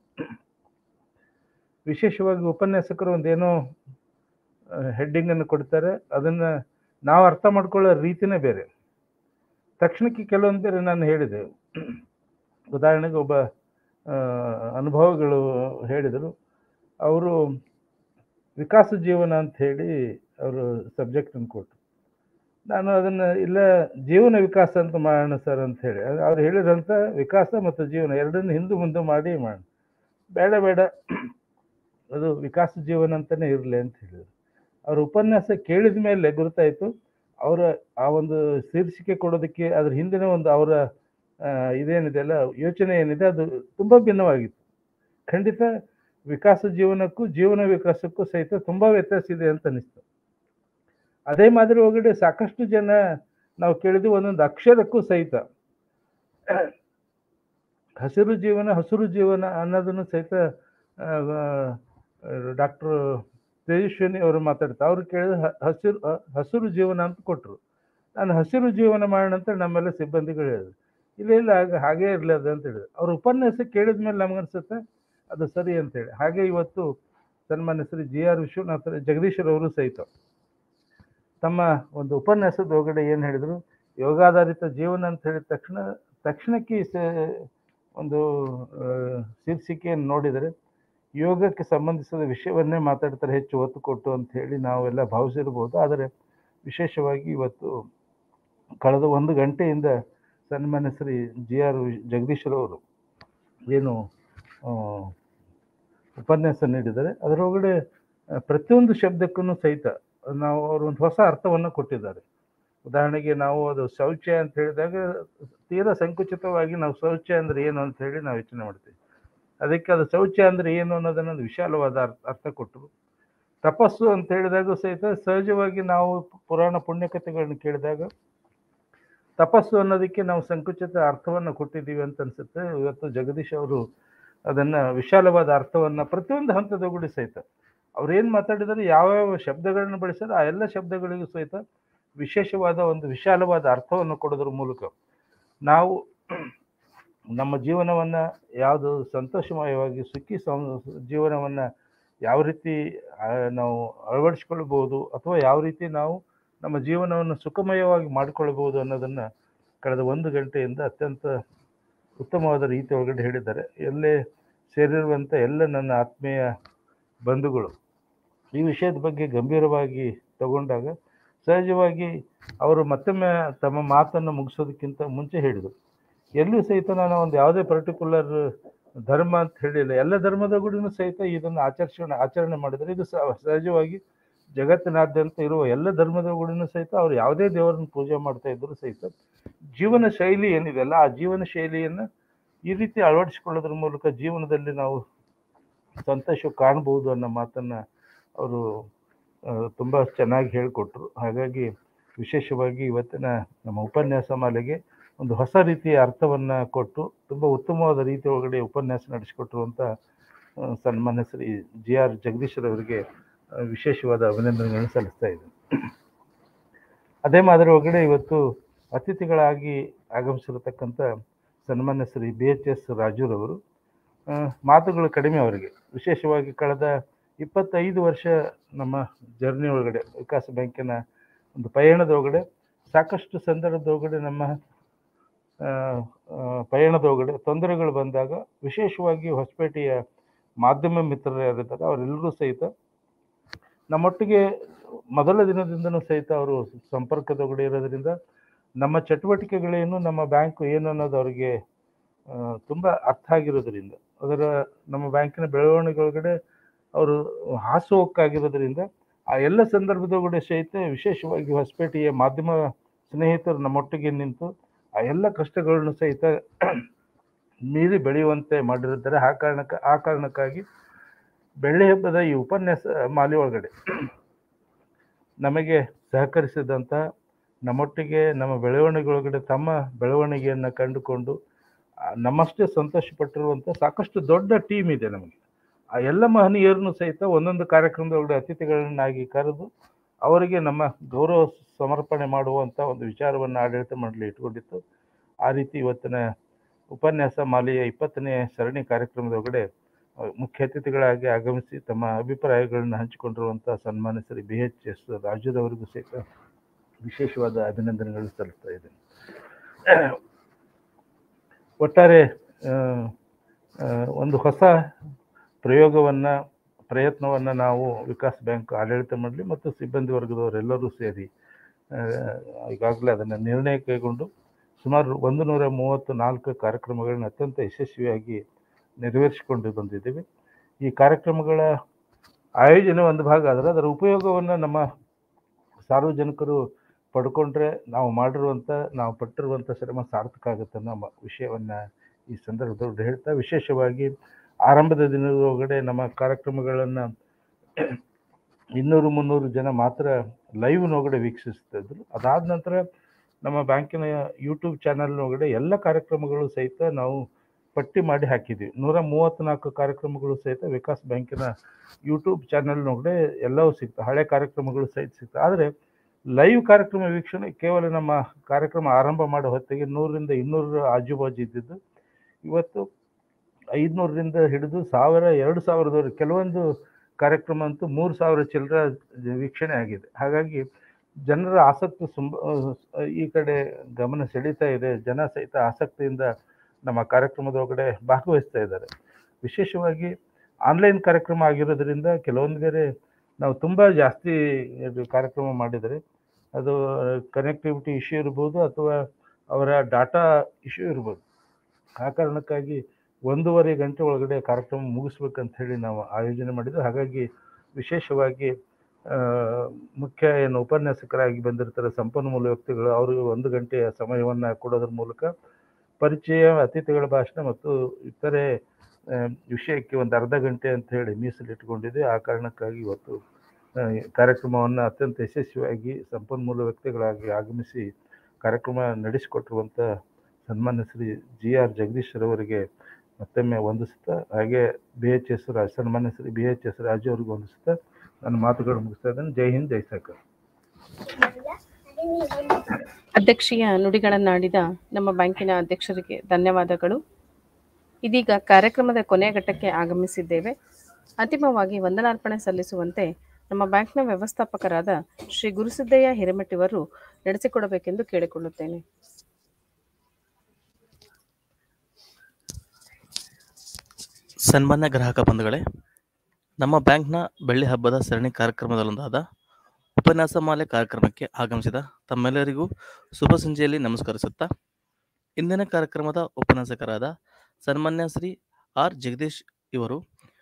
Speaker 8: ವಿಶೇಷವಾಗಿ ಉಪನ್ಯಾಸಕರು ಒಂದೇನೋ ಹೆಡ್ಡಿಂಗನ್ನು ಕೊಡ್ತಾರೆ ಅದನ್ನು ನಾವು ಅರ್ಥ ಮಾಡ್ಕೊಳ್ಳೋ ರೀತಿನೇ ಬೇರೆ ತಕ್ಷಣಕ್ಕೆ ಕೆಲವೊಂದು ಬೇರೆ ನಾನು ಹೇಳಿದೆ ಉದಾಹರಣೆಗೆ ಒಬ್ಬ ಆ, ಅನುಭವಗಳು ಹೇಳಿದರು ಅವರು ವಿಕಾಸ ಜೀವನ ಅಂತ ಹೇಳಿ ಅವರು ಸಬ್ಜೆಕ್ಟನ್ನು ಕೊಟ್ಟರು ನಾನು ಅದನ್ನು ಇಲ್ಲ ಜೀವನ ವಿಕಾಸ ಅಂತ ಮಾಡೋಣ ಸರ್ ಅಂತ ಹೇಳಿ ಅದು ಅವ್ರು ಹೇಳಿದಂಥ ವಿಕಾಸ ಮತ್ತು ಜೀವನ ಎರಡನ್ನು ಹಿಂದೆ ಮುಂದೆ ಮಾಡಿ ಮಾಡೋಣ ಬೇಡ ಬೇಡ ಅದು ವಿಕಾಸ ಜೀವನ ಅಂತಲೇ ಇರಲಿ ಅಂತ ಹೇಳಿದರು ಅವ್ರ ಉಪನ್ಯಾಸ ಕೇಳಿದ ಮೇಲೆ ಗುರುತಾಯಿತು ಅವರ ಆ ಒಂದು ಶೀರ್ಷಿಕೆ ಕೊಡೋದಕ್ಕೆ ಅದ್ರ ಹಿಂದಿನ ಒಂದು ಅವರ ಆ, ಇದೇನಿದೆ ಅಲ್ಲ ಯೋಚನೆ ಏನಿದೆ ಅದು ತುಂಬ ಭಿನ್ನವಾಗಿತ್ತು ಖಂಡಿತ ವಿಕಾಸ ಜೀವನಕ್ಕೂ ಜೀವನ ವಿಕಾಸಕ್ಕೂ ಸಹಿತ ತುಂಬ ವ್ಯತ್ಯಾಸ ಇದೆ ಅಂತ ಅನಿಸ್ತು ಅದೇ ಮಾದರಿ ಒಳಗಡೆ ಸಾಕಷ್ಟು ಜನ ನಾವು ಕೇಳಿದ್ವಿ ಒಂದೊಂದು ಅಕ್ಷರಕ್ಕೂ ಸಹಿತ ಹಸಿರು ಜೀವನ ಹಸಿರು ಜೀವನ ಅನ್ನೋದನ್ನು ಸಹಿತ ಡಾಕ್ಟರ್ ತೇಜಸ್ವಿನಿ ಅವರು ಮಾತಾಡ್ತಾರೆ ಅವ್ರು ಕೇಳಿದ ಹ- ಹಸಿರು ಹ- ಹಸಿರು ಜೀವನ ಅಂತ ಕೊಟ್ಟರು ನಾನು ಹಸಿರು ಜೀವನ ಮಾಡೋಣ ಅಂತ ನಮ್ಮೆಲ್ಲ ಸಿಬ್ಬಂದಿಗಳು ಹೇಳಿದ್ರು ಇಲ್ಲ ಇಲ್ಲ ಹಾಗೆ ಹಾಗೇ ಇರಲಿ ಅದು ಅಂತ ಹೇಳಿದ್ರು ಅವ್ರ ಉಪನ್ಯಾಸ ಕೇಳಿದ ಮೇಲೆ ನಮಗನ್ಸುತ್ತೆ ಅದು ಸರಿ ಅಂತೇಳಿ ಹಾಗೆ ಇವತ್ತು ಸನ್ಮಾನ್ಯ ಶ್ರೀ ಜಿ ಆರ್ ವಿಶ್ವನಾಥ ಜಗದೀಶರವರು ಸಹಿತ ತಮ್ಮ ಒಂದು ಉಪನ್ಯಾಸದ ಒಳಗಡೆ ಏನು ಹೇಳಿದರು ಯೋಗಾಧಾರಿತ ಜೀವನ ಅಂತ ಹೇಳಿದ ತಕ್ಷಣ ತಕ್ಷಣಕ್ಕೆ ಈ ಸ- ಒಂದು ಆ, ಶೀರ್ಷಿಕೆಯನ್ನು ನೋಡಿದರೆ ಯೋಗಕ್ಕೆ ಸಂಬಂಧಿಸಿದ ವಿಷಯವನ್ನೇ ಮಾತಾಡ್ತಾರೆ ಹೆಚ್ಚು ಒತ್ತು ಕೊಟ್ಟು ಅಂತ ಹೇಳಿ ನಾವೆಲ್ಲ ಭಾವಿಸಿರ್ಬೋದು ಆದರೆ ವಿಶೇಷವಾಗಿ ಇವತ್ತು ಕಳೆದ ಒಂದು ಗಂಟೆಯಿಂದ ಸನ್ಮಾನ್ಯ ಶ್ರೀ ಜಿ ಆರ್ ಜಗದೀಶ್ವರವರು ಏನು ಆ, ಉಪನ್ಯಾಸ ನೀಡಿದ್ದಾರೆ ಅದರೊಳಗಡೆ ಆ, ಪ್ರತಿಯೊಂದು ಶಬ್ದಕ್ಕೂ ಸಹಿತ ನಾವು ಅವರು ಒಂದು ಹೊಸ ಅರ್ಥವನ್ನು ಕೊಟ್ಟಿದ್ದಾರೆ ಉದಾಹರಣೆಗೆ ನಾವು ಅದು ಶೌಚ ಅಂತ ಹೇಳಿದಾಗ ತೀರಾ ಸಂಕುಚಿತವಾಗಿ ನಾವು ಶೌಚ ಅಂದ್ರೆ ಏನು ಅಂತ ಹೇಳಿ ನಾವು ಯೋಚನೆ ಮಾಡ್ತೀವಿ ಅದಕ್ಕೆ ಅದು ಶೌಚ ಅಂದ್ರೆ ಏನು ಅನ್ನೋದನ್ನ ಒಂದು ವಿಶಾಲವಾದ ಅರ್ಥ ಅರ್ಥ ಕೊಟ್ಟರು ತಪಸ್ಸು ಅಂತ ಹೇಳಿದಾಗ ಸಹಿತ ಸಹಜವಾಗಿ ನಾವು ಪುರಾಣ ಪುಣ್ಯಕಥೆಗಳನ್ನ ಕೇಳಿದಾಗ ತಪಸ್ಸು ಅನ್ನೋದಕ್ಕೆ ನಾವು ಸಂಕುಚಿತ ಅರ್ಥವನ್ನು ಕೊಟ್ಟಿದ್ದೀವಿ ಅಂತ ಅನ್ಸುತ್ತೆ ಇವತ್ತು ಜಗದೀಶ್ ಅವರು ಅದನ್ನ ವಿಶಾಲವಾದ ಅರ್ಥವನ್ನ ಪ್ರತಿಯೊಂದು ಹಂತದೊಳಗಡೆ ಸಹಿತ ಅವ್ರು ಏನ್ ಮಾತಾಡಿದರೆ ಯಾವ್ಯಾವ ಶಬ್ದಗಳನ್ನ ಬಳಸಿದ್ರೆ ಆ ಎಲ್ಲ ಶಬ್ದಗಳಿಗೂ ಸಹಿತ ವಿಶೇಷವಾದ ಒಂದು ವಿಶಾಲವಾದ ಅರ್ಥವನ್ನು ಕೊಡೋದ್ರ ಮೂಲಕ ನಾವು ನಮ್ಮ ಜೀವನವನ್ನ ಯಾವುದು ಸಂತೋಷಮಯವಾಗಿ ಸುಖಿ ಸಂ ಜೀವನವನ್ನ ಯಾವ ರೀತಿ ಆ, ನಾವು ಅಳವಡಿಸ್ಕೊಳ್ಬಹುದು ಅಥವಾ ಯಾವ ರೀತಿ ನಾವು ನಮ್ಮ ಜೀವನವನ್ನು ಸುಖಮಯವಾಗಿ ಮಾಡಿಕೊಳ್ಬಹುದು ಅನ್ನೋದನ್ನ ಕಳೆದ ಒಂದು ಗಂಟೆಯಿಂದ ಅತ್ಯಂತ ಉತ್ತಮವಾದ ರೀತಿ ಒಳಗಡೆ ಹೇಳಿದ್ದಾರೆ ಎಲ್ಲೇ ಸೇರಿರುವಂಥ ಎಲ್ಲ ನನ್ನ ಆತ್ಮೀಯ ಬಂಧುಗಳು ಈ ವಿಷಯದ ಬಗ್ಗೆ ಗಂಭೀರವಾಗಿ ತಗೊಂಡಾಗ ಸಹಜವಾಗಿ ಅವರು ಮತ್ತೊಮ್ಮೆ ತಮ್ಮ ಮಾತನ್ನು ಮುಗಿಸೋದಕ್ಕಿಂತ ಮುಂಚೆ ಹೇಳಿದರು ಎಲ್ಲೂ ಸಹಿತ ನಾನು ಒಂದು ಯಾವುದೇ ಪರ್ಟಿಕ್ಯುಲರ್ ಧರ್ಮ ಅಂತ ಹೇಳಿಲ್ಲ ಎಲ್ಲ ಧರ್ಮದ ಗುಡಿನೂ ಸಹಿತ ಇದನ್ನು ಆಚರಿಸೋಣ ಆಚರಣೆ ಮಾಡಿದರೆ ಇದು ಸಹ- ಸಹಜವಾಗಿ ಜಗತ್ತಿನಾದ್ಯಂತ ಇರುವ ಎಲ್ಲ ಧರ್ಮದ ಗುಡಿನೂ ಸಹಿತ ಅವ್ರು ಯಾವುದೇ ದೇವರನ್ನು ಪೂಜೆ ಮಾಡ್ತಾ ಇದ್ರು ಸಹಿತ ಜೀವನ ಶೈಲಿ ಏನಿದೆಯಲ್ಲ ಆ ಜೀವನ ಶೈಲಿಯನ್ನು ಈ ರೀತಿ ಅಳವಡಿಸಿಕೊಳ್ಳೋದ್ರ ಮೂಲಕ ಜೀವನದಲ್ಲಿ ನಾವು ಸಂತೋಷ ಕಾಣಬಹುದು ಅನ್ನೋ ಮಾತನ್ನ ಅವರು ಆ, ತುಂಬಾ ಚೆನ್ನಾಗಿ ಹೇಳಿಕೊಟ್ರು ಹಾಗಾಗಿ ವಿಶೇಷವಾಗಿ ಇವತ್ತಿನ ನಮ್ಮ ಉಪನ್ಯಾಸ ಮಾಲೆಗೆ ಒಂದು ಹೊಸ ರೀತಿಯ ಅರ್ಥವನ್ನ ಕೊಟ್ಟು ತುಂಬಾ ಉತ್ತಮವಾದ ರೀತಿ ಒಳಗಡೆ ಉಪನ್ಯಾಸ ನಡೆಸಿಕೊಟ್ಟಿರುವಂತ ಆ, ಸನ್ಮಾನ್ಯ ಶ್ರೀ ಜಿ ಆರ್ ಜಗದೀಶ್ವರವರಿಗೆ ಆ, ವಿಶೇಷವಾದ ಅಭಿನಂದನೆಗಳನ್ನು ಸಲ್ಲಿಸ್ತಾ ಇದ್ದೀನಿ ಅದೇ ಮಾದರಿ ಒಳಗಡೆ ಇವತ್ತು ಅತಿಥಿಗಳಾಗಿ ಆಗಮಿಸಿರತಕ್ಕಂಥ ಸನ್ಮಾನ್ಯ ಶ್ರೀ ಬಿ ಎಚ್ ಎಸ್ ರಾಜುರವರು ಆ, ಮಾತುಗಳು ಕಡಿಮೆ ಅವರಿಗೆ ವಿಶೇಷವಾಗಿ ಕಳೆದ ಇಪ್ಪತ್ತೈದು ವರ್ಷ ನಮ್ಮ ಜರ್ನಿ ಒಳಗಡೆ ವಿಕಾಸ ಬ್ಯಾಂಕಿನ ಒಂದು ಪಯಣದ ಒಳಗಡೆ ಸಾಕಷ್ಟು ಸಂದರ್ಭದ ಒಳಗಡೆ ನಮ್ಮ ಆ, ಆ, ಪಯಣದ ಒಳಗಡೆ ತೊಂದರೆಗಳು ಬಂದಾಗ ವಿಶೇಷವಾಗಿ ಹೊಸಪೇಟೆಯ ಮಾಧ್ಯಮ ಮಿತ್ರರು ಯಾರಿದ್ದಾರೆ ಅವರೆಲ್ಲರೂ ಸಹಿತ ನಮ್ಮೊಟ್ಟಿಗೆ ಮೊದಲ ದಿನದಿಂದನೂ ಸಹಿತ ಅವರು ಸಂಪರ್ಕದೊಳಗಡೆ ಇರೋದ್ರಿಂದ ನಮ್ಮ ಚಟುವಟಿಕೆಗಳೇನು ನಮ್ಮ ಬ್ಯಾಂಕ್ ಏನು ಅನ್ನೋದು ಅವರಿಗೆ ಆ, ತುಂಬಾ ಅರ್ಥ ಆಗಿರೋದ್ರಿಂದ ಅದರ ನಮ್ಮ ಬ್ಯಾಂಕಿನ ಬೆಳವಣಿಗೆ ಒಳಗಡೆ ಅವರು ಹಾಸುಹೊಕ್ಕಾಗಿರೋದ್ರಿಂದ ಆ ಎಲ್ಲ ಸಂದರ್ಭದೊಳಗಡೆ ಸಹಿತ ವಿಶೇಷವಾಗಿ ಹೊಸಪೇಟೆಯ ಮಾಧ್ಯಮ ಸ್ನೇಹಿತರು ನಮ್ಮೊಟ್ಟಿಗೆ ನಿಂತು ಆ ಎಲ್ಲ ಕಷ್ಟಗಳನ್ನು ಸಹಿತ ಮೀರಿ ಬೆಳೆಯುವಂತೆ ಮಾಡಿರುತ್ತಾರೆ ಆ ಕಾರಣಕ್ಕೆ ಆ ಕಾರಣಕ್ಕಾಗಿ ಬೆಳ್ಳಿ ಹಬ್ಬದ ಈ ಉಪನ್ಯಾಸ ಮಾಲೆ ಒಳಗಡೆ ನಮಗೆ ಸಹಕರಿಸಿದಂಥ ನಮ್ಮೊಟ್ಟಿಗೆ ನಮ್ಮ ಬೆಳವಣಿಗೆ ಒಳಗಡೆ ತಮ್ಮ ಬೆಳವಣಿಗೆಯನ್ನು ಕಂಡುಕೊಂಡು ಆ, ನಮ್ಮಷ್ಟೇ ಸಂತೋಷಪಟ್ಟಿರುವಂಥ ಸಾಕಷ್ಟು ದೊಡ್ಡ ಟೀಮ್ ಇದೆ ನಮಗೆ ಆ ಎಲ್ಲ ಮಹನೀಯರನ್ನು ಸಹಿತ ಒಂದೊಂದು ಕಾರ್ಯಕ್ರಮದೊಳಗಡೆ ಅತಿಥಿಗಳನ್ನಾಗಿ ಕರೆದು ಅವರಿಗೆ ನಮ್ಮ ಗೌರವ ಸಮರ್ಪಣೆ ಮಾಡುವಂಥ ಒಂದು ವಿಚಾರವನ್ನು ಆಡಳಿತ ಮಂಡಳಿ ಇಟ್ಕೊಂಡಿತ್ತು ಆ ರೀತಿ ಇವತ್ತಿನ ಉಪನ್ಯಾಸ ಮಾಲೆಯ ಇಪ್ಪತ್ತನೇ ಸರಣಿ ಕಾರ್ಯಕ್ರಮದೊಳಗಡೆ ಆ, ಮುಖ್ಯ ಅತಿಥಿಗಳಾಗಿ ಆಗಮಿಸಿ ತಮ್ಮ ಅಭಿಪ್ರಾಯಗಳನ್ನು ಹಂಚಿಕೊಂಡಿರುವಂಥ ಸನ್ಮಾನ್ಯ ಶ್ರೀ ಬಿ ಎಚ್ ಎಸ್ ರಾಜುರವರಿಗೂ ಸಹಿತ ವಿಶೇಷವಾದ ಅಭಿನಂದನೆಗಳು ಸಲ್ಲಿಸ್ತಾ ಇದ್ದೇನೆ ಒಟ್ಟಾರೆ ಆ, ಆ, ಒಂದು ಹೊಸ ಪ್ರಯೋಗವನ್ನ ಪ್ರಯತ್ನವನ್ನ ನಾವು ವಿಕಾಸ್ ಬ್ಯಾಂಕ್ ಆಡಳಿತ ಮಂಡಳಿ ಮತ್ತು ಸಿಬ್ಬಂದಿ ವರ್ಗದವರೆಲ್ಲರೂ ಸೇರಿ ಆ, ಈಗಾಗಲೇ ಅದನ್ನು ನಿರ್ಣಯ ಕೈಗೊಂಡು ಸುಮಾರು ಒಂದು ನೂರ ಮೂವತ್ತು ನಾಲ್ಕು ಕಾರ್ಯಕ್ರಮಗಳನ್ನ ಅತ್ಯಂತ ಯಶಸ್ವಿಯಾಗಿ ನೆರವೇರಿಸಿಕೊಂಡು ಬಂದಿದ್ದೀವಿ ಈ ಕಾರ್ಯಕ್ರಮಗಳ ಆಯೋಜನೆ ಒಂದು ಭಾಗ ಆದರೆ ಅದರ ಉಪಯೋಗವನ್ನು ನಮ್ಮ ಸಾರ್ವಜನಿಕರು ಪಡ್ಕೊಂಡ್ರೆ ನಾವು ಮಾಡಿರುವಂಥ ನಾವು ಪಟ್ಟಿರುವಂಥ ಶ್ರಮ ಸಾರ್ಥಕ ಆಗುತ್ತೆ ಅನ್ನೋ ಮ- ವಿಷಯವನ್ನ ಈ ಸಂದರ್ಭದಲ್ಲಿ ಹೇಳ್ತಾ ವಿಶೇಷವಾಗಿ ಆರಂಭದ ದಿನದ ಒಳಗಡೆ ನಮ್ಮ ಕಾರ್ಯಕ್ರಮಗಳನ್ನು ಇನ್ನೂರು ಮುನ್ನೂರು ಜನ ಮಾತ್ರ ಲೈವ್ ಒಳಗಡೆ ವೀಕ್ಷಿಸ್ತಿದ್ರು ಅದಾದ ನಂತರ ನಮ್ಮ ಬ್ಯಾಂಕಿನ ಯೂಟ್ಯೂಬ್ ಚಾನಲ್ ಒಳಗಡೆ ಎಲ್ಲ ಕಾರ್ಯಕ್ರಮಗಳು ಸಹಿತ ನಾವು ಪಟ್ಟಿ ಮಾಡಿ ಹಾಕಿದ್ವಿ ನೂರ ಮೂವತ್ತ್ನಾಲ್ಕು ಕಾರ್ಯಕ್ರಮಗಳು ಸಹಿತ ವಿಕಾಸ್ ಬ್ಯಾಂಕಿನ ಯೂಟ್ಯೂಬ್ ಚಾನೆಲ್ನೊಳಗಡೆ ಎಲ್ಲವೂ ಸಿಗ್ತವೆ ಹಳೆ ಕಾರ್ಯಕ್ರಮಗಳು ಸಹಿತ ಸಿಗ್ತವೆ ಆದರೆ ಲೈವ್ ಕಾರ್ಯಕ್ರಮ ವೀಕ್ಷಣೆ ಕೇವಲ ನಮ್ಮ ಕಾರ್ಯಕ್ರಮ ಆರಂಭ ಮಾಡೋ ಹೊತ್ತಿಗೆ ನೂರರಿಂದ ಇನ್ನೂರು ಆಜುಬಾಜು ಇದ್ದಿದ್ದು ಇವತ್ತು ಐದುನೂರರಿಂದ ಹಿಡಿದು ಸಾವಿರ ಎರಡು ಸಾವಿರದವರೆಗೆ ಕೆಲವೊಂದು ಕಾರ್ಯಕ್ರಮ ಅಂತೂ ಮೂರು ಸಾವಿರ ಚಿಲ್ಲರ ವೀಕ್ಷಣೆ ಆಗಿದೆ ಹಾಗಾಗಿ ಜನರ ಆಸಕ್ತಿ ತುಂಬ ಈ ಕಡೆ ಗಮನ ಸೆಳೀತಾ ಇದೆ ಜನ ಸಹಿತ ಆಸಕ್ತಿಯಿಂದ ನಮ್ಮ ಕಾರ್ಯಕ್ರಮದೊಳಗಡೆ ಭಾಗವಹಿಸ್ತಾ ಇದ್ದಾರೆ ವಿಶೇಷವಾಗಿ ಆನ್ಲೈನ್ ಕಾರ್ಯಕ್ರಮ ಆಗಿರೋದ್ರಿಂದ ಕೆಲವೊಂದು ಬೇರೆ ನಾವು ತುಂಬ ಜಾಸ್ತಿ ಇದು ಕಾರ್ಯಕ್ರಮ ಮಾಡಿದರೆ ಅದು ಕನೆಕ್ಟಿವಿಟಿ ಇಶ್ಯೂ ಇರ್ಬೋದು ಅಥವಾ ಅವರ ಡಾಟಾ ಇಶ್ಯೂ ಇರ್ಬೋದು ಆ ಕಾರಣಕ್ಕಾಗಿ ಒಂದೂವರೆ ಗಂಟೆ ಒಳಗಡೆ ಕಾರ್ಯಕ್ರಮ ಮುಗಿಸ್ಬೇಕಂತ ಹೇಳಿ ನಾವು ಆಯೋಜನೆ ಮಾಡಿದ್ದು ಹಾಗಾಗಿ ವಿಶೇಷವಾಗಿ ಆ, ಮುಖ್ಯ ಏನು ಉಪನ್ಯಾಸಕರಾಗಿ ಬಂದಿರ್ತಾರೆ ಸಂಪನ್ಮೂಲ ವ್ಯಕ್ತಿಗಳು ಅವರಿಗೆ ಒಂದು ಗಂಟೆಯ ಸಮಯವನ್ನು ಕೊಡೋದ್ರ ಮೂಲಕ ಪರಿಚಯ ಅತಿಥಿಗಳ ಭಾಷಣ ಮತ್ತು ಇತರೆ ಆ, ವಿಷಯಕ್ಕೆ ಒಂದು ಅರ್ಧ ಗಂಟೆ ಅಂತ ಹೇಳಿ ಮೀಸಲಿಟ್ಟುಕೊಂಡಿದೆ ಆ ಕಾರಣಕ್ಕಾಗಿ ಇವತ್ತು ಆ, ಈ ಕಾರ್ಯಕ್ರಮವನ್ನು ಅತ್ಯಂತ ಯಶಸ್ವಿಯಾಗಿ ಸಂಪನ್ಮೂಲ ವ್ಯಕ್ತಿಗಳಾಗಿ ಆಗಮಿಸಿ ಕಾರ್ಯಕ್ರಮ ನಡೆಸಿಕೊಟ್ಟಿರುವಂಥ ಸನ್ಮಾನ್ಯ ಶ್ರೀ ಜಿ ಆರ್ ಜಗದೀಶ್ ಅವರಿಗೆ ಮತ್ತೊಮ್ಮೆ ವಂದಿಸ್ತಾ ಹಾಗೆ ಬಿ ಎಚ್ ಎಸ್ ರಾಜ್ ಸನ್ಮಾನ್ಯ Shri B H S Raju ಅವರಿಗೆ ವಂದಿಸ್ತಾ ನನ್ನ ಮಾತುಗಳು ಮುಗಿಸ್ತಾ ಇದ್ದೇನೆ ಜೈ ಹಿಂದ್ ಜೈ ಸಾಕರ್
Speaker 3: ಅಧ್ಯಕ್ಷೀಯ ನುಡಿಗಳನ್ನಾಡಿದ ನಮ್ಮ ಬ್ಯಾಂಕಿನ ಅಧ್ಯಕ್ಷರಿಗೆ ಧನ್ಯವಾದಗಳು ಇದೀಗ ಕಾರ್ಯಕ್ರಮದ ಕೊನೆಯ ಘಟ್ಟಕ್ಕೆ ಆಗಮಿಸಿದ್ದೇವೆ ಅಂತಿಮವಾಗಿ ವಂದನಾರ್ಪಣೆ ಸಲ್ಲಿಸುವಂತೆ ನಮ್ಮ ಬ್ಯಾಂಕ್ನ ವ್ಯವಸ್ಥಾಪಕರಾದ ಶ್ರೀ ಗುರುಸಿದ್ದಯ್ಯ ಹಿರೇಮಠಿವರು ನಡೆಸಿಕೊಡಬೇಕೆಂದು ಕೇಳಿಕೊಳ್ಳುತ್ತೇನೆ
Speaker 9: ಸನ್ಮಾನ್ಯ ಗ್ರಾಹಕ ಬಂಧುಗಳೇ ನಮ್ಮ ಬ್ಯಾಂಕ್ನ ಬೆಳ್ಳಿ ಹಬ್ಬದ ಸರಣಿ ಕಾರ್ಯಕ್ರಮದಲ್ಲೊಂದಾದ ಉಪನ್ಯಾಸ ಮಾಲೆ ಕಾರ್ಯಕ್ರಮಕ್ಕೆ ಆಗಮಿಸಿದ ತಮ್ಮೆಲ್ಲರಿಗೂ ಶುಭ ಸಂಜೆಯಲ್ಲಿ ನಮಸ್ಕರಿಸುತ್ತಾ ಇಂದಿನ ಕಾರ್ಯಕ್ರಮದ ಉಪನ್ಯಾಸಕರಾದ ಸನ್ಮಾನ್ಯ ಶ್ರೀ ಆರ್ ಜಗದೀಶ್ ಇವರು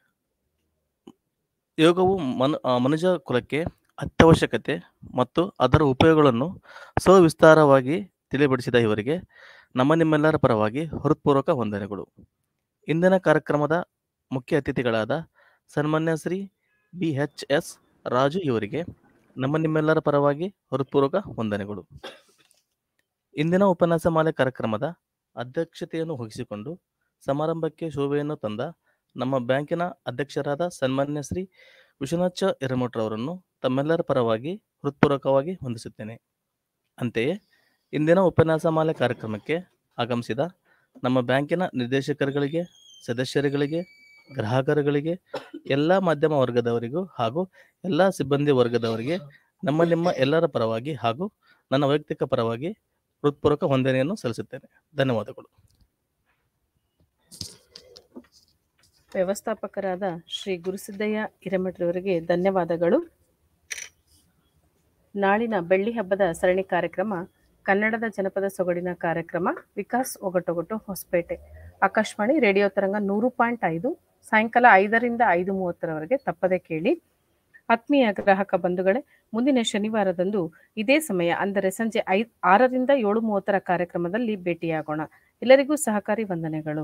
Speaker 9: ಯೋಗವು ಮನು ಆ, ಮನುಜ ಕುಲಕ್ಕೆ ಅತ್ಯವಶ್ಯಕತೆ ಮತ್ತು ಅದರ ಉಪಯೋಗಗಳನ್ನು ಸವಿಸ್ತಾರವಾಗಿ ತಿಳಿಪಡಿಸಿದ ಇವರಿಗೆ ನಮ್ಮ ನಿಮ್ಮೆಲ್ಲರ ಪರವಾಗಿ ಹೃತ್ಪೂರ್ವಕ ವಂದನೆಗಳು ಇಂದಿನ ಕಾರ್ಯಕ್ರಮದ ಮುಖ್ಯ ಅತಿಥಿಗಳಾದ ಸನ್ಮಾನ್ಯ Shri B H S Raju ಇವರಿಗೆ ನಮ್ಮ ನಿಮ್ಮೆಲ್ಲರ ಪರವಾಗಿ ಹೃತ್ಪೂರ್ವಕ ವಂದನೆಗಳು ಇಂದಿನ ಉಪನ್ಯಾಸ ಮಾಲೆ ಕಾರ್ಯಕ್ರಮದ ಅಧ್ಯಕ್ಷತೆಯನ್ನು ವಹಿಸಿಕೊಂಡು ಸಮಾರಂಭಕ್ಕೆ ಶೋಭೆಯನ್ನು ತಂದ ನಮ್ಮ ಬ್ಯಾಂಕಿನ ಅಧ್ಯಕ್ಷರಾದ ಸನ್ಮಾನ್ಯ ಶ್ರೀ ವಿಶ್ವನಾಥ್ ಹಿರೇಮಠರವರನ್ನು ತಮ್ಮೆಲ್ಲರ ಪರವಾಗಿ ಹೃತ್ಪೂರ್ವಕವಾಗಿ ವಂದಿಸುತ್ತೇನೆ ಅಂತೆಯೇ ಇಂದಿನ ಉಪನ್ಯಾಸ ಮಾಲೆ ಕಾರ್ಯಕ್ರಮಕ್ಕೆ ಆಗಮಿಸಿದ ನಮ್ಮ ಬ್ಯಾಂಕಿನ ನಿರ್ದೇಶಕರುಗಳಿಗೆ ಸದಸ್ಯರುಗಳಿಗೆ ಗ್ರಾಹಕರುಗಳಿಗೆ ಎಲ್ಲ ಮಾಧ್ಯಮ ವರ್ಗದವರಿಗೂ ಹಾಗೂ ಎಲ್ಲ ಸಿಬ್ಬಂದಿ ವರ್ಗದವರಿಗೆ ನಮ್ಮ ನಿಮ್ಮ ಎಲ್ಲರ ಪರವಾಗಿ ಹಾಗೂ ನನ್ನ ವೈಯಕ್ತಿಕ ಪರವಾಗಿ ಹೃತ್ಪೂರ್ವಕ ವಂದನೆಯನ್ನು ಸಲ್ಲಿಸುತ್ತೇನೆ ಧನ್ಯವಾದಗಳು
Speaker 3: ವ್ಯವಸ್ಥಾಪಕರಾದ ಶ್ರೀ ಗುರುಸಿದ್ದಯ್ಯ ಹಿರೇಮಠರವರಿಗೆ ಧನ್ಯವಾದಗಳು ನಾಳಿನ ಬೆಳ್ಳಿ ಹಬ್ಬದ ಸರಣಿ ಕಾರ್ಯಕ್ರಮ ಕನ್ನಡದ ಜನಪದ ಸೊಗಡಿನ ಕಾರ್ಯಕ್ರಮ ವಿಕಾಸ್ ಒಗಟೊಗಟು ಹೊಸಪೇಟೆ ಆಕಾಶವಾಣಿ ರೇಡಿಯೋ ತರಂಗ ನೂರು ಪಾಯಿಂಟ್ ಐದು ಸಾಯಂಕಾಲ ಐದರಿಂದ ಐದು ಮೂವತ್ತರವರೆಗೆ ತಪ್ಪದೆ ಕೇಳಿ ಆತ್ಮೀಯ ಗ್ರಾಹಕ ಬಂಧುಗಳೇ ಮುಂದಿನ ಶನಿವಾರದಂದು ಇದೇ ಸಮಯ ಅಂದರೆ ಸಂಜೆ ಐ ಆರರಿಂದ ಏಳು ಮೂವತ್ತರ ಕಾರ್ಯಕ್ರಮದಲ್ಲಿ ಭೇಟಿಯಾಗೋಣ ಎಲ್ಲರಿಗೂ ಸಹಕಾರಿ ವಂದನೆಗಳು